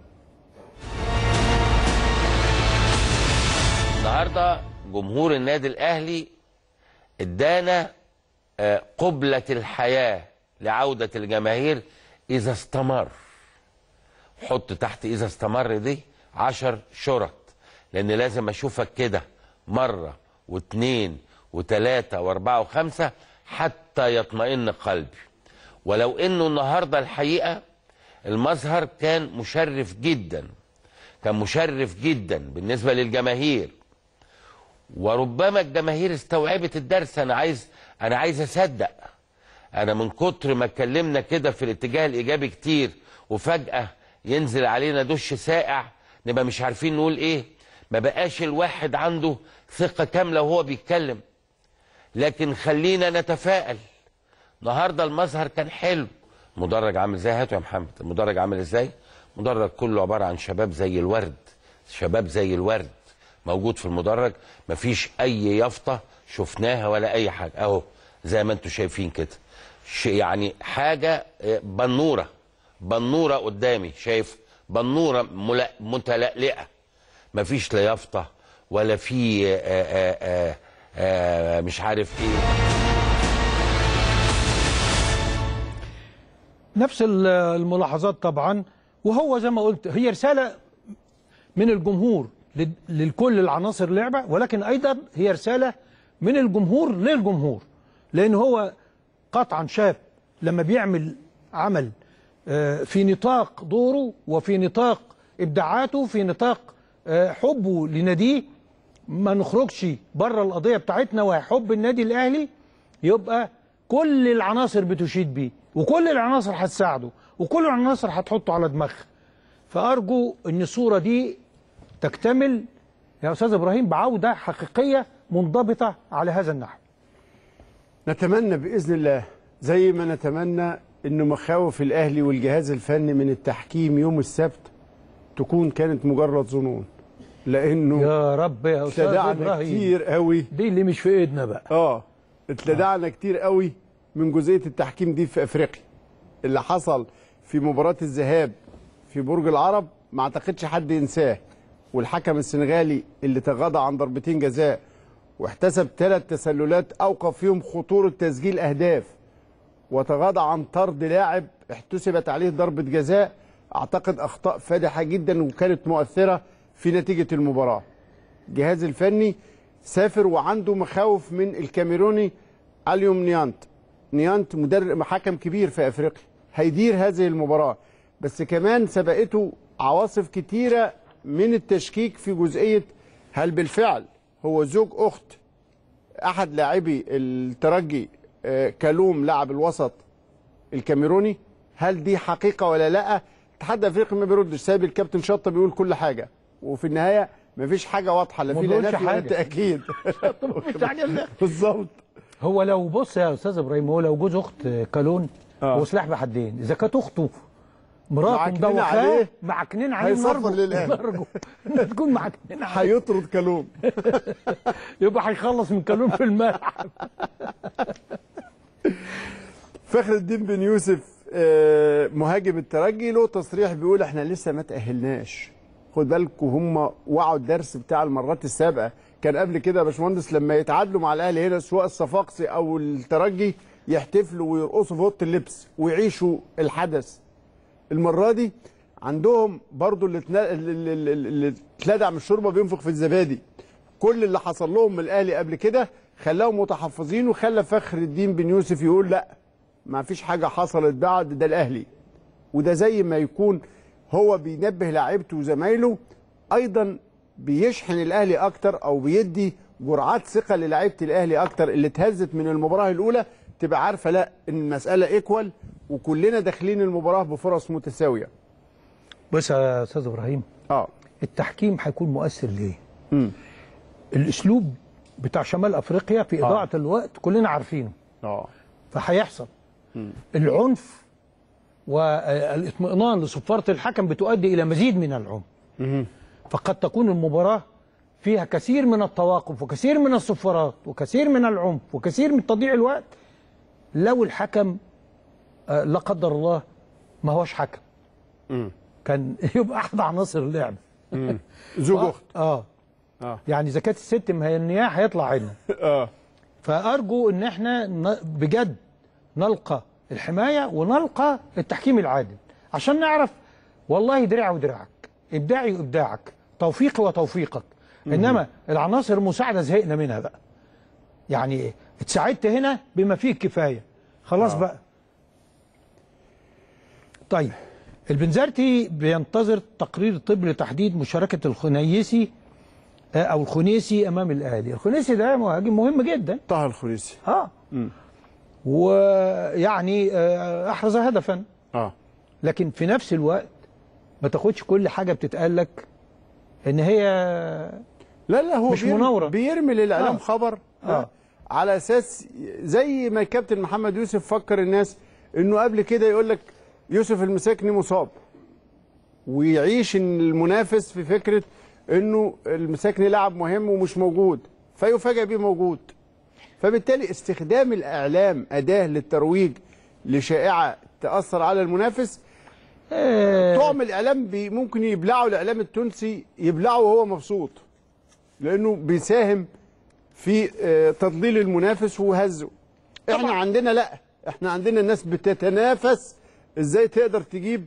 S10: النهارده جمهور النادي الاهلي ادانا آه، قبلة الحياة لعودة الجماهير إذا استمر حط تحت إذا استمر دي عشر شرط لأن لازم أشوفك كده مرة واثنين وثلاثة وأربعة وخمسة حتى يطمئن قلبي ولو إنه النهاردة الحقيقة المظهر كان مشرف جدا كان مشرف جدا بالنسبة للجماهير وربما الجماهير استوعبت الدرس انا عايز انا عايز اصدق انا من كتر ما اتكلمنا كده في الاتجاه الايجابي كتير وفجاه ينزل علينا دش ساقع نبقى مش عارفين نقول ايه ما بقاش الواحد عنده ثقه كامله وهو بيتكلم لكن خلينا نتفائل النهارده المظهر كان حلو مدرج عامل ازاي هاتوا يا محمد المدرج عامل ازاي مدرج كله عباره عن شباب زي الورد شباب زي الورد موجود في المدرج مفيش اي يافطه شفناها ولا اي حاجه اهو زي ما انتم شايفين كده ش- يعني حاجه آه، بنوره بنوره قدامي شايف بنوره ملا- متلألئه مفيش لا يافطه ولا في آه، آه، آه، آه، مش عارف ايه
S1: نفس ال- الملاحظات طبعا وهو زي ما قلت هي رسالة من الجمهور لل- لكل العناصر لعبة ولكن أيضا هي رسالة من الجمهور للجمهور لأن هو قطعا شاب لما بيعمل عمل آه، في نطاق دوره وفي نطاق إبداعاته في نطاق آه، حبه لناديه ما نخرجش بره القضية بتاعتنا وهي حب النادي الأهلي يبقى كل العناصر بتشيد بيه وكل العناصر هتساعده وكل العناصر هتحطه على دماغها فأرجو أن الصورة دي تكتمل يا أستاذ إبراهيم بعودة حقيقية منضبطة على هذا النحو
S2: نتمنى باذن الله زي ما نتمنى ان مخاوف الاهلي والجهاز الفني من التحكيم يوم السبت تكون كانت مجرد ظنون لانه
S1: يا رب يا أستاذ
S2: اتلدعنا
S1: إبراهيم
S2: كتير قوي
S1: دي اللي مش في إيدنا بقى
S2: اه اتلدعنا كتير قوي من جزئيه التحكيم دي في افريقيا اللي حصل في مباراه الذهاب في برج العرب ما اعتقدش حد ينساه والحكم السنغالي اللي تغاضى عن ضربتين جزاء واحتسب ثلاث تسللات اوقف فيهم خطوره تسجيل اهداف وتغاضى عن طرد لاعب احتسبت عليه ضربه جزاء اعتقد اخطاء فادحه جدا وكانت مؤثره في نتيجه المباراه الجهاز الفني سافر وعنده مخاوف من الكاميروني اليوم نيانت نيانت مدرب حكم كبير في افريقيا هيدير هذه المباراه بس كمان سبقته عواصف كتيره من التشكيك في جزئيه هل بالفعل هو زوج اخت احد لاعبي الترجي آه، كالوم لاعب الوسط الكاميروني هل دي حقيقه ولا لا الاتحاد الافريقي ما بيردش سايب الكابتن شطه بيقول كل حاجه وفي النهايه مفيش حاجه واضحه لا
S1: ما
S2: في لا
S1: بيقولش
S2: نفي ولا
S1: حاجة.
S2: تاكيد
S1: مفيش حاجة لا.
S2: بالظبط
S1: هو لو بص يا أستاذ إبراهيم هو لو جوز أخت كالون
S2: آه.
S1: هو سلاح بحدين إذا كانت أخته مراته
S2: معكنين
S1: مدوخاه
S2: عليه،
S1: معكنين عليه
S2: هيصفر
S1: نرجو
S2: للأهلي.
S1: نرجو إنها تكون معكنين عليه
S2: هيطرد كالوم
S1: يبقى هيخلص من كالون في الملعب
S2: فخر الدين بن يوسف آه، مهاجم الترجي له تصريح بيقول احنا لسه ما تأهلناش خد بالكم هم وعوا الدرس بتاع المرات السابقه كان قبل كده يا باشمهندس لما يتعادلوا مع الاهلي هنا سواء الصفاقسي او الترجي يحتفلوا ويرقصوا في اوضه اللبس ويعيشوا الحدث المره دي عندهم برضو اللي اتنا- اللي- اللي اللي اتلدع من الشوربه بينفخ في الزبادي كل اللي حصل لهم من الاهلي قبل كده خلاهم متحفظين وخلى فخر الدين بن يوسف يقول لا ما فيش حاجه حصلت بعد ده الاهلي وده زي ما يكون هو بينبه لاعيبته وزمايله ايضا بيشحن الاهلي اكتر او بيدي جرعات ثقه للاعيبه الاهلي اكتر اللي اتهزت من المباراه الاولى تبقى عارفه لا ان المساله ايكوال وكلنا داخلين المباراه بفرص متساويه
S1: بص يا استاذ ابراهيم
S2: اه
S1: التحكيم هيكون مؤثر ليه؟
S2: مم.
S1: الاسلوب بتاع شمال افريقيا في اضاعه الوقت كلنا عارفينه
S2: اه
S1: فهيحصل العنف والاطمئنان لصفاره الحكم بتؤدي الى مزيد من العنف فقد تكون المباراه فيها كثير من التواقف وكثير من الصفارات وكثير من العنف وكثير من تضييع الوقت لو الحكم آه، لا قدر الله ما هوش حكم كان يبقى احد عناصر اللعب
S2: زوج
S1: و-
S2: اخت
S1: اه
S2: اه
S1: يعني اذا كانت الست مهنياه هيطلع عنا
S2: اه
S1: فارجو ان احنا ن- بجد نلقى الحمايه ونلقى التحكيم العادل عشان نعرف والله دراعي ودراعك ابداعي وابداعك توفيقي وتوفيقك انما العناصر المساعده زهقنا منها بقى يعني ايه اتساعدت هنا بما فيه الكفايه خلاص
S2: آه.
S1: بقى طيب البنزرتي بينتظر تقرير طب لتحديد مشاركه الخنيسي آه، او الخنيسي امام الاهلي الخنيسي ده مهاجم مهم جدا
S2: طه الخريسي
S1: اه ويعني آه، احرز هدفا
S2: اه
S1: لكن في نفس الوقت ما تاخدش كل حاجه بتتقال لك ان هي
S2: لا لا هو
S1: مش
S2: بيرمي
S1: مناورة.
S2: بيرمي للاعلام
S1: آه.
S2: خبر
S1: آه.
S2: على اساس زي ما الكابتن محمد يوسف فكر الناس انه قبل كده يقول لك يوسف المساكني مصاب ويعيش إن المنافس في فكره انه المساكني لاعب مهم ومش موجود فيفاجئ بيه موجود فبالتالي استخدام الاعلام اداه للترويج لشائعه تاثر على المنافس
S1: آه،
S2: طعم الاعلام بي ممكن يبلعه الاعلام التونسي يبلعه وهو مبسوط لانه بيساهم في آه، تضليل المنافس وهزه احنا عندنا لا احنا عندنا الناس بتتنافس ازاي تقدر تجيب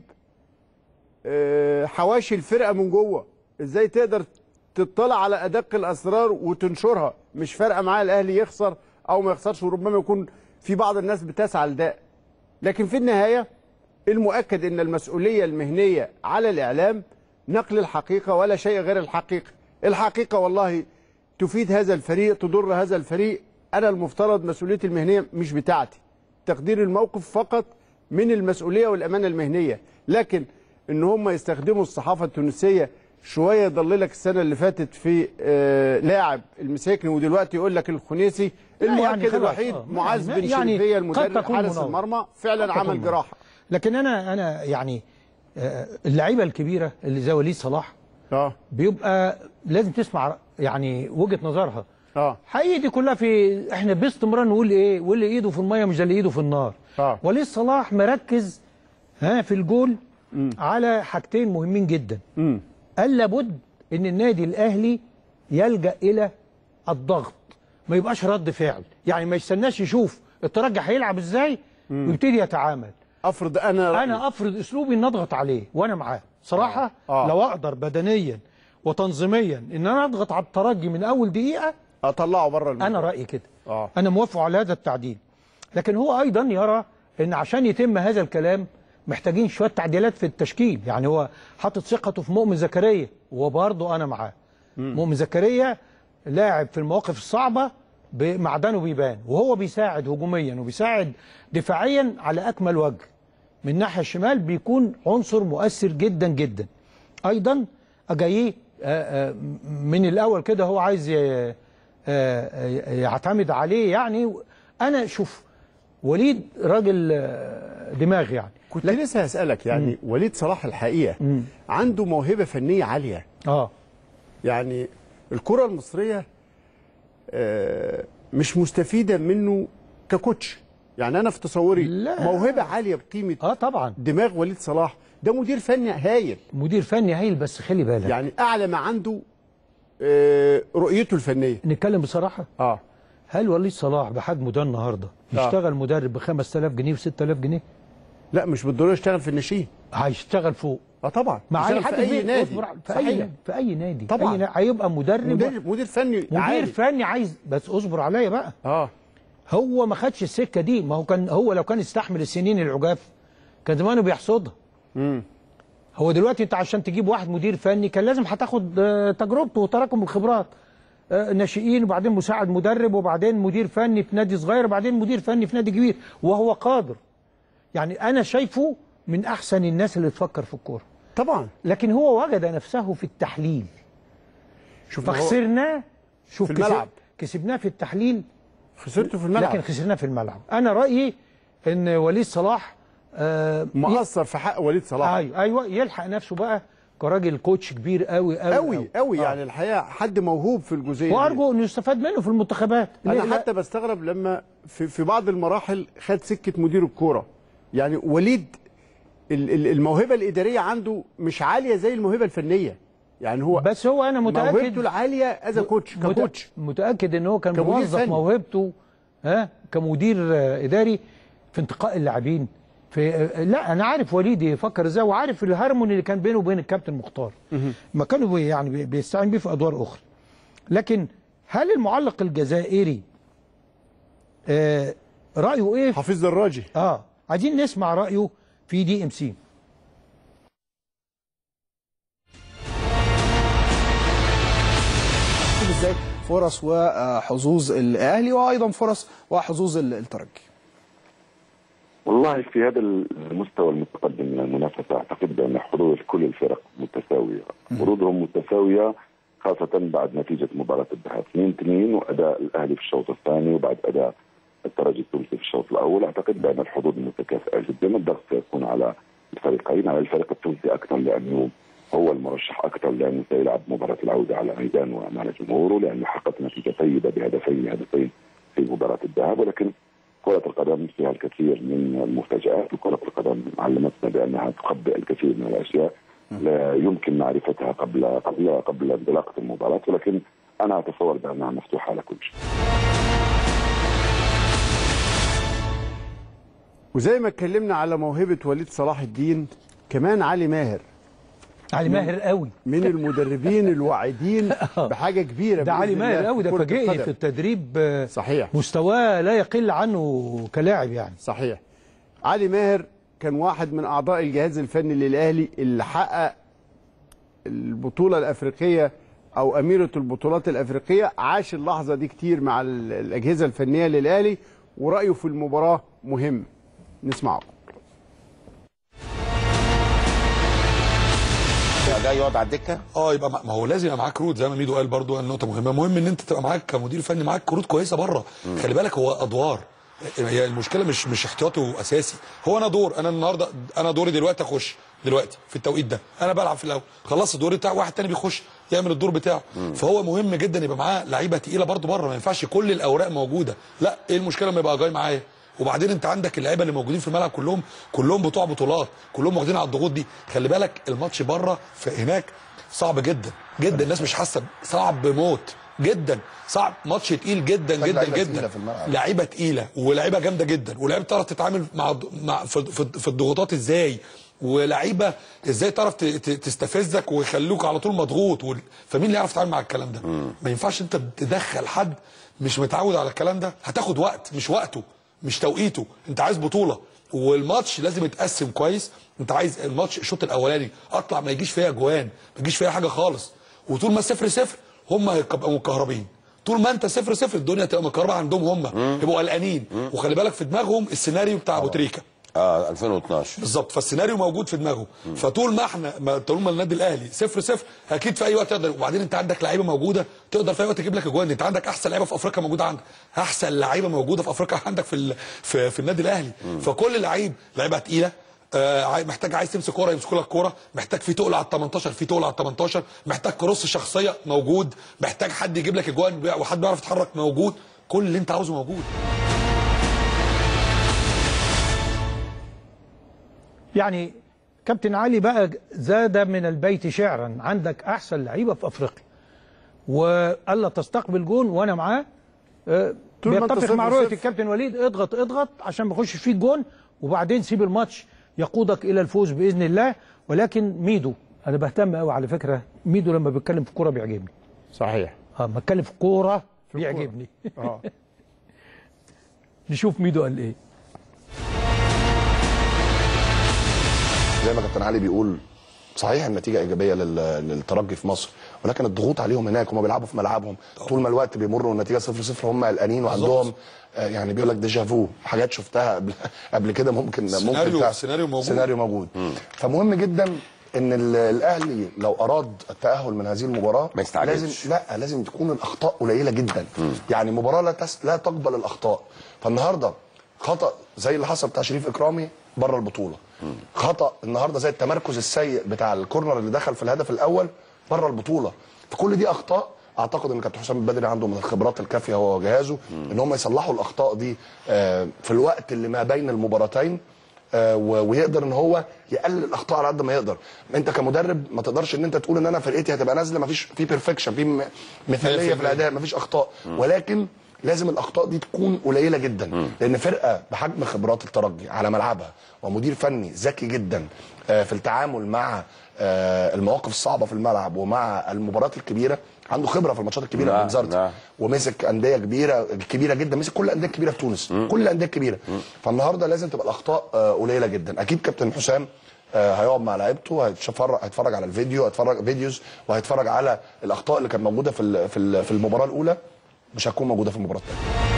S2: آه، حواشي الفرقه من جوه ازاي تقدر تطلع على ادق الاسرار وتنشرها مش فارقه معاه الاهلي يخسر او ما يخسرش وربما يكون في بعض الناس بتسعى لده لكن في النهايه المؤكد ان المسؤوليه المهنيه على الاعلام نقل الحقيقه ولا شيء غير الحقيقه الحقيقه والله تفيد هذا الفريق تضر هذا الفريق انا المفترض مسؤوليتي المهنيه مش بتاعتي تقدير الموقف فقط من المسؤوليه والامانه المهنيه لكن ان هم يستخدموا الصحافه التونسيه شويه يضللك السنه اللي فاتت في آه لاعب المساكن ودلوقتي يقول لك الخنيسي
S1: لا
S2: المؤكد
S1: يعني خلاص،
S2: الوحيد
S1: آه.
S2: معاذ
S1: يعني
S2: بن
S1: يعني
S2: شريفيه
S1: قد
S2: المدرب
S1: تكون
S2: حارس
S1: مناورة.
S2: المرمى فعلا
S1: قد تكون
S2: عمل
S1: مناورة.
S2: جراحه
S1: لكن انا انا يعني آه، اللعيبه الكبيره اللي زي وليد صلاح
S2: اه
S1: بيبقى لازم تسمع يعني وجهه نظرها
S2: اه
S1: حقيقي دي كلها في احنا باستمرار نقول ايه واللي ايده في الميه مش ده اللي ايده في النار
S2: اه
S1: وليد صلاح مركز ها في الجول على حاجتين مهمين جدا
S2: امم
S1: قال لابد ان النادي الاهلي يلجا الى الضغط ما يبقاش رد فعل يعني ما يستناش يشوف الترجي هيلعب ازاي ويبتدي يتعامل
S2: افرض انا رأيي.
S1: انا افرض اسلوبي ان اضغط عليه وانا معاه صراحه
S2: آه.
S1: لو اقدر بدنيا وتنظيميا ان انا اضغط على الترجي من اول دقيقه
S2: اطلعه بره الملعب
S1: انا رايي كده
S2: اه
S1: انا موافق على هذا التعديل لكن هو ايضا يرى ان عشان يتم هذا الكلام محتاجين شويه تعديلات في التشكيل يعني هو حاطط ثقته في مؤمن زكريا وبرضه انا معاه مؤمن زكريا لاعب في المواقف الصعبه ب- معدنه بيبان وهو بيساعد هجوميا وبيساعد دفاعيا على اكمل وجه من الناحيه الشمال بيكون عنصر مؤثر جدا جدا ايضا اجاييه آه، آه، من الاول كده هو عايز ي- آه، آه، يعتمد عليه يعني انا شوف وليد راجل آه، دماغ يعني
S2: كنت لسه هسألك يعني وليد صلاح الحقيقة عنده موهبة فنية عالية
S1: اه
S2: يعني الكرة المصرية آه، مش مستفيدة منه ككوتش يعني أنا في تصوري
S1: لا.
S2: موهبة عالية بقيمة
S1: اه طبعا
S2: دماغ وليد صلاح ده مدير فني هايل
S1: مدير فني هايل بس خلي بالك
S2: يعني أعلى ما عنده آه، رؤيته الفنية
S1: نتكلم بصراحه
S2: اه
S1: هل وليد صلاح بحجمه ده النهارده يشتغل مدرب ب 5000 جنيه و 6000 جنيه
S2: لا مش بالضرورة يشتغل في الناشئين
S1: هيشتغل فوق
S2: اه طبعا
S1: مع اي
S2: يشتغل
S1: حد
S2: في أي
S1: في
S2: نادي
S1: اصبر في
S2: صحيح.
S1: اي في اي نادي
S2: طبعاً.
S1: أي نادي. هيبقى مدرب
S2: مدير مدير فني
S1: مدير
S2: عالي.
S1: فني عايز بس اصبر عليا بقى
S2: اه
S1: هو ما خدش السكه دي ما هو كان هو لو كان استحمل السنين العجاف كان زمانه بيحصدها
S2: امم
S1: هو دلوقتي انت عشان تجيب واحد مدير فني كان لازم هتاخد آه، تجربته وتراكم الخبرات آه، ناشئين وبعدين مساعد مدرب وبعدين مدير فني في نادي صغير وبعدين مدير فني في نادي كبير وهو قادر يعني انا شايفه من احسن الناس اللي تفكر في الكوره
S2: طبعا
S1: لكن هو وجد نفسه في التحليل
S2: شوف هو-
S1: فخسرناه شوف
S2: في
S1: كسب-
S2: الملعب.
S1: كسبناه في التحليل
S2: خسرته في الملعب
S1: لكن خسرناه في الملعب انا رايي ان وليد صلاح آه
S2: مقصر في حق وليد صلاح
S1: ايوه ايوه يلحق نفسه بقى كراجل كوتش كبير قوي قوي
S2: قوي قوي يعني الحقيقه حد موهوب في الجزئيه دي.
S1: وارجو انه يستفاد منه في المنتخبات ليه
S2: انا
S1: لا؟
S2: حتى بستغرب لما في, في بعض المراحل خد سكه مدير الكوره يعني وليد ال- ال- الموهبه الاداريه عنده مش عاليه زي الموهبه الفنيه يعني هو
S1: بس هو انا متاكد
S2: موهبته العاليه از كوتش
S1: مت-
S2: ككوتش
S1: متاكد ان هو كان
S2: كمدير
S1: موظف
S2: فني.
S1: موهبته ها كمدير آه، اداري في انتقاء اللاعبين في آه، لا انا عارف وليد يفكر ازاي وعارف الهارموني اللي كان بينه وبين الكابتن مختار ما كانوا بي- يعني بي- بيستعين بيه في ادوار اخرى لكن هل المعلق الجزائري آه رايه ايه
S2: حفيظ دراجي
S1: اه عايزين نسمع رايه في دي ام سي
S9: شوف ازاي فرص وحظوظ الاهلي وايضا فرص وحظوظ ال- الترجي
S12: والله في هذا المستوى المتقدم من المنافسة أعتقد بأن حظوظ كل الفرق متساوية حظوظهم متساوية خاصة بعد نتيجة مباراة الذهاب 2-2 وأداء الأهلي في الشوط الثاني وبعد أداء الترجي التونسي في الشوط الأول أعتقد بأن الحظوظ متكافئة جدا الضغط سيكون على الفريقين على الفريق التونسي أكثر لأنه هو المرشح أكثر لأنه سيلعب مباراة العودة على ميدان وأمام جمهوره لأنه حقق نتيجة طيبة بهدفين هدفين في مباراة الذهاب ولكن كرة القدم فيها الكثير من المفاجآت وكرة القدم علمتنا بأنها تخبئ الكثير من الأشياء لا يمكن معرفتها قبل قبل قبل انطلاقة المباراة ولكن أنا أتصور بأنها مفتوحة على كل شيء
S2: وزي ما اتكلمنا على موهبه وليد صلاح الدين كمان علي ماهر
S1: علي ماهر قوي
S2: من المدربين الواعدين بحاجه كبيره
S1: ده علي
S2: بإذن
S1: ماهر
S2: الله
S1: قوي ده
S2: كرة
S1: فاجئني
S2: القدم.
S1: في التدريب آه،
S2: صحيح
S1: مستواه لا يقل عنه كلاعب يعني
S2: صحيح علي ماهر كان واحد من اعضاء الجهاز الفني للاهلي اللي حقق البطوله الافريقيه او اميره البطولات الافريقيه عاش اللحظه دي كتير مع ال- الاجهزه الفنيه للاهلي ورايه في المباراه مهم نسمعه
S13: ده يقعد على الدكه
S14: اه يبقى مع- ما هو لازم يبقى معاك كروت زي ما ميدو قال برضو النقطه مهمه مهم ان انت تبقى معاك كمدير فني معاك كروت كويسه بره خلي بالك هو ادوار هي المشكله مش مش احتياطي واساسي هو انا دور انا النهارده انا دوري دلوقتي اخش دلوقتي في التوقيت ده انا بلعب في الاول خلصت الدور بتاع واحد تاني بيخش يعمل الدور بتاعه فهو مهم جدا يبقى معاه لعيبه تقيله برضو بره ما ينفعش كل الاوراق موجوده لا ايه المشكله لما يبقى جاي معايا وبعدين انت عندك اللعيبه اللي موجودين في الملعب كلهم كلهم بتوع بطولات كلهم واخدين على الضغوط دي خلي بالك الماتش بره في هناك صعب جدا جدا الناس مش حاسه صعب موت جدا صعب ماتش تقيل جدا
S13: محتاج
S14: جدا
S13: لعيبة
S14: جدا
S13: تقيلة في الملعب.
S14: لعيبه تقيله ولاعيبه جامده جدا ولاعيبه تعرف تتعامل مع مع في, في, في الضغوطات ازاي ولعيبه ازاي تعرف ت- ت- تستفزك ويخلوك على طول مضغوط وال- فمين اللي يعرف يتعامل مع الكلام ده ما ينفعش انت تدخل حد مش متعود على الكلام ده هتاخد وقت مش وقته مش توقيته انت عايز بطوله والماتش لازم يتقسم كويس انت عايز الماتش الشوط الاولاني اطلع ما يجيش فيها جوان ما يجيش فيها حاجه خالص وطول ما صفر صفر هم هيبقوا مكهربين طول ما انت صفر صفر الدنيا تبقى مكهربه عندهم هم يبقوا قلقانين وخلي بالك في دماغهم السيناريو بتاع ابو تريكه
S13: اه 2012
S14: بالظبط فالسيناريو موجود في دماغه فطول ما احنا ما طول ما النادي الاهلي صفر صفر اكيد في اي وقت تقدر وبعدين انت عندك لعيبه موجوده تقدر في اي وقت تجيب لك اجوان انت عندك احسن لعيبه في افريقيا موجوده عندك احسن لعيبه موجوده في افريقيا عندك في ال... في, في النادي الاهلي فكل لعيب لعيبه تقيله آه عاي- محتاج عايز تمسك كوره يمسك لك كوره محتاج في تقل على ال 18 في تقل على ال 18 محتاج كروس شخصيه موجود محتاج حد يجيب لك اجوان بي- وحد بيعرف يتحرك موجود كل اللي انت عاوزه موجود
S1: يعني كابتن علي بقى زاد من البيت شعرا عندك احسن لعيبه في افريقيا والا تستقبل جون وانا معاه آه،
S2: طول ما انت
S1: بيتفق مع
S2: صفر
S1: رؤيه
S2: صفر.
S1: الكابتن وليد اضغط اضغط عشان ما يخش فيك جون وبعدين سيب الماتش يقودك الى الفوز باذن الله ولكن ميدو انا بهتم قوي على فكره ميدو لما بيتكلم في الكوره بيعجبني
S2: صحيح
S1: اه لما اتكلم في الكوره بيعجبني
S2: اه
S1: نشوف ميدو قال ايه
S15: زي ما كابتن علي بيقول صحيح النتيجه ايجابيه لل- للترجي في مصر ولكن الضغوط عليهم هناك هم بيلعبوا في ملعبهم طول ما الوقت بيمر والنتيجه 0 0 هم قلقانين وعندهم آه، يعني بيقول لك ديجافو حاجات شفتها قبل قبل كده ممكن ممكن
S14: سيناريو-
S15: تحصل.
S14: سيناريو موجود.
S15: سيناريو موجود فمهم جدا ان ال- الاهلي لو اراد التاهل من هذه المباراه
S13: ما يستعجلش.
S15: لازم لا لازم تكون الاخطاء قليله جدا يعني مباراه لا تس لا تقبل الاخطاء فالنهارده خطا زي اللي حصل بتاع شريف اكرامي بره البطوله خطا النهارده زي التمركز السيء بتاع الكورنر اللي دخل في الهدف الاول بره البطوله فكل دي اخطاء اعتقد ان كابتن حسام البدري عنده من الخبرات الكافيه هو وجهازه ان هم يصلحوا الاخطاء دي آه، في الوقت اللي ما بين المباراتين آه، و- ويقدر ان هو يقلل الاخطاء على قد ما يقدر انت كمدرب ما تقدرش ان انت تقول ان انا فرقتي هتبقى نازله ما فيش في بيرفكشن في م- مثاليه في الاداء ما فيش اخطاء ولكن لازم الاخطاء دي تكون قليله جدا لان فرقه بحجم خبرات الترجي على ملعبها ومدير فني ذكي جدا آه، في التعامل مع آه، المواقف الصعبه في الملعب ومع المباريات الكبيره عنده خبره في الماتشات الكبيره
S13: نعم،
S15: من زارتي
S13: نعم.
S15: ومسك انديه كبيره كبيره جدا مسك كل الانديه الكبيره في تونس كل الانديه الكبيره فالنهارده لازم تبقى الاخطاء آه، قليله جدا اكيد كابتن حسام آه، هيقعد مع لعيبته هيتفرج هيتفرج على الفيديو هيتفرج فيديوز وهيتفرج على الاخطاء اللي كانت موجوده في ال- في ال- في المباراه الاولى مش هتكون موجوده في المباراه الثانيه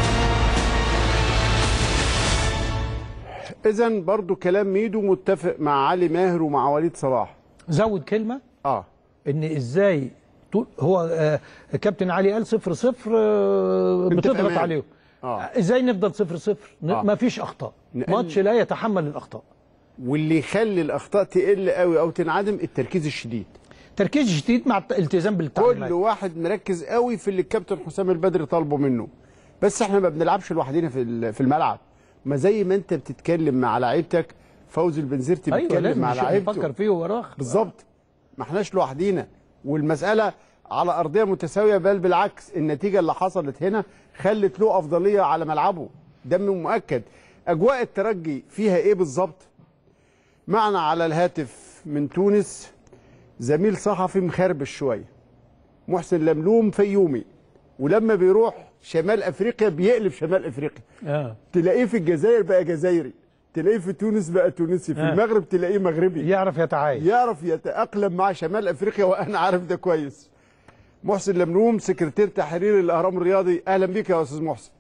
S2: اذا برضو كلام ميدو متفق مع علي ماهر ومع وليد صلاح
S1: زود كلمه
S2: اه
S1: ان ازاي طول هو آه كابتن علي قال صفر صفر آه
S2: انت في
S1: بتضغط
S2: أمان.
S1: عليهم
S2: آه.
S1: ازاي نفضل صفر صفر
S2: آه.
S1: ما فيش اخطاء
S2: نقل-
S1: ماتش لا يتحمل الاخطاء
S2: واللي يخلي الاخطاء تقل قوي او تنعدم التركيز الشديد
S1: تركيز شديد مع الالتزام بالتعليمات
S2: كل واحد مركز قوي في اللي الكابتن حسام البدري طالبه منه بس احنا ما بنلعبش لوحدنا في ال- في الملعب ما زي ما انت بتتكلم مع لعيبتك فوزي البنزرتي
S1: ايوه
S2: بيتكلم
S1: لازم
S2: مع
S1: نشوف
S2: لعيبته
S1: نفكر فيه وراخ
S2: بالظبط ما احناش لوحدينا والمساله على ارضيه متساويه بل بالعكس النتيجه اللي حصلت هنا خلت له افضليه على ملعبه ده من مؤكد اجواء الترجي فيها ايه بالظبط معنا على الهاتف من تونس زميل صحفي مخربش شويه محسن لملوم فيومي ولما بيروح شمال افريقيا بيقلب شمال افريقيا
S1: اه
S2: تلاقيه في الجزائر بقى جزائري تلاقيه في تونس بقى تونسي في
S1: آه.
S2: المغرب تلاقيه مغربي
S1: يعرف يتعايش
S2: يعرف يتأقلم مع شمال افريقيا وانا عارف ده كويس محسن لملوم سكرتير تحرير الاهرام الرياضي اهلا بيك يا استاذ محسن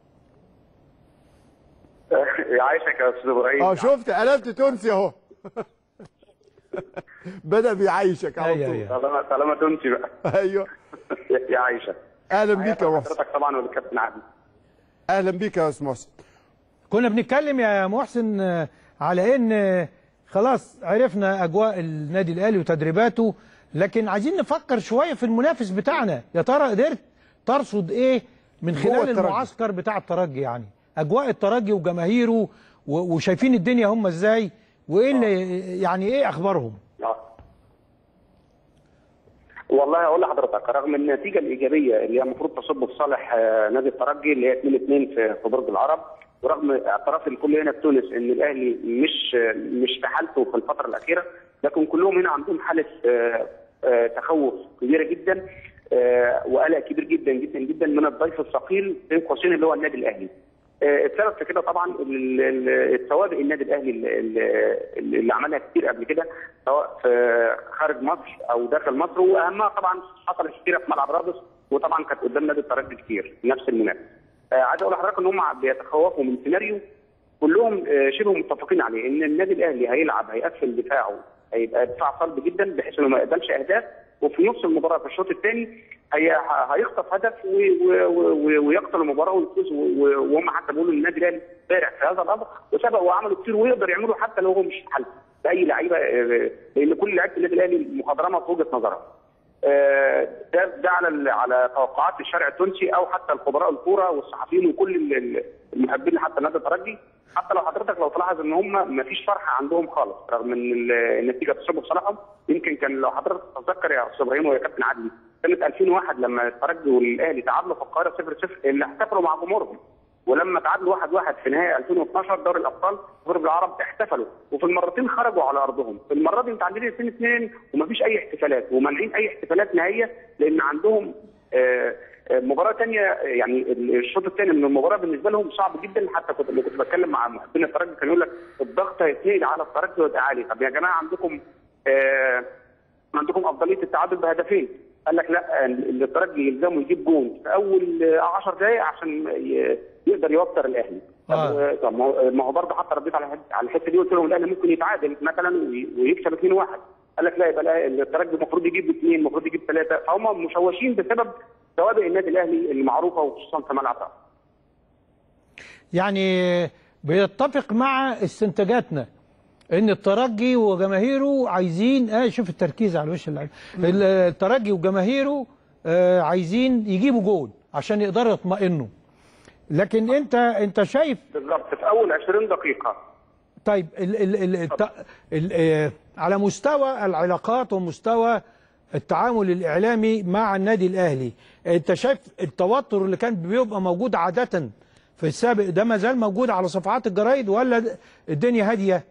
S16: يعيشك يا استاذ ابراهيم
S2: اه شفت قلبت تونسي اهو بدا بيعيشك على
S1: أيوة،
S2: طول
S1: أيوة.
S16: طالما طالما تونسي بقى
S2: ايوه
S16: يعيشك
S2: اهلا بيك يا محسن
S16: حضرتك طبعا والكابتن عادل
S2: اهلا بيك يا استاذ محسن
S1: كنا بنتكلم يا محسن آه، على ان آه، خلاص عرفنا اجواء النادي الاهلي وتدريباته لكن عايزين نفكر شويه في المنافس بتاعنا يا ترى قدرت ترصد ايه من
S2: جوه
S1: خلال
S2: الترجي.
S1: المعسكر بتاع الترجي يعني اجواء الترجي وجماهيره و- وشايفين الدنيا هم ازاي وايه اللي يعني ايه اخبارهم
S16: آه. والله اقول لحضرتك رغم النتيجه الايجابيه اللي هي المفروض تصب في صالح آه، نادي الترجي اللي هي 2 2 في في برج العرب ورغم اعتراف الكل هنا في تونس ان الاهلي مش آه، مش في حالته في الفتره الاخيره لكن كلهم هنا عندهم حاله آه، آه، تخوف كبيره جدا آه، وقلق كبير جدا جدا جدا من الضيف الثقيل بين قوسين اللي هو النادي الاهلي. آه، السبب في كده طبعا ال- ال- السوابق النادي الاهلي ال- ال- اللي عملها كتير قبل كده سواء في خارج مصر او داخل مصر واهمها طبعا حصلت كتير في ملعب رادس وطبعا كانت قدام نادي الترجي كتير نفس المنافس. آه، عايز اقول لحضرتك ان هم بيتخوفوا من سيناريو كلهم آه، شبه متفقين عليه ان النادي الاهلي هيلعب هيقفل دفاعه هيبقى دفاع صلب جدا بحيث انه ما يقبلش اهداف وفي نص المباراه في الشوط الثاني هي هيخطف هدف و- و- و- ويقتل المباراه ويفوز و- و- وهم حتى بيقولوا النادي الاهلي بارع في هذا الامر وسبق وعملوا كتير ويقدر يعملوا حتى لو هو مش في حالته باي لعيبه آه، لان كل لعيبه النادي الاهلي مخضرمه في وجهه نظرها. آه، ده ده على ال- على توقعات الشارع التونسي او حتى الخبراء الكوره والصحفيين وكل ال- ال- المحبين حتى نادي الترجي حتى لو حضرتك لو تلاحظ ان هم ما فيش فرحه عندهم خالص رغم ان ال- النتيجه تصب في صالحهم يمكن كان لو حضرتك تتذكر يا استاذ ابراهيم ويا كابتن عدلي سنه 2001 لما الترجي والاهلي تعادلوا في القاهره 0 0 اللي احتفلوا مع جمهورهم ولما تعادلوا 1 1 في نهائي 2012 دوري الابطال برج العرب احتفلوا وفي المرتين خرجوا على ارضهم في المره دي متعادلين 2 2 ومفيش اي احتفالات ومانعين اي احتفالات نهائيه لان عندهم آه، آه، مباراه ثانيه يعني الشوط الثاني من المباراه بالنسبه لهم صعب جدا حتى كنت اللي كنت بتكلم مع محبين الترجي كان يقول لك الضغط هيتنقل على الترجي ويبقى عالي طب يا جماعه عندكم آه عندكم افضليه التعادل بهدفين قال لك لا ال- الترجي يلزمه يجيب جون في اول 10 دقائق عشان ي- يقدر يوتر الاهلي طب
S1: آه.
S16: طب ما هو- ما هو برضه حتى رديت على الحته- على الحته دي قلت لهم الاهلي ممكن يتعادل مثلا وي- ويكسب 2-1 قال لك لا يبقى لا الترجي المفروض يجيب اثنين المفروض يجيب ثلاثه فهم مشوشين بسبب سوابق النادي الاهلي المعروفه وخصوصا في ملعب رأس.
S1: يعني بيتفق مع استنتاجاتنا ان الترجي وجماهيره عايزين اه شوف التركيز على وش اللعيبه الترجي وجماهيره آه عايزين يجيبوا جول عشان يقدروا يطمئنوا لكن انت انت شايف
S16: بالظبط في اول 20 دقيقه
S1: طيب ال ال ال الت... ال آه على مستوى العلاقات ومستوى التعامل الاعلامي مع النادي الاهلي انت شايف التوتر اللي كان بيبقى موجود عاده في السابق ده ما زال موجود على صفحات الجرايد ولا الدنيا هاديه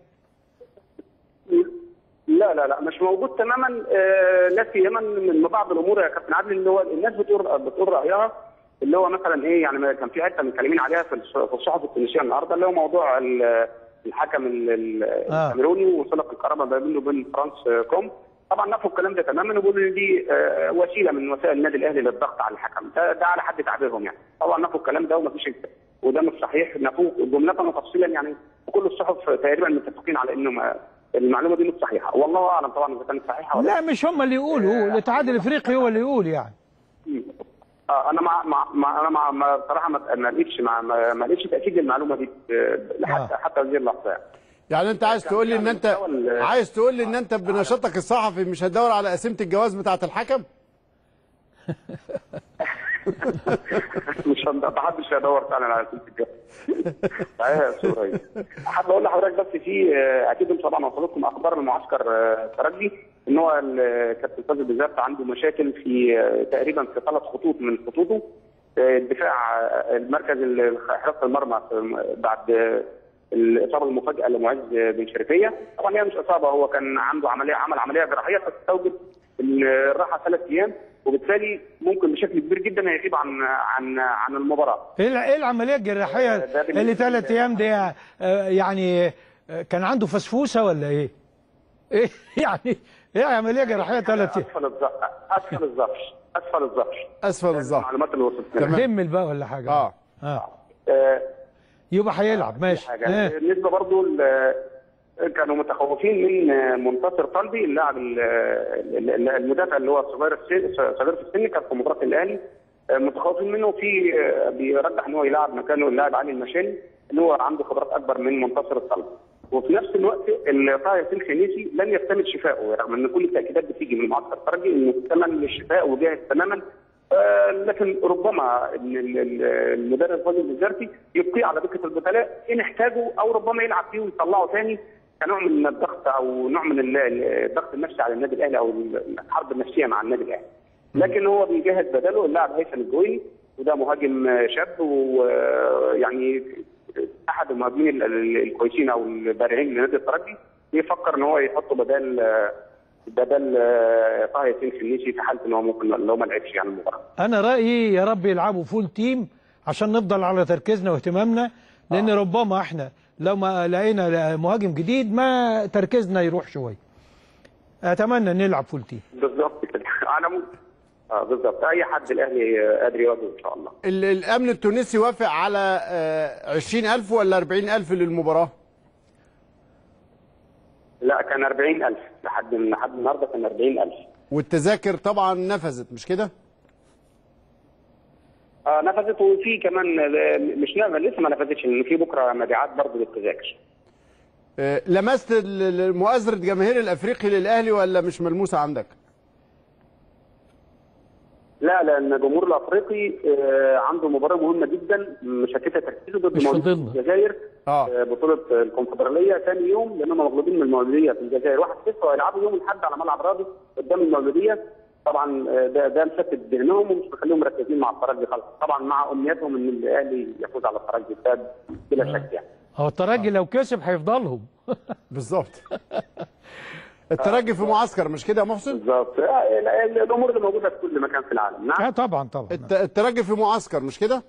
S16: لا لا لا مش موجود تماما آه لا سيما من بعض الامور يا كابتن عادل اللي هو الناس بتقول بتقول رايها اللي هو مثلا ايه يعني كان في حته متكلمين عليها في في الصحف التونسيه النهارده اللي هو موضوع الحكم الكاميروني وصله القرابه ما بينه وبين فرانس كوم طبعا نفوا الكلام ده تماما وبيقولوا ان دي آه وسيله من وسائل النادي الاهلي للضغط على الحكم ده, ده على حد تعبيرهم يعني طبعا نفوا الكلام ده وما فيش وده مش صحيح نفوه جمله وتفصيلا يعني كل الصحف تقريبا متفقين على انه ما المعلومه دي مش صحيحه والله اعلم طبعا اذا كانت صحيحه ولا
S1: لا مش هم اللي يقولوا الاتحاد الافريقي هو اللي يقول يعني
S16: آه انا مع, مع, مع انا مع ما بصراحه ما ما لقيتش ما, ما, ما لقيتش تاكيد للمعلومه دي حتى آه. حتى هذه اللحظه يعني.
S2: يعني انت عايز تقول لي ان انت عايز تقول لي ان انت بنشاطك الصحفي مش هتدور على قسيمه الجواز بتاعه الحكم؟
S16: مش ما حدش هيدور فعلا على قسيمه الجواز. صحيح يا استاذ ابراهيم. حابب اقول لحضرتك بس في اكيد انتم طبعا وصلتكم اخبار المعسكر الترجي ان هو الكابتن فاضل بالذات عنده مشاكل في تقريبا في ثلاث خطوط من خطوطه الدفاع المركز حراسه المرمى بعد الاصابه المفاجئه لمعز بن شريفيه طبعا هي مش اصابه هو كان عنده عمليه عمل عمليه جراحيه فتستوجب الراحه ثلاث ايام وبالتالي ممكن بشكل كبير جدا هيغيب عن عن عن المباراه.
S1: ايه ايه العمليه الجراحيه اللي ثلاث ايام دي يعني كان عنده فسفوسه ولا ايه؟ ايه يعني ايه عمليه جراحيه ثلاث ايام؟
S16: اسفل الظهر اسفل الظهر اسفل الظهر
S2: اسفل الظهر
S16: المعلومات اللي وصلت لنا
S1: دمل بقى ولا حاجه
S2: اه
S1: اه,
S16: آه.
S1: يبقى هيلعب ماشي
S16: حاجه آه. بالنسبه برضو كانوا متخوفين من منتصر قلبي اللاعب المدافع اللي هو صغير السن صغير في السن كان في مباراه الاهلي متخوفين منه في بيرجح ان هو يلعب مكانه اللاعب علي المشاني اللي هو عنده خبرات اكبر من منتصر القلبي وفي نفس الوقت طه ياسين خنيسي لن يكتمل شفائه رغم ان كل التاكيدات بتيجي من معسكر الترجي انه اكتمل للشفاء وجاهز تماما آه لكن ربما المدرب فاضل الوزارتي يبقيه على دكه البدلاء ان احتاجوا او ربما يلعب فيه ويطلعه ثاني كنوع من الضغط او نوع من الضغط النفسي على النادي الاهلي او الحرب النفسيه مع النادي الاهلي. لكن هو بيجهز بداله اللاعب هيثم الجويني وده مهاجم شاب ويعني احد المهاجمين الكويسين او البارعين لنادي الترجي بيفكر ان هو يحطه بدل بدل طه ياسين خنيسي في حاله ان هو ممكن لو ما لعبش يعني المباراه.
S1: انا رايي يا رب يلعبوا فول تيم عشان نفضل على تركيزنا واهتمامنا لان آه. ربما احنا لو ما لقينا مهاجم جديد ما تركيزنا يروح شويه. اتمنى نلعب فول تيم.
S16: بالظبط كده على مو... اه بالظبط اي حد الاهلي قادر يواجهه ان شاء الله.
S2: الامن التونسي وافق على 20000 ولا 40000 للمباراه؟
S16: لا كان 40000 لحد لحد النهارده كان 40000
S2: والتذاكر طبعا نفذت مش كده؟
S16: آه نفذت وفي كمان مش نفذ لسه ما نفذتش لان في بكره مبيعات برضه للتذاكر.
S2: آه لمست مؤازره جماهير الافريقي للاهلي ولا مش ملموسه عندك؟
S16: لا لان الجمهور الافريقي آه عنده مباراه مهمه جدا مشتته تركيزه ضد مولوديه الجزائر
S2: آه.
S16: بطوله الكونفدراليه ثاني يوم لان هم مغلوبين من المولوديه في الجزائر 1-0 وهيلعبوا يوم الاحد على ملعب رابط قدام المولوديه طبعا ده ده مشتت ذهنهم ومش مخليهم مركزين مع الترجي خالص طبعا مع امنياتهم ان الاهلي يفوز على الترجي ده بلا شك يعني
S1: هو الترجي لو كسب هيفضلهم
S2: بالظبط الترجي في معسكر مش كده يا محسن؟
S16: بالظبط الامور اللي موجوده في كل مكان في العالم نعم
S1: اه طبعا طبعا
S2: الترجي في معسكر مش كده؟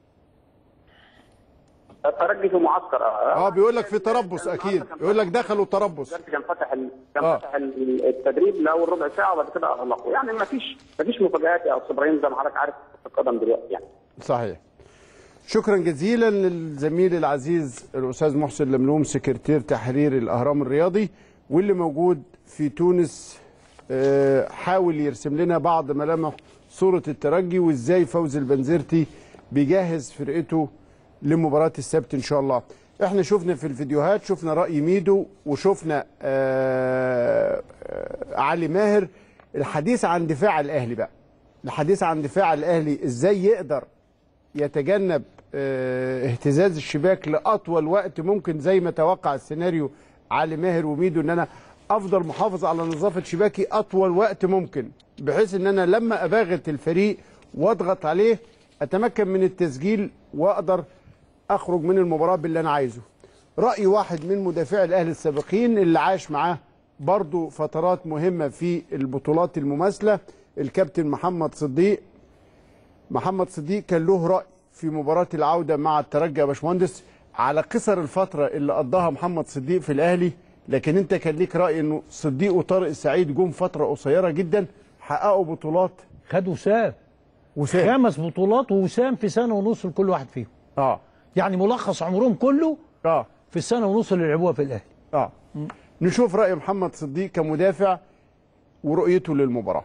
S16: الترجي في معسكر
S2: اه اه بيقول لك في تربص اكيد يقول لك دخلوا تربص
S16: كان فتح ال... كان آه. فتح التدريب لاول ربع ساعه وبعد كده اغلقوا يعني ما فيش ما فيش مفاجات يا استاذ ابراهيم زي ما حضرتك عارف في القدم دلوقتي يعني
S2: صحيح شكرا جزيلا للزميل العزيز الاستاذ محسن لملوم سكرتير تحرير الاهرام الرياضي واللي موجود في تونس آه، حاول يرسم لنا بعض ملامح صورة الترجي وازاي فوز البنزرتي بيجهز فرقته لمباراة السبت ان شاء الله احنا شفنا في الفيديوهات شفنا رأي ميدو وشفنا آه، آه، علي ماهر الحديث عن دفاع الاهلي بقى الحديث عن دفاع الاهلي ازاي يقدر يتجنب آه، اهتزاز الشباك لاطول وقت ممكن زي ما توقع السيناريو علي ماهر وميدو ان انا افضل محافظ على نظافه شباكي اطول وقت ممكن بحيث ان انا لما اباغت الفريق واضغط عليه اتمكن من التسجيل واقدر اخرج من المباراه باللي انا عايزه راي واحد من مدافعي الاهلي السابقين اللي عاش معاه برضو فترات مهمه في البطولات المماثله الكابتن محمد صديق محمد صديق كان له راي في مباراه العوده مع الترجي يا باشمهندس على قصر الفتره اللي قضاها محمد صديق في الاهلي لكن انت كان ليك راي انه صديق وطارق السعيد جم فتره قصيره جدا حققوا بطولات
S1: خد وسام
S2: وسام
S1: خمس بطولات ووسام في سنه ونص لكل واحد فيهم
S2: اه
S1: يعني ملخص عمرهم كله
S2: اه
S1: في السنه ونص اللي لعبوها في الاهلي
S2: اه نشوف راي محمد صديق كمدافع ورؤيته للمباراه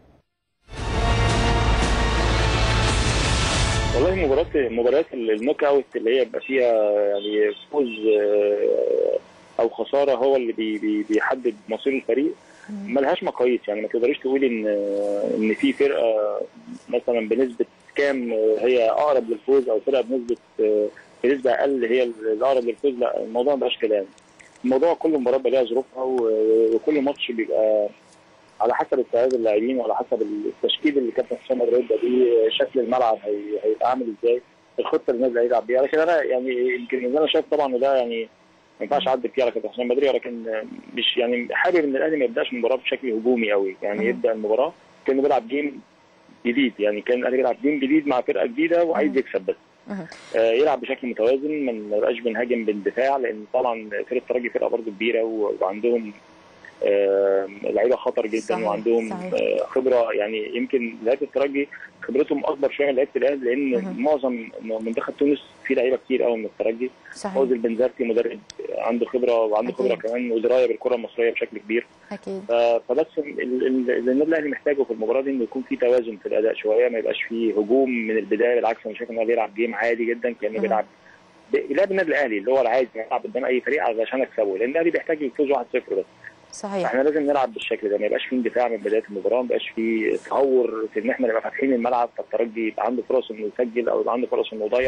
S17: والله مباراه مباريات النوك اوت اللي هي بيبقى فيها يعني فوز آه، او خساره هو اللي بي بي بيحدد مصير الفريق ملهاش مقاييس يعني ما تقدريش تقولي ان ان في فرقه مثلا بنسبه كام هي اقرب للفوز او فرقه بنسبه آه، بنسبه اقل هي الاقرب للفوز لا الموضوع ما بقاش كلام الموضوع كل مباراه بقى لها ظروفها و- وكل ماتش بيبقى على حسب استعداد اللاعبين وعلى حسب التشكيل اللي كابتن حسام قادر يبدا بيه شكل الملعب هي- هيبقى عامل ازاي الخطه اللي النادي هيلعب بيها لكن انا يعني يمكن إن انا شايف طبعا وده يعني ما ينفعش اعدل فيه على كابتن حسام بدري ولكن مش يعني حابب ان الاهلي ما يبداش المباراه بشكل هجومي قوي يعني يبدا المباراه كانه بيلعب جيم جديد يعني كان الاهلي بيلعب جيم جديد مع فرقه جديده وعايز يكسب بس آه، يلعب بشكل متوازن ما يبقاش بنهاجم بالدفاع لان طبعا فرقه الترجي فرقه برضه كبيره و- وعندهم آه، لعيبه خطر جدا
S18: صحيح،
S17: وعندهم
S18: صحيح.
S17: آه، خبره يعني يمكن لعيبه الترجي خبرتهم اكبر شويه من لعيبه الاهلي لان معظم منتخب تونس فيه لعيبه كتير قوي من الترجي
S18: صحيح.
S17: فوز البنزرتي مدرب عنده خبره وعنده
S18: أكيد.
S17: خبره كمان ودرايه بالكره المصريه بشكل كبير
S18: اكيد
S17: ف- فبس ال- ال- اللي النادي الاهلي محتاجه في المباراه دي انه يكون في توازن في الاداء شويه ما يبقاش فيه هجوم من البدايه بالعكس انا شايف انه بيلعب جيم عادي جدا كانه بيلعب ب- لعب النادي الاهلي اللي هو العادي يلعب قدام اي فريق علشان اكسبه لان الاهلي بيحتاج يفوز 1-0 بس
S18: صحيح
S17: احنا لازم نلعب بالشكل ده ما يبقاش فيه اندفاع من بدايه المباراه ما يبقاش فيه تهور في ان احنا نبقى فاتحين الملعب فالترجي يبقى عنده فرص انه يسجل او يبقى عنده فرص انه يضيع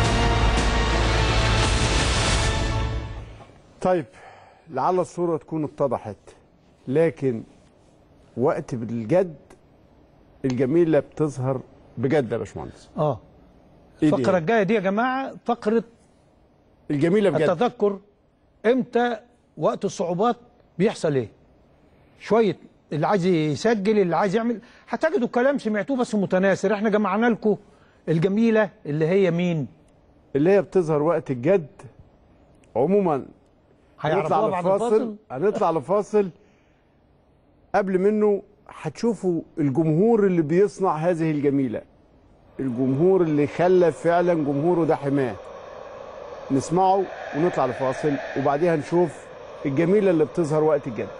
S2: طيب لعل الصورة تكون اتضحت لكن وقت بالجد الجميلة بتظهر بجد يا باشمهندس
S1: اه
S2: إيه دي؟
S1: الفقره الجايه دي يا جماعه فقره
S2: الجميلة بجد
S1: التذكر امتى وقت الصعوبات بيحصل ايه شويه اللي عايز يسجل اللي عايز يعمل هتجدوا كلام سمعتوه بس متناثر احنا جمعنا لكم الجميله اللي هي مين
S2: اللي هي بتظهر وقت الجد عموما
S1: هيعرفوها
S2: هنطلع
S1: بعد
S2: لفاصل
S1: الفاصل؟
S2: هنطلع لفاصل قبل منه هتشوفوا الجمهور اللي بيصنع هذه الجميلة الجمهور اللي خلى فعلا جمهوره ده حماه نسمعه ونطلع لفاصل وبعديها نشوف الجميلة اللي بتظهر وقت الجد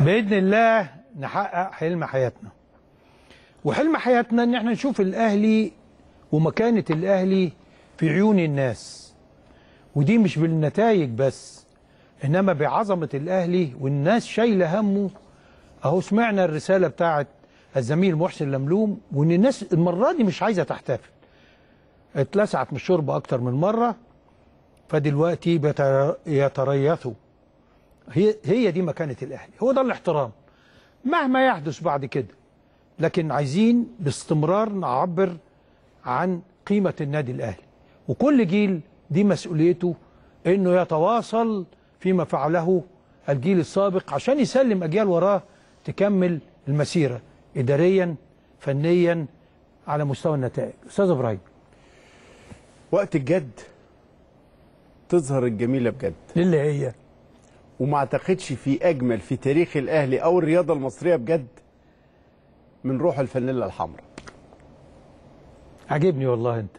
S1: باذن الله نحقق حلم حياتنا وحلم حياتنا ان احنا نشوف الاهلي ومكانه الاهلي في عيون الناس ودي مش بالنتائج بس انما بعظمه الاهلي والناس شايله همه اهو سمعنا الرساله بتاعت الزميل محسن لملوم وان الناس المره دي مش عايزه تحتفل اتلسعت من الشرب اكتر من مره فدلوقتي بيتر- يتريثوا هي هي دي مكانه الاهلي هو ده الاحترام مهما يحدث بعد كده لكن عايزين باستمرار نعبر عن قيمه النادي الاهلي وكل جيل دي مسؤوليته انه يتواصل فيما فعله الجيل السابق عشان يسلم اجيال وراه تكمل المسيره اداريا فنيا على مستوى النتائج استاذ ابراهيم
S2: وقت الجد تظهر الجميله بجد
S1: اللي هي
S2: وما اعتقدش في اجمل في تاريخ الاهلي او الرياضه المصريه بجد من روح الفانيلا الحمراء
S1: عجبني والله انت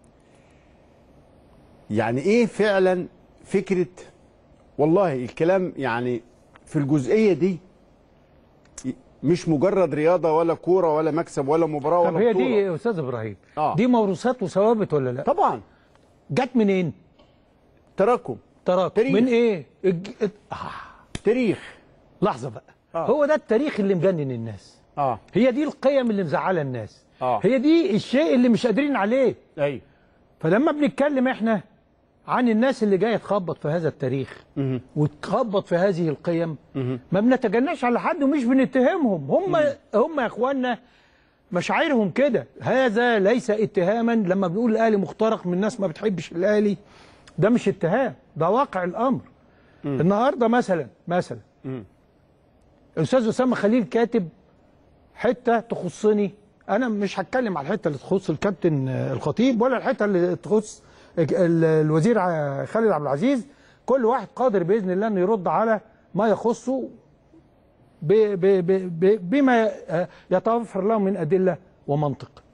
S2: يعني ايه فعلا فكره والله الكلام يعني في الجزئيه دي مش مجرد رياضه ولا كوره ولا مكسب ولا مباراه
S1: طب
S2: ولا
S1: هي
S2: بطولة.
S1: دي يا استاذ ابراهيم
S2: آه.
S1: دي موروثات وثوابت ولا لا
S2: طبعا
S1: جت منين
S2: تراكم
S1: تراكم
S2: تاريخ.
S1: من ايه الج... آه.
S2: تاريخ
S1: لحظه بقى
S2: آه.
S1: هو ده التاريخ اللي مجنن الناس
S2: اه
S1: هي دي القيم اللي مزعله الناس
S2: آه.
S1: هي دي الشيء اللي مش قادرين عليه
S2: ايوه
S1: فلما بنتكلم احنا عن الناس اللي جايه تخبط في هذا التاريخ وتخبط في هذه القيم ما بنتجناش على حد ومش بنتهمهم هم هم يا اخوانا مشاعرهم كده هذا ليس اتهاما لما بنقول الاهلي مخترق من الناس ما بتحبش الاهلي ده مش اتهام ده واقع الامر النهارده مثلا مثلا الاستاذ اسامه خليل كاتب حته تخصني انا مش هتكلم على الحته اللي تخص الكابتن آه، الخطيب ولا الحته اللي تخص ال- الوزير ع- خالد عبد العزيز كل واحد قادر باذن الله انه يرد على ما يخصه ب ب ب ب بما آه، يتوفر له من ادله ومنطق.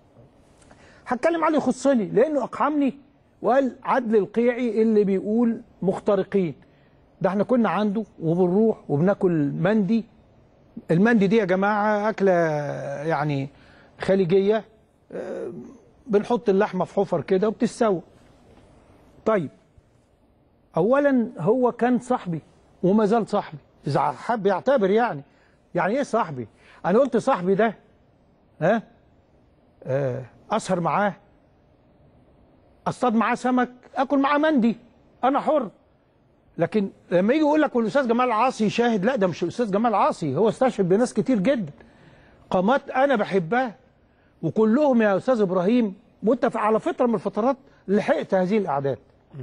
S1: هتكلم على اللي يخصني لانه اقحمني وقال عدل القيعي اللي بيقول مخترقين. ده احنا كنا عنده وبنروح وبناكل مندي المندي دي يا جماعه اكله يعني خليجيه آه، بنحط اللحمه في حفر كده وبتتسوى. طيب اولا هو كان صاحبي وما زال صاحبي اذا حب يعتبر يعني يعني ايه صاحبي انا قلت صاحبي ده ها آه، اسهر معاه اصطاد معاه سمك اكل معاه مندي انا حر لكن لما يجي يقول لك الاستاذ جمال عاصي شاهد لا ده مش الاستاذ جمال عاصي هو استشهد بناس كتير جدا قامات انا بحبها وكلهم يا استاذ ابراهيم وانت على فتره من الفترات لحقت هذه الاعداد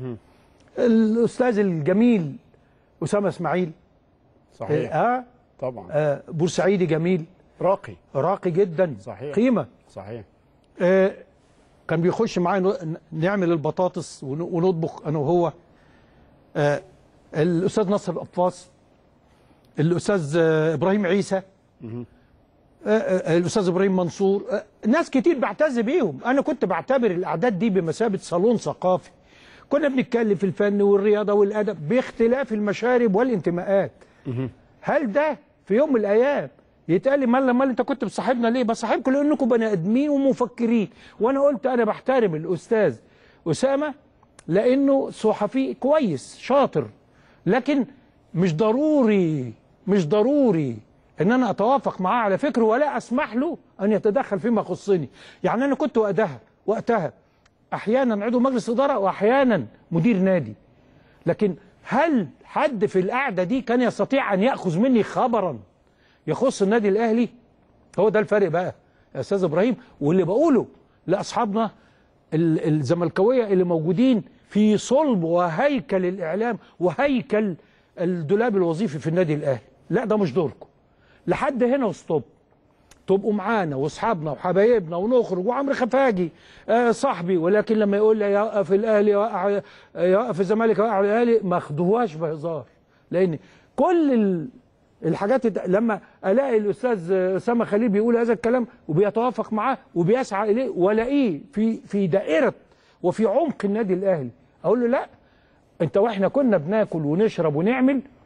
S1: الاستاذ الجميل اسامه اسماعيل
S2: صحيح
S1: اه
S2: طبعا
S1: آه بورسعيدي جميل
S2: راقي
S1: راقي جدا
S2: صحيح
S1: قيمه
S2: صحيح
S1: آه كان بيخش معايا ن- نعمل البطاطس ون- ونطبخ انا وهو آه الاستاذ نصر القفاص الاستاذ آه ابراهيم عيسى آه، آه، الاستاذ ابراهيم منصور آه، ناس كتير بعتز بيهم انا كنت بعتبر الاعداد دي بمثابه صالون ثقافي كنا بنتكلم في الفن والرياضه والادب باختلاف المشارب والانتماءات هل ده في يوم من الايام يتقال لي مال مال انت كنت بتصاحبنا ليه بصاحبكم لانكم بني ادمين ومفكرين وانا قلت انا بحترم الاستاذ اسامه لانه صحفي كويس شاطر لكن مش ضروري مش ضروري ان انا اتوافق معاه على فكره ولا اسمح له ان يتدخل فيما يخصني يعني انا كنت وقتها وقتها احيانا عضو مجلس اداره واحيانا مدير نادي لكن هل حد في القعده دي كان يستطيع ان ياخذ مني خبرا يخص النادي الاهلي هو ده الفرق بقى يا استاذ ابراهيم واللي بقوله لاصحابنا ال- الزملكاويه اللي موجودين في صلب وهيكل الاعلام وهيكل الدولاب الوظيفي في النادي الاهلي لا ده مش دوركم لحد هنا وستوب تبقوا معانا واصحابنا وحبايبنا ونخرج وعمرو خفاجي آه صاحبي ولكن لما يقول لي يوقف الاهلي يوقع يوقف الزمالك يوقع الاهلي ما اخدوهاش بهزار لان كل ال الحاجات الت- لما الاقي الاستاذ اسامه خليل بيقول هذا الكلام وبيتوافق معاه وبيسعى اليه والاقيه في في دائره وفي عمق النادي الاهلي اقول له لا انت واحنا كنا بناكل ونشرب ونعمل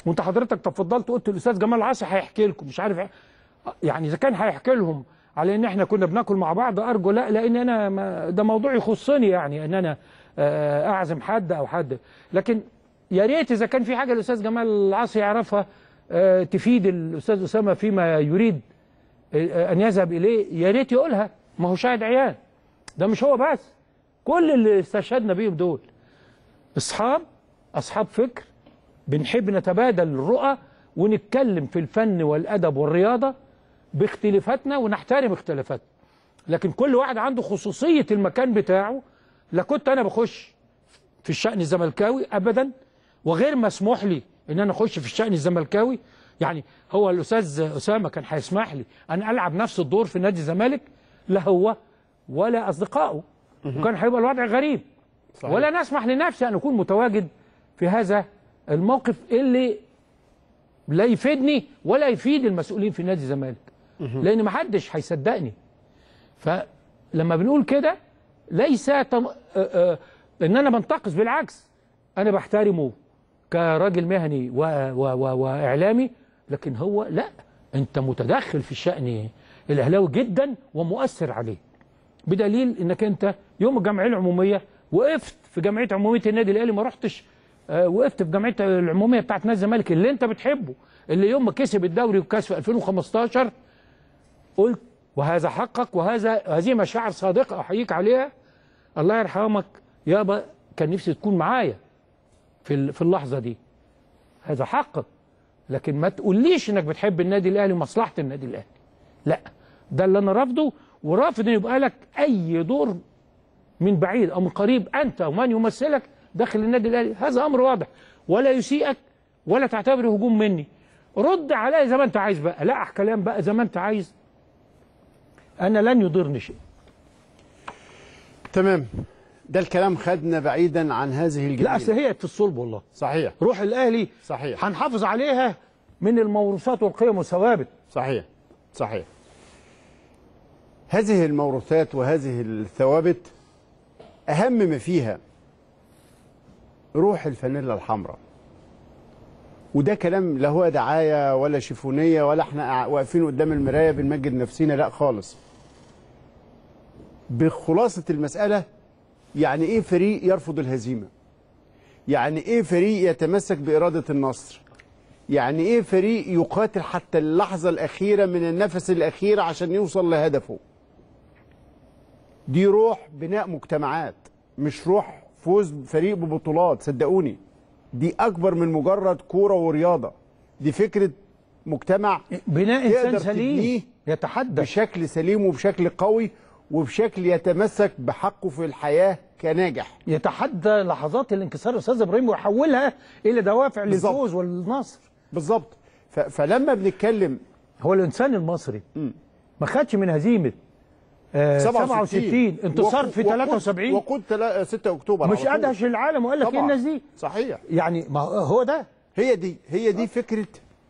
S1: وانت حضرتك تفضلت قلت الاستاذ جمال عاصي هيحكي لكم مش عارف يعني اذا كان هيحكي لهم على ان احنا كنا بناكل مع بعض ارجو لا لان انا ما ده موضوع يخصني يعني ان انا آه، اعزم حد او حد لكن يا ريت اذا كان في حاجه الاستاذ جمال العاصي يعرفها آه، تفيد الاستاذ اسامه فيما يريد آه، ان يذهب اليه يا ريت يقولها ما هو شاهد عيان ده مش هو بس كل اللي استشهدنا بيهم دول اصحاب اصحاب فكر بنحب نتبادل الرؤى ونتكلم في الفن والادب والرياضه باختلافاتنا ونحترم اختلافاتنا لكن كل واحد عنده خصوصيه المكان بتاعه لا كنت انا بخش في الشأن الزملكاوي ابدا وغير مسموح لي ان انا اخش في الشأن الزملكاوي يعني هو الاستاذ اسامه كان هيسمح لي ان العب نفس الدور في نادي الزمالك لا هو ولا اصدقائه وكان هيبقى الوضع غريب
S2: صحيح.
S1: ولا نسمح لنفسي ان اكون متواجد في هذا الموقف اللي لا يفيدني ولا يفيد المسؤولين في نادي الزمالك لان ما حدش هيصدقني فلما بنقول كده ليس تم... آه، آه، ان انا بنتقص بالعكس انا بحترمه كراجل مهني و... و... و... واعلامي لكن هو لا انت متدخل في الشأن الاهلاوي جدا ومؤثر عليه بدليل انك انت يوم الجمعيه العموميه وقفت في جمعيه عموميه النادي الاهلي ما رحتش آه، وقفت في جمعيه العموميه بتاعت نادي الزمالك اللي انت بتحبه اللي يوم ما كسب الدوري والكاس في 2015 قلت وهذا حقك وهذا هذه مشاعر صادقه احييك عليها الله يرحمك يابا كان نفسي تكون معايا في ال- في اللحظه دي هذا حقك لكن ما تقوليش انك بتحب النادي الاهلي ومصلحه النادي الاهلي لا ده اللي انا رافضه ورافض ان يبقى لك اي دور من بعيد او من قريب انت ومن يمثلك داخل النادي الاهلي هذا امر واضح ولا يسيئك ولا تعتبره هجوم مني رد عليا زي ما انت عايز بقى لا كلام بقى زي ما انت عايز انا لن يضرني شيء
S2: تمام ده الكلام خدنا بعيدا عن هذه الجميلة
S1: لا اصل هي في الصلب والله
S2: صحيح
S1: روح الاهلي
S2: صحيح
S1: هنحافظ عليها من الموروثات والقيم والثوابت
S2: صحيح صحيح هذه الموروثات وهذه الثوابت أهم ما فيها روح الفانيلا الحمراء وده كلام لا هو دعاية ولا شيفونية ولا احنا قاع- واقفين قدام المراية بنمجد نفسينا لا خالص بخلاصة المسألة يعني ايه فريق يرفض الهزيمة يعني ايه فريق يتمسك بإرادة النصر يعني ايه فريق يقاتل حتى اللحظة الأخيرة من النفس الأخير عشان يوصل لهدفه دي روح بناء مجتمعات مش روح فوز فريق ببطولات صدقوني دي أكبر من مجرد كورة ورياضة دي فكرة مجتمع
S1: بناء إنسان
S2: تقدر
S1: سليم
S2: تبنيه
S1: يتحدى
S2: بشكل سليم وبشكل قوي وبشكل يتمسك بحقه في الحياة كناجح
S1: يتحدى لحظات الانكسار يا استاذ ابراهيم ويحولها الى دوافع
S2: بالظبط.
S1: للفوز والنصر
S2: بالظبط ف- فلما بنتكلم
S1: هو الانسان المصري ما خدش من هزيمه آه 67 انتصار في 73
S2: وقود 6 اكتوبر
S1: مش
S2: على طول.
S1: ادهش العالم وقال لك ايه
S2: طبعاً.
S1: الناس دي
S2: صحيح
S1: يعني ما هو ده
S2: هي دي هي دي فكره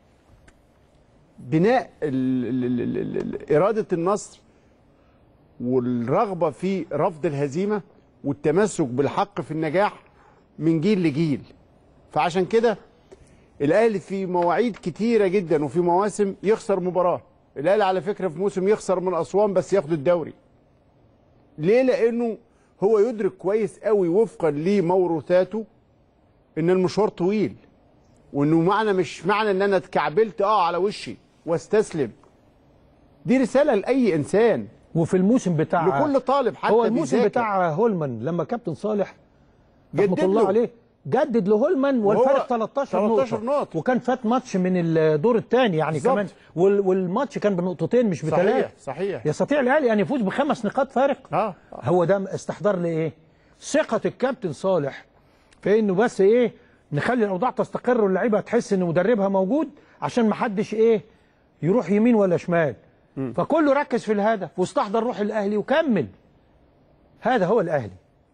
S2: بناء ال ال ال ال ال اراده النصر والرغبه في رفض الهزيمه والتمسك بالحق في النجاح من جيل لجيل فعشان كده الاهلي في مواعيد كتيره جدا وفي مواسم يخسر مباراه الاهلي على فكره في موسم يخسر من اسوان بس ياخد الدوري ليه لانه هو يدرك كويس قوي وفقا لموروثاته ان المشوار طويل وانه معنى مش معنى ان انا اتكعبلت اه على وشي واستسلم دي رساله لاي انسان
S1: وفي الموسم بتاع
S2: لكل طالب حتى
S1: هو الموسم
S2: بيذاكر.
S1: بتاع هولمان لما كابتن صالح رحمه
S2: جدد
S1: الله
S2: له.
S1: عليه جدد لهولمان
S2: وهو
S1: والفرق 13
S2: 13
S1: نقطة.
S2: نقطة.
S1: وكان فات ماتش من الدور الثاني يعني
S2: بالظبط.
S1: كمان وال والماتش كان بنقطتين مش
S2: صحيح
S1: بثلاث
S2: صحيح
S1: يستطيع الاهلي ان يفوز بخمس نقاط فارق
S2: اه
S1: هو ده استحضار لايه ثقة الكابتن صالح في انه بس ايه نخلي الاوضاع تستقر واللعيبه تحس ان مدربها موجود عشان ما حدش ايه يروح يمين ولا شمال فكله ركز في الهدف واستحضر روح الاهلي وكمل هذا هو الاهلي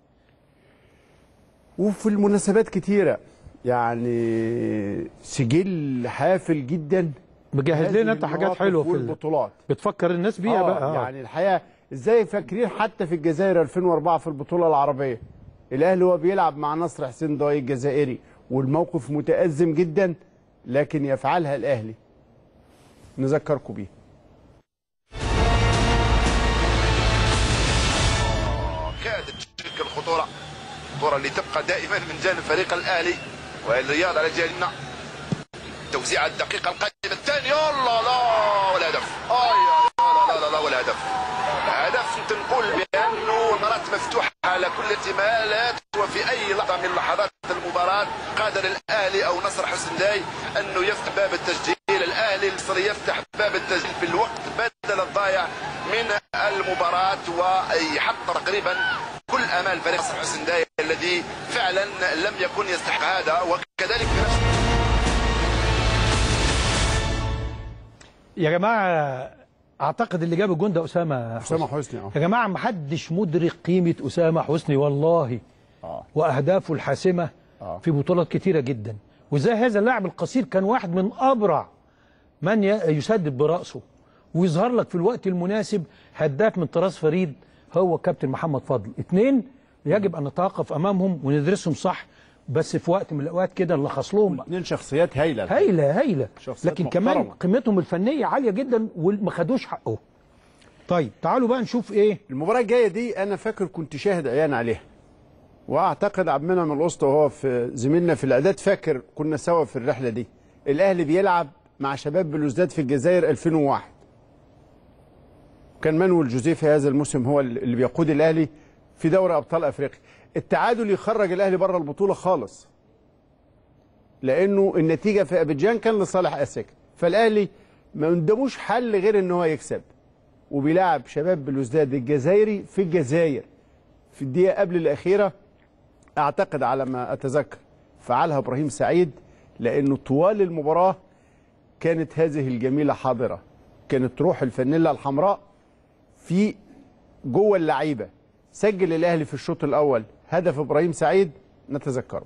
S2: وفي المناسبات كتيرة يعني سجل حافل جدا
S1: مجهز
S2: هذه
S1: لنا انت حاجات
S2: المواقف
S1: حلوه في ال-
S2: والبطولات
S1: بتفكر الناس بيها
S2: آه
S1: بقى آه.
S2: يعني الحقيقه ازاي فاكرين حتى في الجزائر 2004 في البطوله العربيه الاهلي هو بيلعب مع نصر حسين ضاي الجزائري والموقف متازم جدا لكن يفعلها الاهلي نذكركم بيها
S18: كادت تلك الخطوره الخطوره اللي تبقى دائما من جانب فريق الاهلي والرياض على جانبنا توزيع الدقيقه القادمه الثانيه الله لا والهدف اي لا لا لا لا والهدف هدف تنقول بانه المباراه مفتوحه على كل الاحتمالات وفي اي لحظه من لحظات المباراه قادر الاهلي او نصر حسن داي انه يفتح باب التسجيل الاهلي المصري يفتح باب التسجيل في الوقت بدل الضايع من المباراه ويحقق تقريبا كل امال فريق نصر حسن داي الذي فعلا لم يكن يستحق هذا وكذلك في نفس
S1: يا جماعه اعتقد اللي جاب الجون ده اسامه
S2: اسامه حسني اه
S1: يا جماعه ما حدش مدرك قيمه اسامه حسني والله
S2: آه.
S1: واهدافه الحاسمه
S2: آه.
S1: في بطولات كتيره جدا وازاي هذا اللاعب القصير كان واحد من ابرع من ي- يسدد براسه ويظهر لك في الوقت المناسب هداف من طراز فريد هو كابتن محمد فضل اثنين يجب ان نتوقف امامهم وندرسهم صح بس في وقت من الاوقات كده نلخص لهم بقى
S2: اثنين شخصيات هايله
S1: هايله هايله
S2: شخصيات
S1: لكن كمان
S2: محترمة.
S1: قيمتهم الفنيه عاليه جدا وما خدوش حقهم طيب تعالوا بقى نشوف ايه
S2: المباراه الجايه دي انا فاكر كنت شاهد عيان عليها واعتقد عبد المنعم الاسطى وهو في زميلنا في الاعداد فاكر كنا سوا في الرحله دي الاهلي بيلعب مع شباب بلوزداد في الجزائر 2001 كان مانويل جوزيه في هذا الموسم هو اللي بيقود الاهلي في دوري ابطال افريقيا التعادل يخرج الاهلي بره البطوله خالص لانه النتيجه في ابيجان كان لصالح اسك فالاهلي ما قداموش حل غير ان هو يكسب وبيلعب شباب بلوزداد الجزائري في الجزائر في الدقيقه قبل الاخيره اعتقد على ما اتذكر فعلها ابراهيم سعيد لانه طوال المباراه كانت هذه الجميله حاضره كانت روح الفانيلا الحمراء في جوه اللعيبه سجل الاهلي في الشوط الاول هدف ابراهيم سعيد نتذكره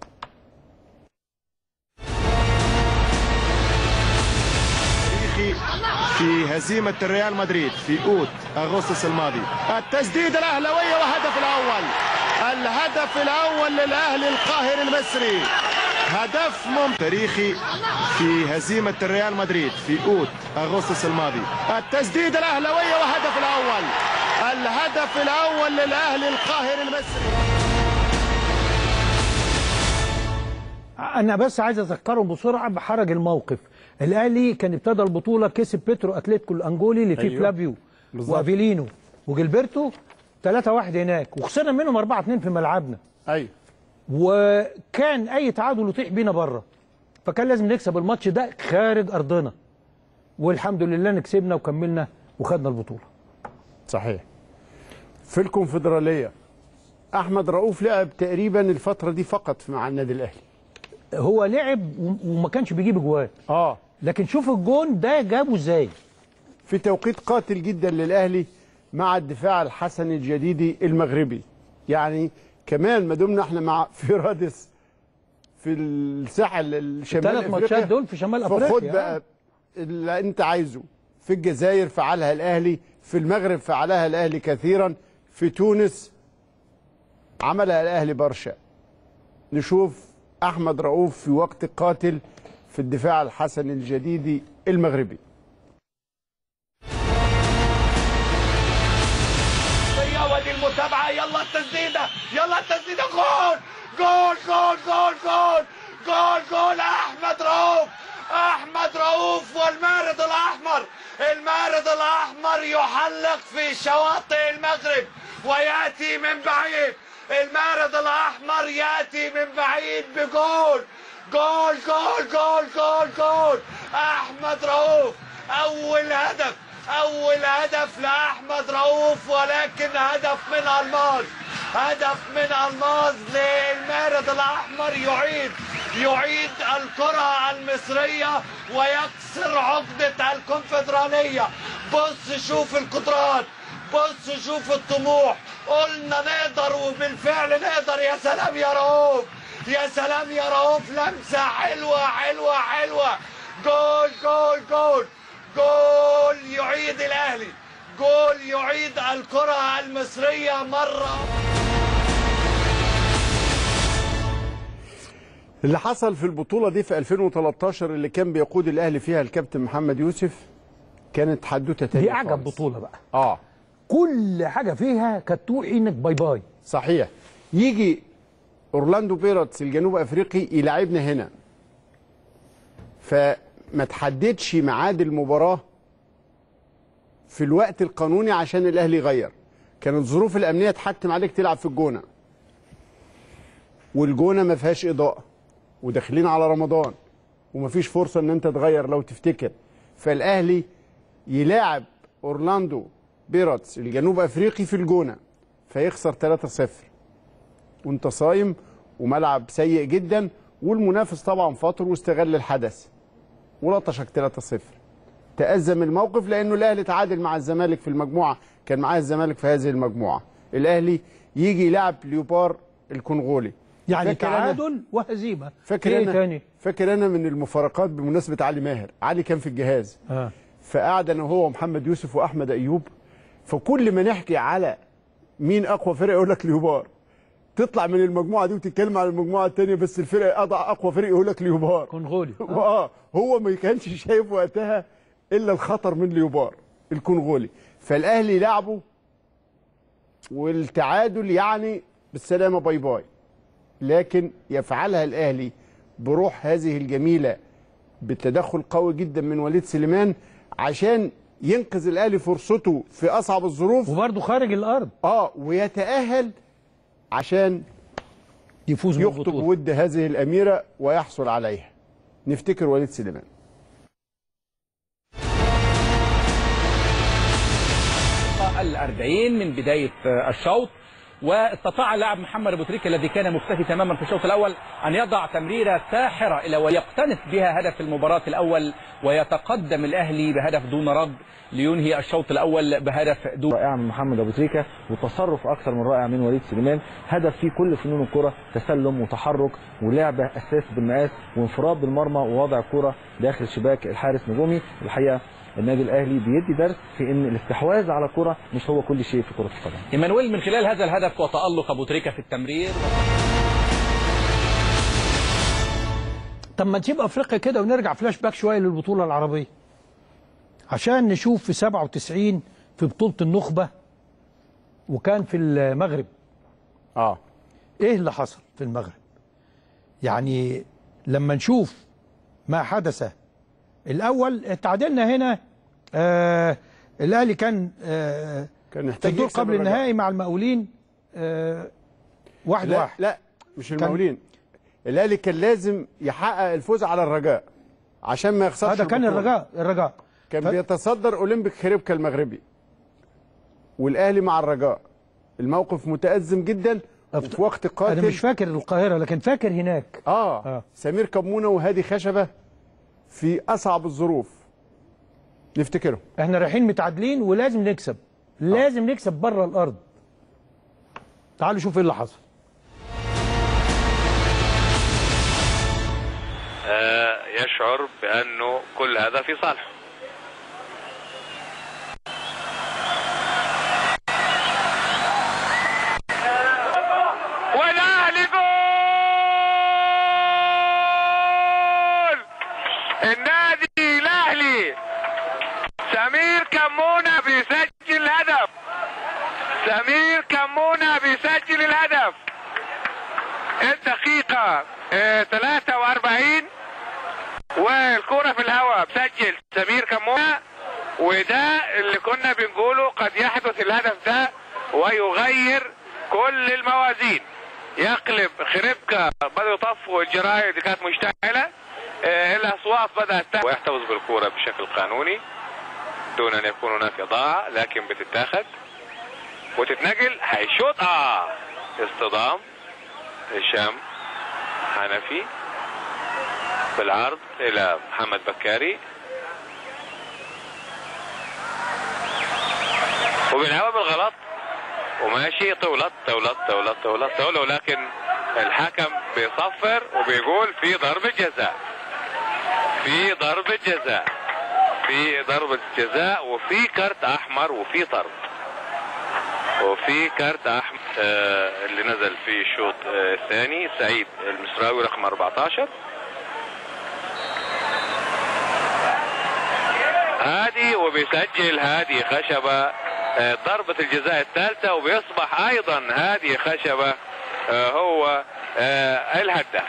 S19: تاريخي في هزيمة الريال مدريد في أوت أغسطس الماضي التسديد الأهلوية وهدف الأول الهدف الأول للأهلي القاهري المصري هدف مم تاريخي في هزيمة الريال مدريد في أوت أغسطس الماضي التسديد الأهلوية وهدف الأول الهدف الأول للأهلي القاهري المصري
S1: انا بس عايز اذكرهم بسرعه بحرج الموقف الاهلي كان ابتدى البطوله كسب بيترو اتلتيكو الانجولي اللي فيه
S2: أيوه.
S1: أيوه. فلافيو
S2: بالظبط.
S1: وافيلينو وجilberto 3 1 هناك وخسرنا منهم 4 2 في ملعبنا
S2: ايوه
S1: وكان اي تعادل يطيح بينا بره فكان لازم نكسب الماتش ده خارج ارضنا والحمد لله نكسبنا وكملنا وخدنا البطوله
S2: صحيح في الكونفدراليه احمد رؤوف لعب تقريبا الفتره دي فقط مع النادي الاهلي
S1: هو لعب و- وما كانش بيجيب اجوان
S2: اه
S1: لكن شوف الجون ده جابه ازاي
S2: في توقيت قاتل جدا للاهلي مع الدفاع الحسني الجديدي المغربي يعني كمان ما دمنا احنا مع فيرادس في الساحل الشمال
S1: الثلاث ماتشات دول في شمال
S2: فخد
S1: افريقيا
S2: بقى اللي انت عايزه في الجزائر فعلها الاهلي في المغرب فعلها الاهلي كثيرا في تونس عملها الاهلي برشا نشوف احمد رؤوف في وقت قاتل في الدفاع الحسني الجديدي المغربي
S6: ودي المتابعة يلا التسديدة يلا التسديدة جول جول جول جول جول جول جول أحمد رؤوف أحمد رؤوف والمارد الأحمر المارد الأحمر يحلق في شواطئ المغرب ويأتي من بعيد المارد الأحمر يأتي من بعيد بجول جول جول جول جول جول أحمد رؤوف أول هدف أول هدف لأحمد رؤوف ولكن هدف من ألماس هدف من ألماس للمارد الأحمر يعيد يعيد الكرة المصرية ويكسر عقدة الكونفدرالية بص شوف القدرات بص شوف الطموح قلنا نقدر وبالفعل نقدر يا سلام يا رؤوف يا سلام يا رؤوف لمسة حلوة حلوة حلوة جول جول جول جول يعيد الاهلي جول يعيد الكرة المصرية مرة
S2: اللي حصل في البطوله دي في 2013 اللي كان بيقود الاهلي فيها الكابتن محمد يوسف كانت حدوته تانية
S1: دي اعجب
S2: خالص.
S1: بطوله بقى
S2: اه
S1: كل حاجه فيها كانت توحي انك باي باي
S2: صحيح يجي اورلاندو بيرتس الجنوب افريقي يلعبنا هنا فما تحددش ميعاد المباراه في الوقت القانوني عشان الاهلي يغير كانت الظروف الامنيه تحتم عليك تلعب في الجونه والجونه ما فيهاش اضاءه وداخلين على رمضان ومفيش فرصه ان انت تغير لو تفتكر فالاهلي يلاعب اورلاندو بيرتس الجنوب افريقي في الجونه فيخسر 3-0 وانت صايم وملعب سيء جدا والمنافس طبعا فاطر واستغل الحدث ولطشك 3-0 تأزم الموقف لانه الاهلي تعادل مع الزمالك في المجموعه كان معاه الزمالك في هذه المجموعه الاهلي يجي يلعب ليوبار الكونغولي
S1: يعني
S2: فاكر أنا-
S1: تعادل وهزيمه
S2: فاكر
S1: ايه
S2: انا
S1: تاني
S2: فاكر انا من المفارقات بمناسبه علي ماهر علي كان في الجهاز
S1: آه.
S2: فقعد انا وهو ومحمد يوسف واحمد ايوب فكل ما نحكي على مين اقوى فرق يقول لك ليوبار تطلع من المجموعه دي وتتكلم على المجموعه الثانيه بس الفرق اضع اقوى فرق يقول لك ليوبار
S1: كونغولي
S2: اه هو ما كانش شايف وقتها الا الخطر من ليوبار الكونغولي فالاهلي لعبه والتعادل يعني بالسلامه باي باي لكن يفعلها الاهلي بروح هذه الجميله بتدخل قوي جدا من وليد سليمان عشان ينقذ الاهلي فرصته في اصعب الظروف
S1: وبرده خارج الارض
S2: اه ويتاهل عشان
S1: يفوز
S2: يخطب
S1: بالبطولة.
S2: ود هذه الاميره ويحصل عليها نفتكر وليد سليمان
S20: الأربعين من بداية الشوط واستطاع اللاعب محمد ابو تريكه الذي كان مختفي تماما في الشوط الاول ان يضع تمريره ساحره الى ويقتنص بها هدف المباراه الاول ويتقدم الاهلي بهدف دون رد لينهي الشوط الاول بهدف دون
S21: رائع من محمد ابو تريكه وتصرف اكثر من رائع من وليد سليمان هدف فيه كل فنون الكره تسلم وتحرك ولعبه اساس بالمقاس وانفراد بالمرمى ووضع الكره داخل شباك الحارس نجومي الحقيقه النادي الاهلي بيدي درس في ان الاستحواذ على الكره مش هو كل شيء في كره القدم
S20: ايمانويل من خلال هذا الهدف وتالق ابو تريكه في التمرير
S1: طب ما نسيب افريقيا كده ونرجع فلاش باك شويه للبطوله العربيه عشان نشوف في 97 في بطوله النخبه وكان في المغرب
S2: اه
S1: ايه اللي حصل في المغرب يعني لما نشوف ما حدث الاول تعادلنا هنا آه الاهلي كان آه
S2: كان
S1: في
S2: محتاج
S1: الدور
S2: يكسب
S1: قبل
S2: الرجاء.
S1: النهائي مع المقاولين آه واحد
S2: لا
S1: واحد
S2: لا مش
S1: كان-
S2: المقاولين الاهلي كان لازم يحقق الفوز على الرجاء عشان ما يخسرش
S1: هذا كان
S2: البطولة.
S1: الرجاء الرجاء
S2: كان
S1: ف-
S2: بيتصدر اولمبيك خريبكا المغربي والاهلي مع الرجاء الموقف متأزم جدا وفي وقت قاتل
S1: انا مش فاكر القاهره لكن فاكر هناك
S2: آه. اه سمير كمونه وهادي خشبه في اصعب الظروف نفتكره
S1: احنا رايحين متعادلين ولازم نكسب لازم نكسب بره الارض تعالوا شوف ايه اللي حصل
S22: آه، يشعر بأنه كل هذا في صالحه والأهلي جول النادي الأهلي سمير كمونة بيسجل هدف سمير كمونة بيسجل الهدف الدقيقة آه، 43 والكرة في الهواء بسجل سمير كمونة وده اللي كنا بنقوله قد يحدث الهدف ده ويغير كل الموازين يقلب خربكة بدأوا يطفوا الجرايد اللي كانت مشتعلة آه، الأصوات بدأت تهدأ ويحتفظ بالكرة بشكل قانوني دون أن يكون هناك إضاعة لكن بتتاخد وتتنقل هيشوط اه اصطدام هشام حنفي بالعرض الى محمد بكاري وبيلعبها بالغلط وماشي طولت طولت طولت طولت طولت ولكن الحكم بيصفر وبيقول في ضربة جزاء في ضربة جزاء في ضربة جزاء وفي كرت احمر وفي طرد وفي كارت احمد آه، اللي نزل في الشوط آه، الثاني سعيد المصراوي رقم 14 هادي وبيسجل هادي خشبة آه، ضربة الجزاء الثالثة وبيصبح أيضا هادي خشبة آه، هو آه، الهداف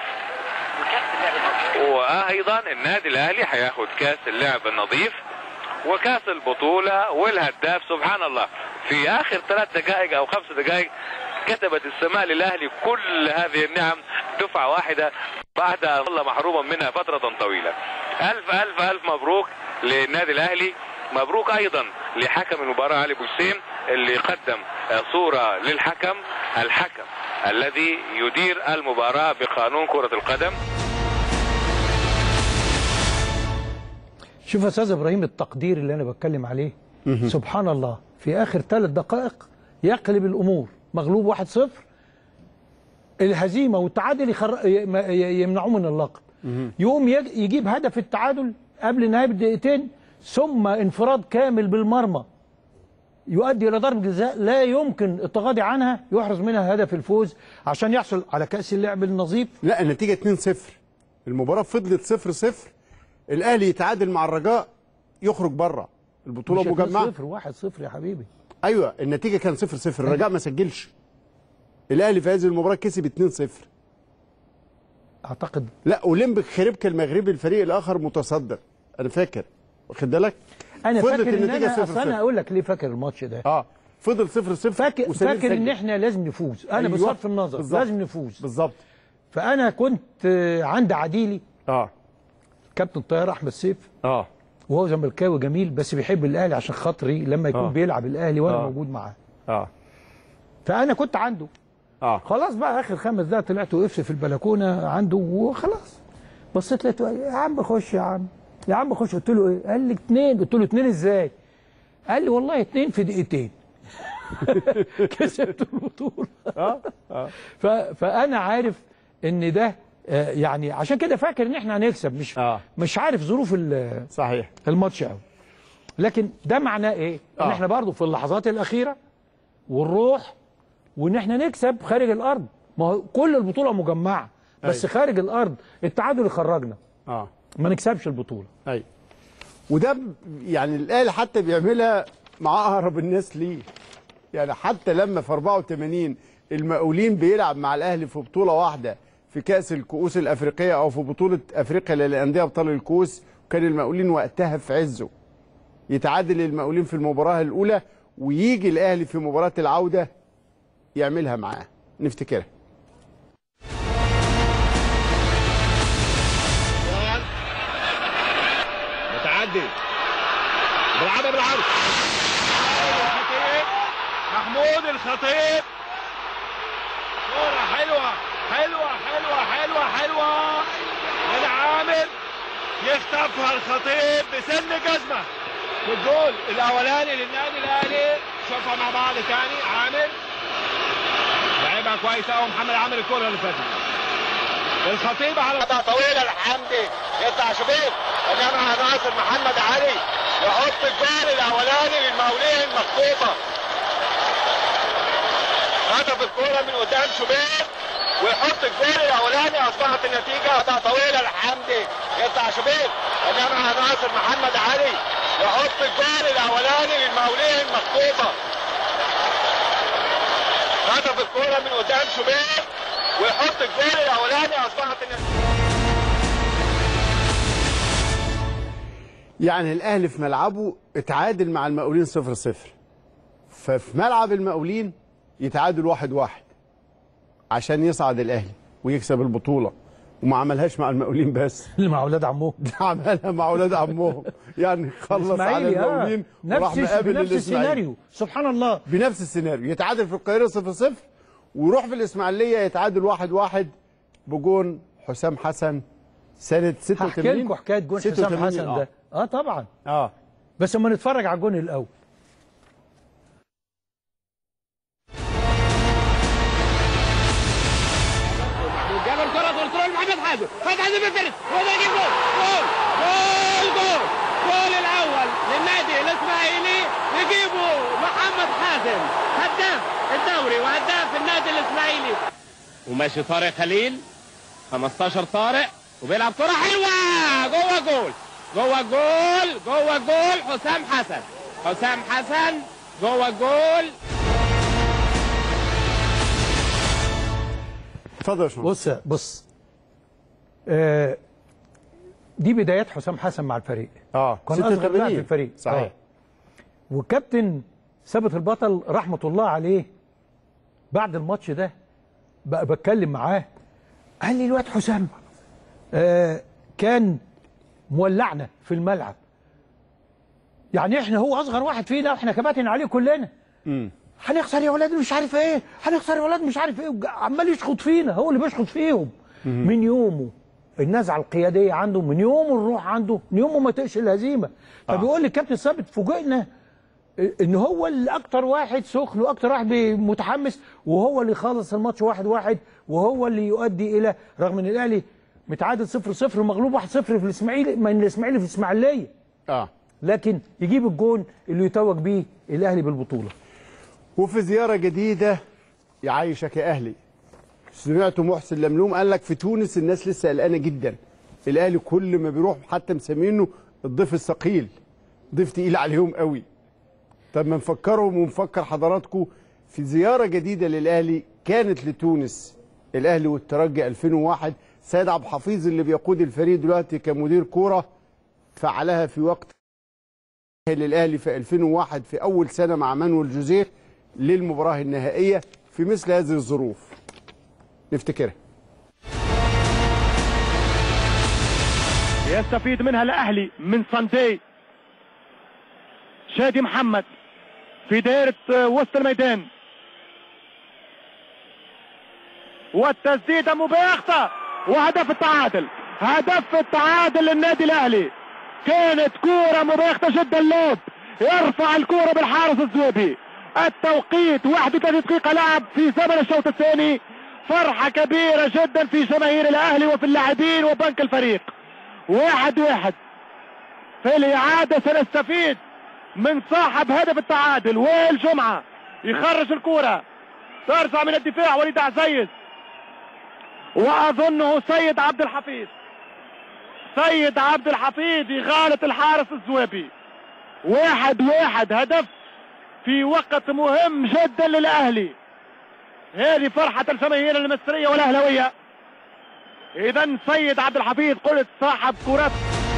S22: وأيضا النادي الأهلي هياخد كاس اللعب النظيف وكاس البطولة والهداف سبحان الله في آخر ثلاث دقائق أو خمس دقائق كتبت السماء للأهلي كل هذه النعم دفعة واحدة بعد أن ظل محروما منها فترة طويلة ألف ألف ألف مبروك للنادي الأهلي مبروك أيضا لحكم المباراة علي بوسيم اللي قدم آه، صورة للحكم الحكم الذي يدير المباراة بقانون كرة القدم
S1: شوف يا استاذ ابراهيم التقدير اللي انا بتكلم عليه سبحان الله في اخر ثلاث دقائق يقلب الامور مغلوب 1-0 الهزيمه والتعادل يخر... ي- ي- يمنعوه من اللقب يقوم يج- يجيب هدف التعادل قبل نهايه بدقيقتين ثم انفراد كامل بالمرمى يؤدي الى ضربه جزاء لا يمكن التغاضي عنها يحرز منها هدف الفوز عشان يحصل على كاس اللعب النظيف
S2: لا النتيجه 2-0 المباراه فضلت 0-0 الاهلي يتعادل مع الرجاء يخرج بره البطوله
S1: مش
S2: مجمعه
S1: 2-0 1-0 يا حبيبي
S2: ايوه النتيجه كان 0-0 الرجاء ما سجلش الاهلي في هذه المباراه كسب 2-0
S1: اعتقد
S2: لا اولمبيك خريبكا المغربي الفريق الاخر متصدر انا فاكر واخد بالك
S1: انا
S2: فضلت
S1: فاكر ان
S2: النتيجة
S1: انا
S2: 0-0.
S1: اصل انا اقول لك ليه فاكر الماتش ده
S2: اه فضل 0 0
S1: فاكر فاكر ان احنا لازم نفوز انا
S2: أيوة،
S1: بصرف النظر
S2: بالظبط.
S1: لازم نفوز
S2: بالظبط
S1: فانا كنت آه، عند عديلي
S2: اه
S1: كابتن الطيار احمد سيف
S2: اه
S1: وهو زملكاوي جميل بس بيحب الاهلي عشان خاطري لما يكون
S2: آه.
S1: بيلعب الاهلي وانا
S2: آه.
S1: موجود معاه
S2: اه
S1: فانا كنت عنده
S2: اه
S1: خلاص بقى اخر خمس دقايق طلعت وقفت في البلكونه عنده وخلاص بصيت لقيته يا عم خش يا عم يا عم خش قلت له ايه قال لي اتنين قلت له اتنين ازاي قال لي والله اتنين في دقيقتين كسبت البطوله
S2: اه اه
S1: ف... فانا عارف ان ده آه، يعني عشان كده فاكر ان احنا هنكسب مش
S2: آه.
S1: مش عارف ظروف ال-
S2: صحيح
S1: الماتش قوي لكن ده معناه ايه ان
S2: آه.
S1: احنا برضو في اللحظات الاخيره والروح وان احنا نكسب خارج الارض ما هو كل البطوله مجمعه بس
S2: أيوة.
S1: خارج الارض التعادل يخرجنا
S2: اه
S1: ما نكسبش البطوله
S2: ايوه وده ب- يعني الاهلي حتى بيعملها مع اقرب الناس ليه يعني حتى لما في 84 المقاولين بيلعب مع الاهلي في بطوله واحده في كاس الكؤوس الافريقيه او في بطوله افريقيا للانديه ابطال الكؤوس وكان المقاولين وقتها في عزه يتعادل المقاولين في المباراه الاولى ويجي الاهلي في مباراه العوده يعملها معاه نفتكرها
S6: متعدي بيلعبها بالعرض الخطيب محمود الخطيب كورة حلوة حلوة حلوة حلوة حلوة من عامر يخطفها الخطيب بسن جزمة في الجول الأولاني للنادي الأهلي شوفها مع بعض تاني عامر لعبها كويس قوي محمد عامر الكورة اللي فاتت الخطيب على طويلة الحمدي يطلع شبيب انما ناصر محمد علي يحط الجول الاولاني للمقاولين مخطوطه خطف الكوره من قدام شبيب ويحط الجول الاولاني اصبحت النتيجه قطع طويله الحمدي يطلع شبيب انما ناصر محمد علي يحط الجول الاولاني للمقاولين مخطوطه خطف الكوره من قدام شبيب ويحط الجول الاولاني اصبحت النتيجه
S2: يعني الاهلي في ملعبه اتعادل مع المقاولين 0 0 ففي ملعب المقاولين يتعادل 1 1 عشان يصعد الاهلي ويكسب البطوله وما عملهاش مع المقاولين بس
S1: اللي مع اولاد عمهم
S2: ده عملها مع اولاد عمهم يعني خلص على
S1: الإسماعيلي، آه.
S2: المقاولين وراح
S1: نفس
S2: مقابل
S1: بنفس
S2: الإسماعيلي.
S1: السيناريو سبحان الله
S2: بنفس السيناريو يتعادل في القاهره 0 0 ويروح في الاسماعيليه يتعادل 1 1 بجون حسام حسن سنه 86
S1: هحكي لكم حكايه جون حسام
S2: 86
S1: حسن
S2: آه.
S1: ده اه طبعا
S2: اه
S1: بس اما نتفرج على الجون الاول
S6: جاب الكرة كنترول محمد حازم محمد حازم بيفرد وده يجيب جول جول جول جول
S3: والجول الاول للنادي الاسماعيلي يجيبه محمد حازم هداف الدوري وهداف النادي الاسماعيلي وماشي طارق خليل 15 طارق وبيلعب كرة حلوة جوه جول جوه جول جوه جول حسام حسن حسام حسن جوه جول
S2: اتفضل يا
S1: بص بص آه دي بدايات حسام حسن مع الفريق
S2: اه
S1: كان اصغر لاعب
S2: 86.
S1: في الفريق
S2: صحيح.
S1: آه. وكابتن ثابت البطل رحمه الله عليه بعد الماتش ده بقى بتكلم معاه قال لي الواد حسام آه كان مولعنا في الملعب يعني احنا هو اصغر واحد فينا واحنا كباتن عليه كلنا
S2: امم
S1: هنخسر يا ولاد مش عارف ايه هنخسر يا ولاد مش عارف ايه وج- عمال يشخط فينا هو اللي بيشخط فيهم
S2: مم.
S1: من يومه النزعه القياديه عنده من يومه الروح عنده من يومه ما تقش الهزيمه فبيقول لي الكابتن ثابت فوجئنا ان هو اللي اكتر واحد سخن واكتر واحد بي- متحمس وهو اللي خلص الماتش واحد واحد وهو اللي يؤدي الى رغم ان الاهلي متعادل صفر صفر ومغلوب واحد صفر في الاسماعيلي من الاسماعيلي في الاسماعيليه
S2: اه
S1: لكن يجيب الجون اللي يتوج بيه الاهلي بالبطوله
S2: وفي زيارة جديدة يعيشك يا أهلي سمعت محسن لملوم قال لك في تونس الناس لسه قلقانة جدا الأهلي كل ما بيروح حتى مسمينه الضيف الثقيل ضيف تقيل عليهم قوي طب ما نفكرهم ونفكر حضراتكم في زيارة جديدة للأهلي كانت لتونس الأهلي والترجي 2001 سيد عبد الحفيظ اللي بيقود الفريق دلوقتي كمدير كورة فعلها في وقت للأهلي في 2001 في أول سنة مع مانويل جوزيه للمباراة النهائية في مثل هذه الظروف نفتكرها
S19: يستفيد منها الاهلي من ساندي شادي محمد في دائرة آه، وسط الميدان والتسديدة مباغتة وهدف التعادل هدف التعادل للنادي الاهلي كانت كورة مباغتة جدا لوب يرفع الكورة بالحارس الزويبي التوقيت 31 دقيقة لعب في زمن الشوط الثاني فرحة كبيرة جدا في جماهير الاهلي وفي اللاعبين وبنك الفريق واحد واحد في الإعادة سنستفيد من صاحب هدف التعادل وائل جمعة يخرج الكرة ترجع من الدفاع وليد عزيز وأظنه سيد عبد الحفيظ سيد عبد الحفيظ إغالة الحارس الزويبي واحد واحد هدف في وقت مهم جدا للأهلي هذه فرحة الجماهير المصرية والأهلوية إذا سيد عبد الحفيظ قلت صاحب كرة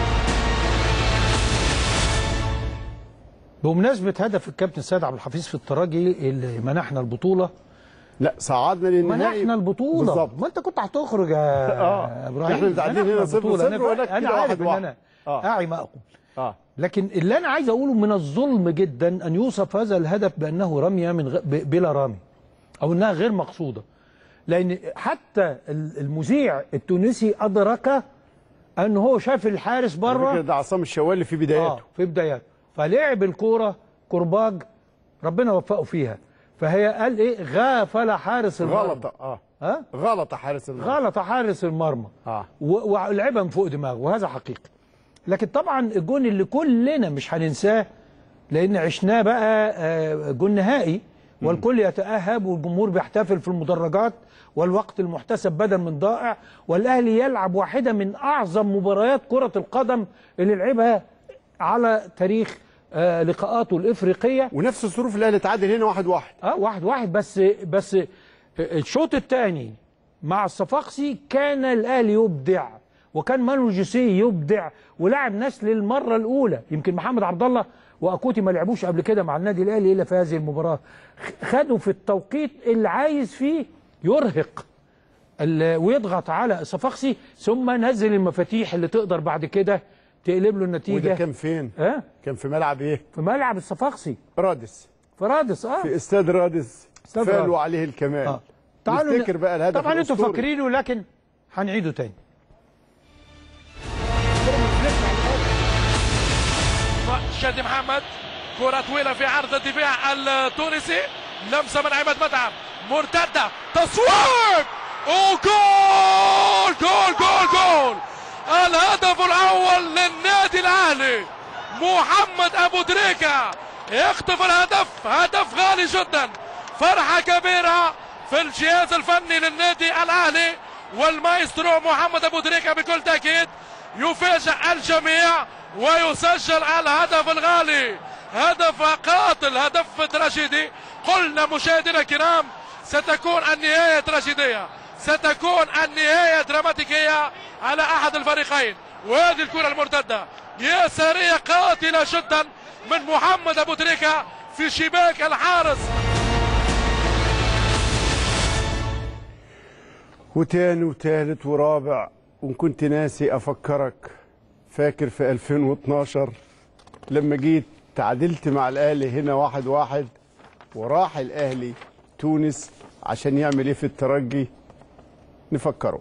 S1: بمناسبه هدف الكابتن سيد عبد الحفيظ في الترجي اللي منحنا البطوله
S2: لا صعدنا للنهائي
S1: منحنا البطوله
S2: بالظبط.
S1: ما انت كنت هتخرج يا
S2: آه.
S1: ابراهيم
S2: احنا متعادلين
S1: منحنا
S2: هنا صفر
S1: البطولة.
S2: صفر
S1: انا,
S2: وهناك
S1: انا
S2: كده
S1: عارف
S2: واحد
S1: ان
S2: واحد.
S1: انا
S2: آه.
S1: اعي ما اقول
S2: اه
S1: لكن اللي انا عايز اقوله من الظلم جدا ان يوصف هذا الهدف بانه رميه من غ... ب... بلا رامي او انها غير مقصوده لان حتى ال- المذيع التونسي ادرك ان هو شاف الحارس
S2: على
S1: بره
S2: فكرة ده عصام الشوالي في بداياته
S1: آه في بداياته فلعب الكوره كرباج ربنا وفقه فيها فهي قال ايه غافل حارس المرمى
S2: غلط اه
S1: ها
S2: غلط حارس المرمى
S1: غلط حارس المرمى
S2: اه
S1: و- ولعبها من فوق دماغه وهذا حقيقي لكن طبعا الجون اللي كلنا مش هننساه لان عشناه بقى آه، جون نهائي والكل يتاهب والجمهور بيحتفل في المدرجات والوقت المحتسب بدل من ضائع والاهلي يلعب واحده من اعظم مباريات كره القدم اللي لعبها على تاريخ آه، لقاءاته الافريقيه
S2: ونفس الظروف الاهلي اتعادل هنا واحد واحد
S1: اه واحد واحد بس بس الشوط الثاني مع الصفاقسي كان الاهلي يبدع وكان مانو جوسيه يبدع ولعب ناس للمره الاولى يمكن محمد عبد الله واكوتي ما لعبوش قبل كده مع النادي الاهلي الا في هذه المباراه خ- خدوا في التوقيت اللي عايز فيه يرهق ال- ويضغط على الصفاقسي ثم نزل المفاتيح اللي تقدر بعد كده تقلب له النتيجه
S2: وده كان فين؟
S1: اه
S2: كان في ملعب ايه؟
S1: في ملعب الصفاقسي
S2: رادس
S1: في رادس اه
S2: في استاد رادس
S1: استاد
S2: فالوا
S1: رادس.
S2: عليه الكمال
S1: آه. تعالوا
S2: نفتكر بقى الهدف
S1: طبعا انتوا
S2: الأسطوري.
S1: فاكرينه لكن هنعيده تاني
S5: شادي محمد كرة طويلة في عرض الدفاع التونسي لمسة من عماد متعب مرتدة تصويب وجول جول جول جول الهدف الأول للنادي الأهلي محمد ابو تريكة يخطف الهدف هدف غالي جدا فرحة كبيرة في الجهاز الفني للنادي الاهلي والمايسترو محمد ابو تريكة بكل تأكيد يفاجئ الجميع ويسجل الهدف الغالي هدف قاتل هدف تراجيدي قلنا مشاهدينا الكرام ستكون النهاية تراجيدية ستكون النهاية دراماتيكية على أحد الفريقين وهذه الكرة المرتدة يسارية قاتلة جدا من محمد أبو تريكة في شباك الحارس
S2: وتاني وتالت ورابع وان كنت ناسي افكرك فاكر في 2012 لما جيت تعادلت مع الاهلي هنا واحد واحد وراح الاهلي تونس عشان يعمل ايه في الترجي نفكره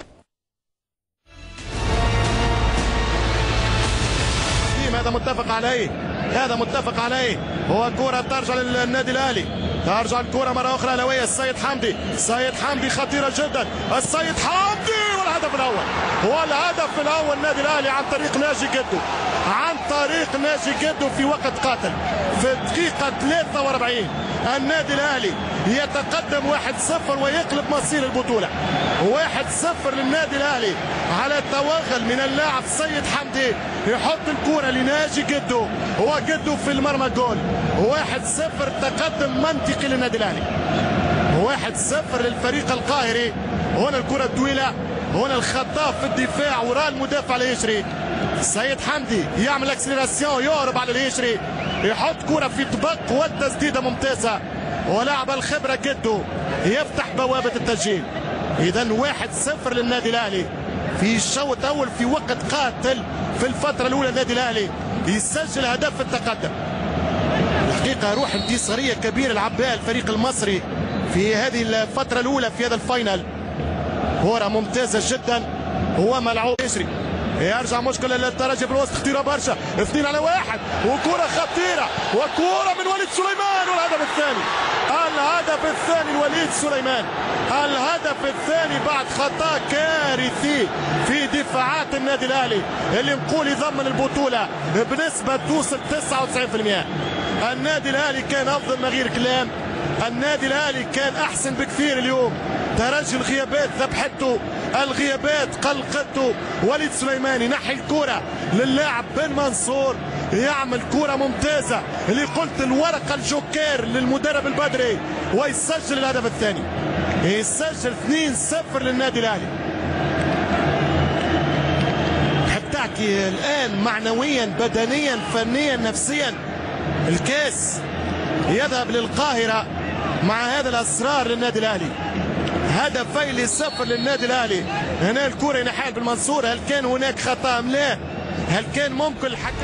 S19: تقديم هذا متفق عليه هذا متفق عليه هو كرة ترجع للنادي الاهلي ترجع الكرة مرة أخرى لوية السيد حمدي السيد حمدي خطيرة جدا السيد حمدي والهدف الأول والهدف الأول النادي الأهلي عن طريق ناجي جدو عن طريق ناجي جدو في وقت قاتل في الدقيقة 43 النادي الأهلي يتقدم 1-0 ويقلب مصير البطولة 1-0 للنادي الأهلي على توغل من اللاعب سيد حمدي يحط الكرة لناجي جدو هو جدو في المرمى جول 1-0 تقدم منطقي للنادي الأهلي 1-0 للفريق القاهري هنا الكرة الطويلة هنا الخطاف في الدفاع وراء المدافع اليشري سيد حمدي يعمل اكسلراسيون يهرب على اليشري يحط كرة في طبق والتسديدة ممتازة ولاعب الخبرة جدو يفتح بوابة التسجيل إذا واحد صفر للنادي الأهلي في الشوط الأول في وقت قاتل في الفترة الأولى النادي الأهلي يسجل هدف التقدم الحقيقة روح انتصارية كبيرة لعب بها الفريق المصري في هذه الفترة الأولى في هذا الفاينل كرة ممتازة جدا هو ملعوب يشري يرجع مشكلة للترجي بالوسط خطيرة برشا اثنين على واحد وكرة خطيرة وكرة من وليد سليمان والهدف الثاني الهدف الثاني لوليد سليمان الهدف الثاني بعد خطأ كارثي في دفاعات النادي الاهلي اللي نقول يضمن البطولة بنسبة توصل 99% النادي الاهلي كان افضل من غير كلام النادي الاهلي كان احسن بكثير اليوم ترجي الغيابات ذبحته الغيابات قلقته وليد سليمان ينحي الكرة للاعب بن منصور يعمل كرة ممتازة اللي قلت الورقة الجوكير للمدرب البدري ويسجل الهدف الثاني يسجل 2-0 للنادي الاهلي تحب تحكي الان معنويا بدنيا فنيا نفسيا الكاس يذهب للقاهرة مع هذا الأسرار للنادي الأهلي هدفين لصفر للنادي الأهلي هنا الكرة ينحال بالمنصور هل كان هناك خطأ أم لا هل كان ممكن الحكم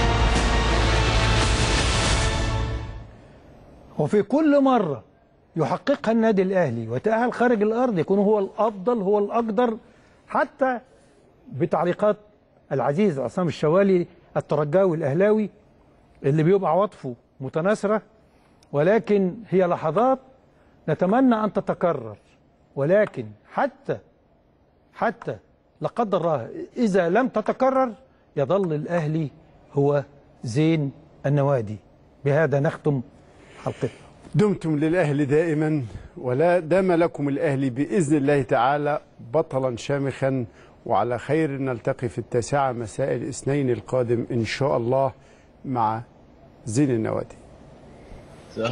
S1: وفي كل مرة يحققها النادي الأهلي وتأهل خارج الأرض يكون هو الأفضل هو الأقدر حتى بتعليقات العزيز عصام الشوالي الترجاوي الأهلاوي اللي بيبقى عواطفه متناثرة ولكن هي لحظات نتمنى أن تتكرر ولكن حتى حتى لا قدر الله إذا لم تتكرر يظل الأهلي هو زين النوادي بهذا نختم حلقتنا
S2: دمتم للأهلي دائما ولا دام لكم الأهلي بإذن الله تعالى بطلا شامخا وعلى خير نلتقي في التاسعة مساء الاثنين القادم إن شاء الله مع زين النوادي